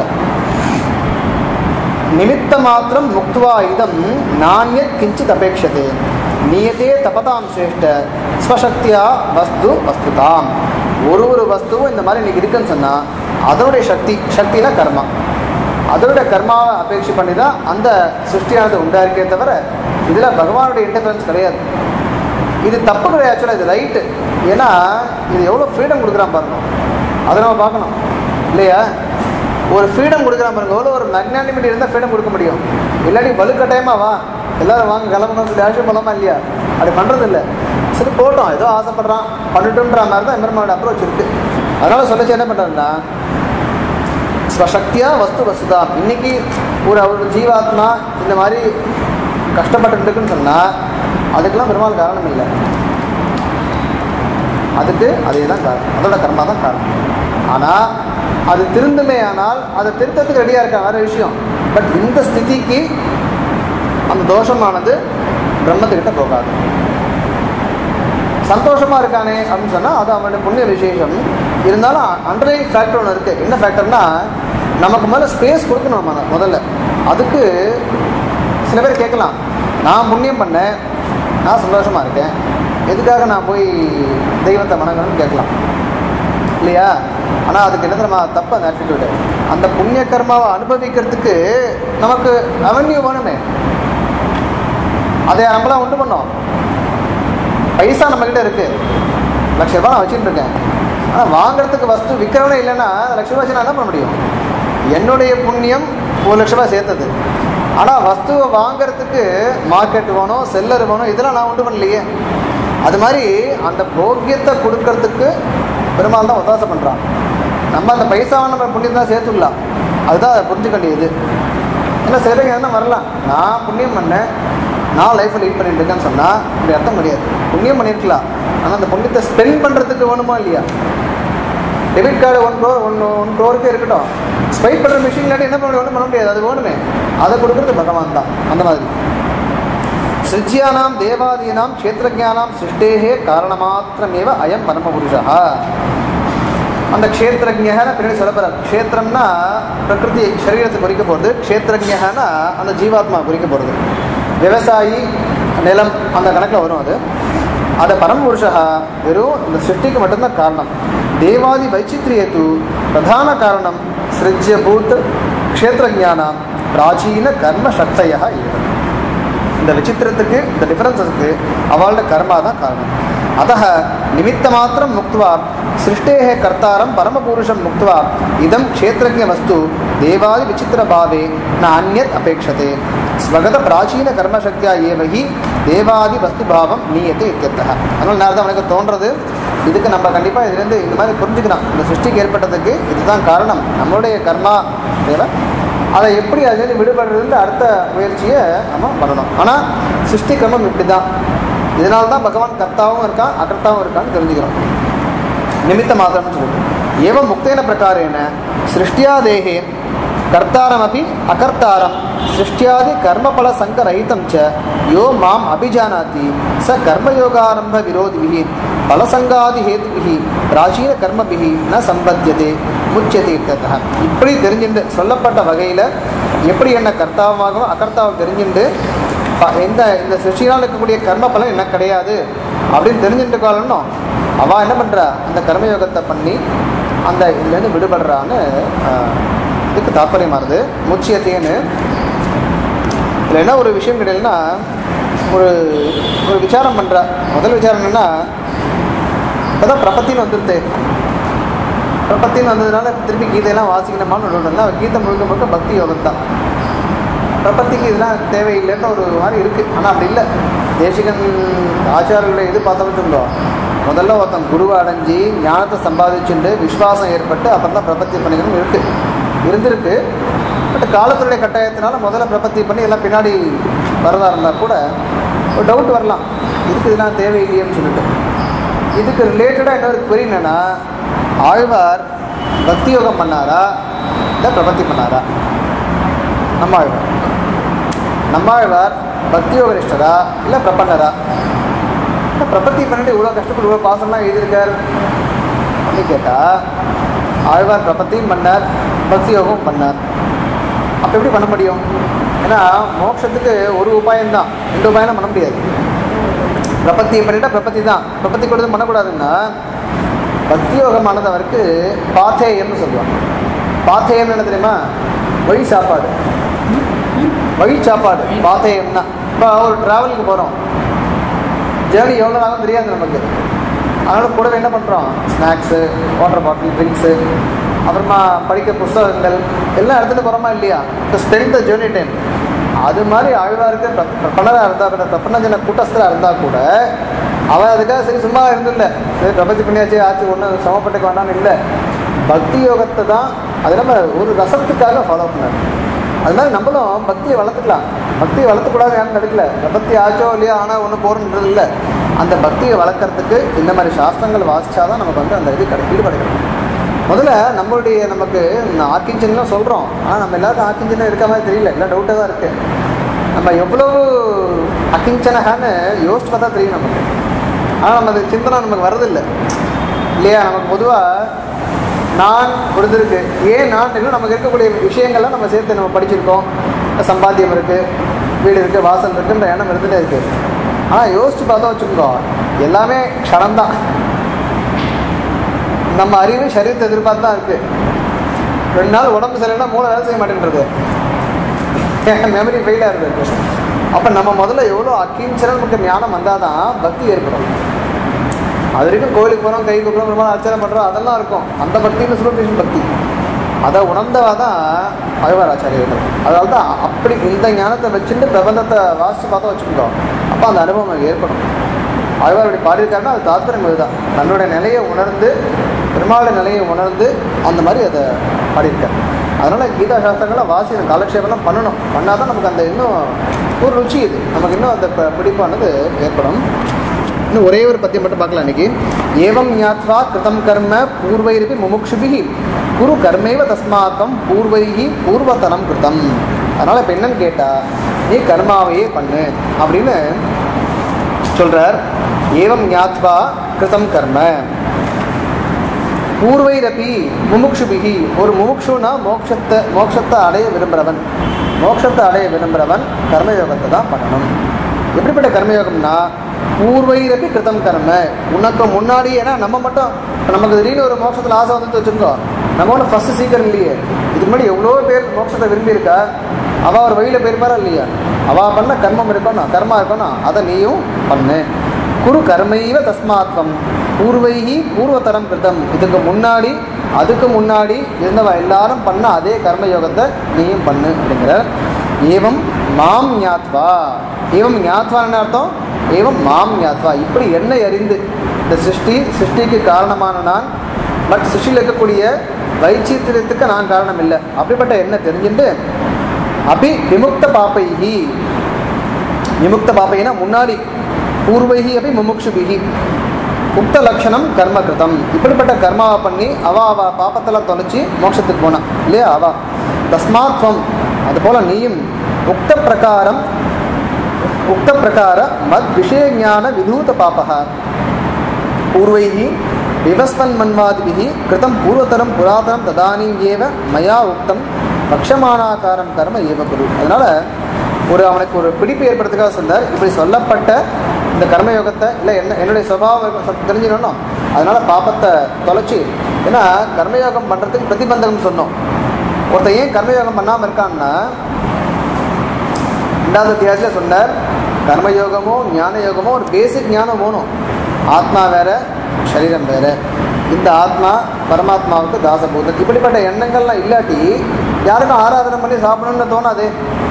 நிமித்த மாத்திரம் முக்துவா இதம் நானிய கிஞ்சித் அபேட்சதே நியதே தபதாம் சிரேஷ்ட ஸ்வசக்தியா வஸ்து வஸ்துதாம் ஒரு ஒரு வஸ்துவும் இந்த மாதிரி இன்னைக்கு இருக்குன்னு சொன்னால் அதனுடைய சக்தி சக்தினா கர்மா அதனுடைய கர்மாவை அபேட்சி பண்ணி தான் அந்த சிருஷ்டியானது உண்டாயிருக்கே தவிர இதில் பகவானுடைய இன்டர்ஃபரன்ஸ் கிடையாது இது தப்பு கிடையாது ஆக்சுவலாக இது ரைட்டு ஏன்னா இது எவ்வளோ ஃப்ரீடம் கொடுக்குறான் பாருங்க அதை நம்ம பார்க்கணும் இல்லையா ஒரு ஃப்ரீடம் கொடுக்குறான் பாருங்க எவ்வளோ ஒரு மெக்னானிமிட்டி இருந்தால் ஃப்ரீடம் கொடுக்க முடியும் இல்லாட்டி வலுக்கட்டாயமா வா எல்லாரும் வாங்க கிளம்பணும் சொல்லி ஆஷம் பண்ணலாமா இல்லையா அப்படி பண்ணுறது இல்லை சரி போட்டோம் ஏதோ ஆசைப்படுறான் பண்ணட்டுன்ற மாதிரி தான் எம்பெருமானோட அப்ரோச் இருக்குது அதனால சொல்லச்சு என்ன பண்ணுறேன்னா ஸ்வசக்தியா வஸ்து வசுதா இன்னைக்கு ஒரு ஒரு ஜீவாத்மா இந்த மாதிரி கஷ்டப்பட்டு இருக்குன்னு சொன்னால் அதுக்கெல்லாம் பெருமாள் காரணம் இல்லை அதுக்கு அதே தான் காரணம் அதோட கர்மா தான் காரணம் ஆனால் அது திருந்துமே ஆனால் அதை திருத்தத்துக்கு ரெடியாக இருக்கா வேற விஷயம் பட் இந்த ஸ்திதிக்கு அந்த தோஷமானது பிரம்மத்துக்கிட்ட போகாது சந்தோஷமா இருக்கானே அப்படின்னு சொன்னால் அது அவனுடைய புண்ணிய விசேஷம் இருந்தாலும் அண்டர்லைன் ஃபேக்டர் ஒன்று இருக்குது என்ன ஃபேக்டர்னா நமக்கு முதல்ல ஸ்பேஸ் கொடுக்கணும் நம்ம முதல்ல அதுக்கு சில பேர் கேட்கலாம் நான் புண்ணியம் பண்ணேன் நான் சந்தோஷமா இருக்கேன் எதுக்காக நான் போய் தெய்வத்தை வணங்கணும்னு கேட்கலாம் இல்லையா ஆனால் அதுக்கு என்ன நம்ம தப்பு அந்த ஆட்டிடியூடு அந்த புண்ணிய கர்மாவை அனுபவிக்கிறதுக்கு நமக்கு அவென்யூ வேணுமே அதை நம்மளாம் உண்டு பண்ணோம் பைசா நம்மக்கிட்ட இருக்கு லட்ச ரூபாய் நான் வச்சுட்டு இருக்கேன் ஆனால் வாங்குறதுக்கு வஸ்து விற்கிறவனே இல்லைன்னா லட்ச ரூபாய் வச்சு நான் என்ன பண்ண முடியும் என்னுடைய புண்ணியம் ஒரு லட்ச ரூபாய் சேர்த்தது ஆனால் வஸ்துவை வாங்குறதுக்கு மார்க்கெட் வேணும் செல்லர் வேணும் இதெல்லாம் நான் உண்டு பண்ணலையே அது மாதிரி அந்த போக்கியத்தை கொடுக்கறதுக்கு பெருமாள் தான் ஒத்தாசை பண்ணுறான் நம்ம அந்த பைசாவை நம்ம புண்ணியம் தான் சேர்த்துக்கலாம் அதுதான் அதை புரிஞ்சுக்க வேண்டியது ஏன்னா சிலருக்கு என்ன வரலாம் நான் புண்ணியம் பண்ணேன் நான் லைஃப்பை லீட் பண்ணிட்டு இருக்கேன்னு சொன்னால் இப்படி அர்த்தம் கிடையாது புண்ணியம் பண்ணியிருக்கலாம் ஆனால் அந்த புண்ணியத்தை ஸ்பெண்ட் பண்ணுறதுக்கு வேணுமா இல்லையா debit card one crore one one க்ரோருக்கே இருக்கட்டும் ஸ்வைப் பண்ணுற மிஷின் இல்லாட்டி என்ன பண்ண ஒன்றும் பண்ண முடியாது அது வேணுமே அதை கொடுக்குறது பகவான் தான் அந்த மாதிரி சிருஜ்யானாம் தேவாதீனாம் க்ஷேத்திரஜானாம் சிருஷ்டேகே காரணமாத்திரமேவ அயம் பரமபுருஷா அந்த க்ஷேத்திரஜகன பின்னாடி சொல்லப்படுறார் க்ஷேத்திரம்னா பிரகிருதி சரீரத்தை குறிக்க போகிறது க்ஷேத்திரஜகனா அந்த ஜீவாத்மா குறிக்க போகிறது விவசாயி நிலம் அந்த கணக்கில் வரும் அது அதை பரமபுருஷா வெறும் இந்த சிருஷ்டிக்கு மட்டும்தான் காரணம் தேவாதி வைச்சித்ரியத்து பிரதான காரணம் சிருஜ்ய பூத் க்ஷேத்திரஜானாம் பிராச்சீன கர்ம சக்தையா ஏவம் இந்த விசித்திரத்துக்கு இந்த டிஃபரன்ஸஸ்க்கு அவளோட கர்மா தான் காரணம் அத்தः நிமித்தமாத்திரம் முக்த்வா சிருஷ்டேः கர்த்தாரம் பரமபுருஷம் முக்த்வா இதம் க்ஷேத்திரஜ வஸ்து தேவாதி விசித்திரபாவே ந அந்யத் அபேட்சதே ஸ்வகத பிராச்சீன கர்மசக்தியா ஏவ ஹி தேவாதி வஸ்து பாவம் நீயத்தை இத்தியர்த்தः அதனால் நேரம் தான் எனக்கு தோன்றது இதுக்கு நம்ம கண்டிப்பாக இதுலேருந்து இந்த மாதிரி புரிஞ்சுக்கலாம் இந்த சிருஷ்டிக்கு ஏற்பட்டதுக்கு இதுதான் காரணம் நம்மளுடைய கர்மா தேவை அதை எப்படி அதுலேருந்து விடுபடுறதுன்ற அடுத்த முயற்சியை நம்ம பண்ணணும் ஆனால் சிருஷ்டி கிரமம் இப்படி தான் இதனால தான் பகவான் கர்த்தாவும் இருக்கான் அகர்த்தாவும் இருக்கான்னு தெரிஞ்சுக்கிறோம் நிமித்த மாத்திரம்னு சொல்லிட்டு ஏவம் முக்தேன பிரகாரேன சிருஷ்டியா தேகே கர்த்தாரமபி அகர்த்தாரம் சிருஷ்டியாதி கர்மபல சங்கரஹிதம் ச யோ மாம் அபிஜானாதி ச கர்மயோகாரம்ப விரோதிபிஹி பலசங்காதி ஹேதுபிஹி பிராச்சீன கர்மபிஹி ந சம்பத்தியதே முச்சியதே இத்ததः இப்படி தெரிஞ்சுட்டு சொல்லப்பட்ட வகையில் எப்படி என்ன கர்த்தாவாகவும் அகர்த்தாவும் தெரிஞ்சுட்டு ப- இந்த இந்த சிருஷ்டினால் இருக்கக்கூடிய கர்ம பலன் என்ன கிடையாது அப்படின்னு தெரிஞ்சுட்டு காலணும் அவள் என்ன பண்ணுறா அந்த கர்மயோகத்தை பண்ணி அந்த இதுலேருந்து விடுபடுறான்னு ஆஹ், இதுக்கு தாற்பயமாகுது முச்சியத்தேன்னு இதில் என்ன ஒரு விஷயம் கிடையாதுன்னா ஒரு ஒரு விசாரம் பண்ணுறா முதல் விசாரம் என்னன்னா இப்போதான் பிரபத்தின்னு வந்துருது பிரபத்தின்னு வந்ததுனால திருப்பி கீதையெல்லாம் வாசிக்கணுமான்னு ஒரு இருந்தால் கீதை முழுக்க முழுக்க பக்தி யோகம் தான் பிரபத்திக்கு இதெல்லாம் தேவையில்லைன்னு ஒரு மாதிரி இருக்குது ஆனால் அப்படி இல்லை தேசிகன் ஆச்சாரர்களை எது பார்த்தோம்னு சொல்லுவோம் முதல்ல ஒருத்தன் குருவை அடைஞ்சு ஞானத்தை சம்பாதிச்சுட்டு விஸ்வாசம் ஏற்பட்டு அப்புறம் தான் பிரபத்தி பண்ணிக்கணும் இருக்குது இருந்திருக்கு பட் காலத்துடைய கட்டாயத்தினால முதல்ல பிரபத்தி பண்ணி எல்லாம் பின்னாடி வரதா இருந்தால் கூட ஒரு டவுட் வரலாம் இதுக்கு இதெல்லாம் தேவையில்லையேன்னு சொல்லிட்டு இதுக்கு ரிலேட்டடாக இன்னொரு query என்னன்னா ஆழ்வார் பக்தி யோகம் பண்ணாரா இல்லை பிரபத்தி பண்ணாரா நம்ம ஆழ்வார் நம்மாழ்வார் பக்தி யோக நிஷ்டரா இல்லை பிரபன்னரா இல்லை பிரபத்தி பண்ணிட்டு இவ்வளோ கஷ்டப்பட்டு இவ்வளோ பாசம்லாம் எழுதியிருக்கார் அப்படின்னு கேட்டால் ஆழ்வார் பிரபத்தியும் பண்ணார் பக்தி யோகமும் பண்ணார் அப்போ எப்படி பண்ண முடியும் ஏன்னா மோட்சத்துக்கு ஒரு உபாயம்தான் ரெண்டு உபாயம் பண்ண முடியாது பிரபத்தி பண்ணிட்டா பிரபத்தி தான் பிரபத்தி கொடுத்து பண்ணக்கூடாதுன்னா பக்தி யோகமானது அவருக்கு பாத்தேயம்னு சொல்லுவாங்க பாத்தேயம் என்ன தெரியுமா வழி சாப்பாடு வழி சாப்பாடு பாத்தேயம்னா இப்போ ஒரு ட்ராவலுக்கு போகிறோம் ஜேர்னி எவ்வளோ ஆகும் தெரியாது நமக்கு அதனால் கூடவே என்ன பண்ணுறோம் ஸ்நாக்ஸு வாட்டர் பாட்டில் ட்ரிங்க்ஸு அப்புறமா படிக்க புஸ்தகங்கள் எல்லாம் எடுத்துகிட்டு போகிறோமா இல்லையா to spend the journey time அது மாதிரி ஆழ்வாருக்கு பிரபலராக இருந்தால் கூட பிரபஞ்சன கூட்டஸ்தராக இருந்தால் கூட அவன் அதுக்காக சரி சும்மா இருந்தில்ல சரி பிரபத்தி பண்ணியாச்சு ஆச்சு ஒன்றும் சமப்பட்டுக்க வேண்டாம்னு இல்லை பக்தி யோகத்தை தான் அது நம்ம ஒரு ரசத்துக்காக ஃபாலோ பண்ணாரு அது மாதிரி நம்மளும் பக்தியை வளர்த்துக்கலாம் பக்தியை வளர்த்துக்கூடாது யாரும் தடுக்கல பக்தி ஆச்சோ இல்லையோ ஆனால் ஒன்றும் போகிறன்றது இல்லை அந்த பக்தியை வளர்க்கறதுக்கு இந்த மாதிரி சாஸ்திரங்கள் வாசிச்சாதான் நமக்கு வந்து அந்த இது கிடை ஈடுபடுகிறோம் முதல்ல நம்மளுடைய நமக்கு ஆக்கிஞ்சன்லாம் சொல்கிறோம் ஆனால் நம்ம எல்லாருக்கும் ஆக்கிஞ்சனும் இருக்க மாதிரி தெரியல எல்லாம் டவுட்டாக தான் இருக்குது நம்ம எவ்வளவு அகிஞ்சனகான்னு யோசிச்சு பார்த்தா தெரியும் நமக்கு ஆனால் நம்ம அது சிந்தனை நமக்கு வரதில்லை இல்லையா நமக்கு பொதுவாக நான் கொடுத்துருக்கு ஏன் நான் இன்னும் நமக்கு இருக்கக்கூடிய விஷயங்கள்லாம் நம்ம சேர்த்து நம்ம படிச்சிருக்கோம் சம்பாத்தியம் இருக்குது வீடு இருக்குது வாசல் இருக்குன்ற எண்ணம் இருந்துகிட்டே இருக்குது ஆனால் யோசிச்சு பார்த்தோம் வச்சுக்கோ எல்லாமே க்ஷணம்தான் நம்ம அறிவு சரீரத்தை எதிர்பார்த்து தான் இருக்குது ரெண்டு நாள் உடம்பு சரியில்லைன்னா மூளை வேலை செய்ய மாட்டேன்றது மெமரி ஃபெயிலாக இருக்குது அப்போ நம்ம முதல்ல எவ்வளோ அக்கிஞ்சரல் நமக்கு ஞானம் வந்தால் தான் பக்தி ஏற்படும் அது வரைக்கும் கோயிலுக்கு போகிறோம் கை கூப்பிட்றோம் ரொம்ப அர்ச்சனை பண்ணுறோம் அதெல்லாம் இருக்கும் அந்த பக்தின்னு சுலபேஷன் பக்தி அதை உணர்ந்தவா தான் அழ்வார் ஆச்சாரியர்கள் அதனால தான் அப்படி இந்த ஞானத்தை வச்சுட்டு பிரபந்தத்தை வாசித்து பார்த்தா வச்சுக்கிட்டோம் அப்போ அந்த அனுபவம் நமக்கு ஏற்படும் ஆழ்வார் அப்படி பாடியிருக்காருன்னா அது தாத்பரியம் இதுதான் தன்னுடைய நிலையை உணர்ந்து பெருமாளுடைய நிலையை உணர்ந்து அந்த மாதிரி அதை பாடியிருக்கார் அதனால் கீதா சாஸ்திரங்களை வாசி காலக்ஷேபம்லாம் பண்ணணும் பண்ணால் தான் நமக்கு அந்த இன்னும் ஒரு ருச்சி இது நமக்கு இன்னும் அந்த ப- பிடிப்பானது ஏற்படும் இன்னும் ஒரே ஒரு பத்தியம் மட்டும் பார்க்கலாம் இன்னைக்கு ஏவம் ஞாத்வா கிருதம் கர்ம பூர்வைரிபி முமுக்ஷுபிஹி குரு கர்மேவ தஸ்மாக்கம் பூர்வைகி பூர்வத்தனம் கிருதம் அதனால் இப்போ என்னன்னு கேட்டால் நீ கர்மாவையே பண்ணு அப்படின்னு சொல்கிறார் ஏவம் ஞாத்வா கிருதம் கர்ம பூர்வைரபி முமுக்ஷுபிகி ஒரு முமுக்ஷுனா மோட்சத்தை மோட்சத்தை அடைய விரும்புகிறவன் மோட்சத்தை அடைய விரும்புகிறவன் கர்மயோகத்தை தான் பண்ணணும் எப்படிப்பட்ட கர்மயோகம்னா பூர்வைரபி கிருதம் கர்ம உனக்கு முன்னாடி ஏன்னா நம்ம மட்டும் இப்ப நமக்கு திடீர்னு ஒரு மோட்சத்தில் ஆசை வந்து வச்சுருக்கோம் நம்ம ஒன்றும் ஃபஸ்ட்டு சீக்கிரம் இல்லையே இதுக்கு முன்னாடி எவ்வளோ பேர் மோட்சத்தை விரும்பியிருக்கா அவள் ஒரு வழியில் போயிருப்பாரா இல்லையா அவள் பண்ண கர்மம் இருக்கணும் கர்மா இருக்கணும் அதை நீயும் பண்ணு குரு கர்மைவ தஸ்மாத்வம் பூர்வைகி பூர்வதரம் கிருதம் இதுக்கு முன்னாடி அதுக்கு முன்னாடி இருந்தவ எல்லாரும் பண்ண அதே கர்மயோகத்தை நீயும் பண்ணு அப்படிங்கிற ஏவம் மாம் ஞாத்வா ஏவம் ஞாத்வான்னு அர்த்தம் ஏவம் மாம் ஞாத்வா இப்படி என்னை அறிந்து இந்த சிருஷ்டி சிருஷ்டிக்கு காரணமான நான் பட் சிருஷ்டியில் இருக்கக்கூடிய வைச்சித்திரத்துக்கு நான் காரணம் இல்லை அப்படிப்பட்ட என்ன தெரிஞ்சுட்டு அபி விமுக்த பாப்பைகி விமுக்த பாப்பைனா முன்னாடி பூர்வைகி அபி முமுக்ஷுபிகி உக்த லட்சணம் கர்ம கிருதம் இப்படிப்பட்ட கர்மாவை பண்ணி அவ அவ பாப்பத்தெல்லாம் தொலைச்சி மோட்சத்துக்கு போனான் இல்லையா அவ தஸ்மாத்வம் அதுபோல நீயும் உக்த பிரகாரம் உக்த பிரகார மத் விஷய ஞான விதூத பாபக பூர்வைः விவஸ்வன் மன்வாதிபிः கிருதம் பூர்வத்தரம் புராதனம் ததானீம் ஏவ மயா உக்தம் பக்ஷமானாகாரம் கர்ம ஏவ குரு அதனால் ஒரு அவனுக்கு ஒரு பிடிப்பு ஏற்படுறதுக்காக சொன்னார் இப்படி சொல்லப்பட்ட இந்த கர்மயோகத்தை இல்லை என்ன என்னுடைய சுபாவம் சொ- தெரிஞ்சுக்கணும் அதனால் பாப்பத்தை தொலைச்சி ஏன்னா கர்மயோகம் பண்ணுறதுக்கு பிரதிபந்தகம் சொன்னோம் ஒருத்தன் ஏன் கர்மயோகம் பண்ணாமல் இருக்கான்னா ரெண்டாவது அத்தியாயத்தில் சொன்னார் கர்மயோகமோ ஞான யோகமோ ஒரு பேசிக் ஞானம் வேணும் ஆத்மா வேற சரீரம் வேற இந்த ஆத்மா பரமாத்மாவுக்கு தாசபூதன் இப்படிப்பட்ட எண்ணங்கள்லாம் இல்லாட்டி யாருக்கும் ஆராதனை பண்ணி சாப்பிடணும்னு தோணாது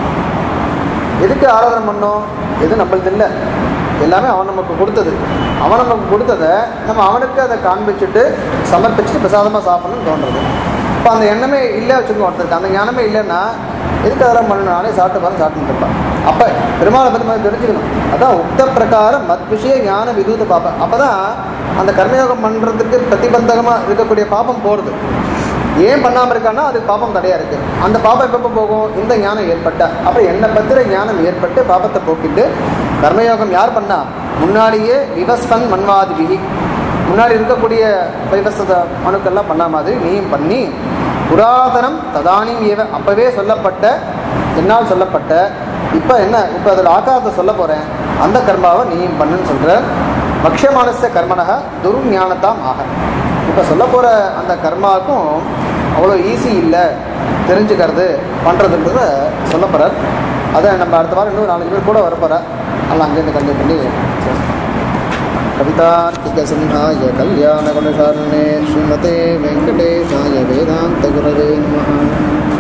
எதுக்கு ஆராதனை பண்ணோம் எது நம்மளது இல்லை எல்லாமே அவன் நமக்கு கொடுத்தது அவன் நமக்கு கொடுத்ததை நம்ம அவனுக்கு அதை காண்பிச்சுட்டு சமர்ப்பிச்சுட்டு பிரசாதமாக சாப்பிடணும்னு தோன்றது இப்போ அந்த எண்ணமே இல்லை வச்சுக்கோ ஒருத்தருக்கு அந்த ஞானமே இல்லைன்னா எதுக்கு அதெல்லாம் பண்ணணும் நானே சாப்பிட்டு பாரு சாப்பிட்டு இருப்பான் அப்போ பெருமாளை பற்றி மாதிரி தெரிஞ்சுக்கணும் அதான் உக்த பிரகாரம் மத் விஷய ஞான விதூத பாப்பம் அப்போ தான் அந்த கர்மயோகம் பண்ணுறதுக்கு பிரதிபந்தகமாக இருக்கக்கூடிய பாப்பம் போகிறது ஏன் பண்ணாமல் இருக்கான்னா அதுக்கு பாப்பம் தடையா இருக்கு அந்த பாப்பம் எப்போ போகும் இந்த ஞானம் ஏற்பட்ட அப்புறம் என்னை பத்திர ஞானம் ஏற்பட்டு பாப்பத்தை போக்கிட்டு கர்மயோகம் யார் பண்ணா முன்னாடியே விவஸ்வன் மன்வாதிபிகி முன்னாடி இருக்கக்கூடிய வைவஸ்வத மனுக்கெல்லாம் பண்ண மாதிரி நீயும் பண்ணி புராதனம் ததானியும் ஏவ அப்பவே சொல்லப்பட்ட என்னால் சொல்லப்பட்ட இப்போ என்ன இப்போ அதோட ஆக்காரத்தை சொல்ல போகிறேன் அந்த கர்மாவை நீயும் பண்ணுன்னு சொல்கிற பக்ஷமானச கர்மனக துர்ஞானத்தாம் ஆக இப்போ சொல்ல போகிற அந்த கர்மாவுக்கும் அவ்வளோ ஈஸி இல்லை தெரிஞ்சுக்கிறது பண்ணுறதுன்றத சொல்ல போகிறார் அதை நம்ம அடுத்த வாரம் இன்னும் நாலஞ்சு பேர் கூட வரப்போகிறார் அதெல்லாம் அங்கேருந்து கண்டிப்பாக பண்ணி कवितार्किकसिंहाय कल्याणगुणशालिने श्रीमते वेङ्कटेशाय वेदान्तगुरवे नमः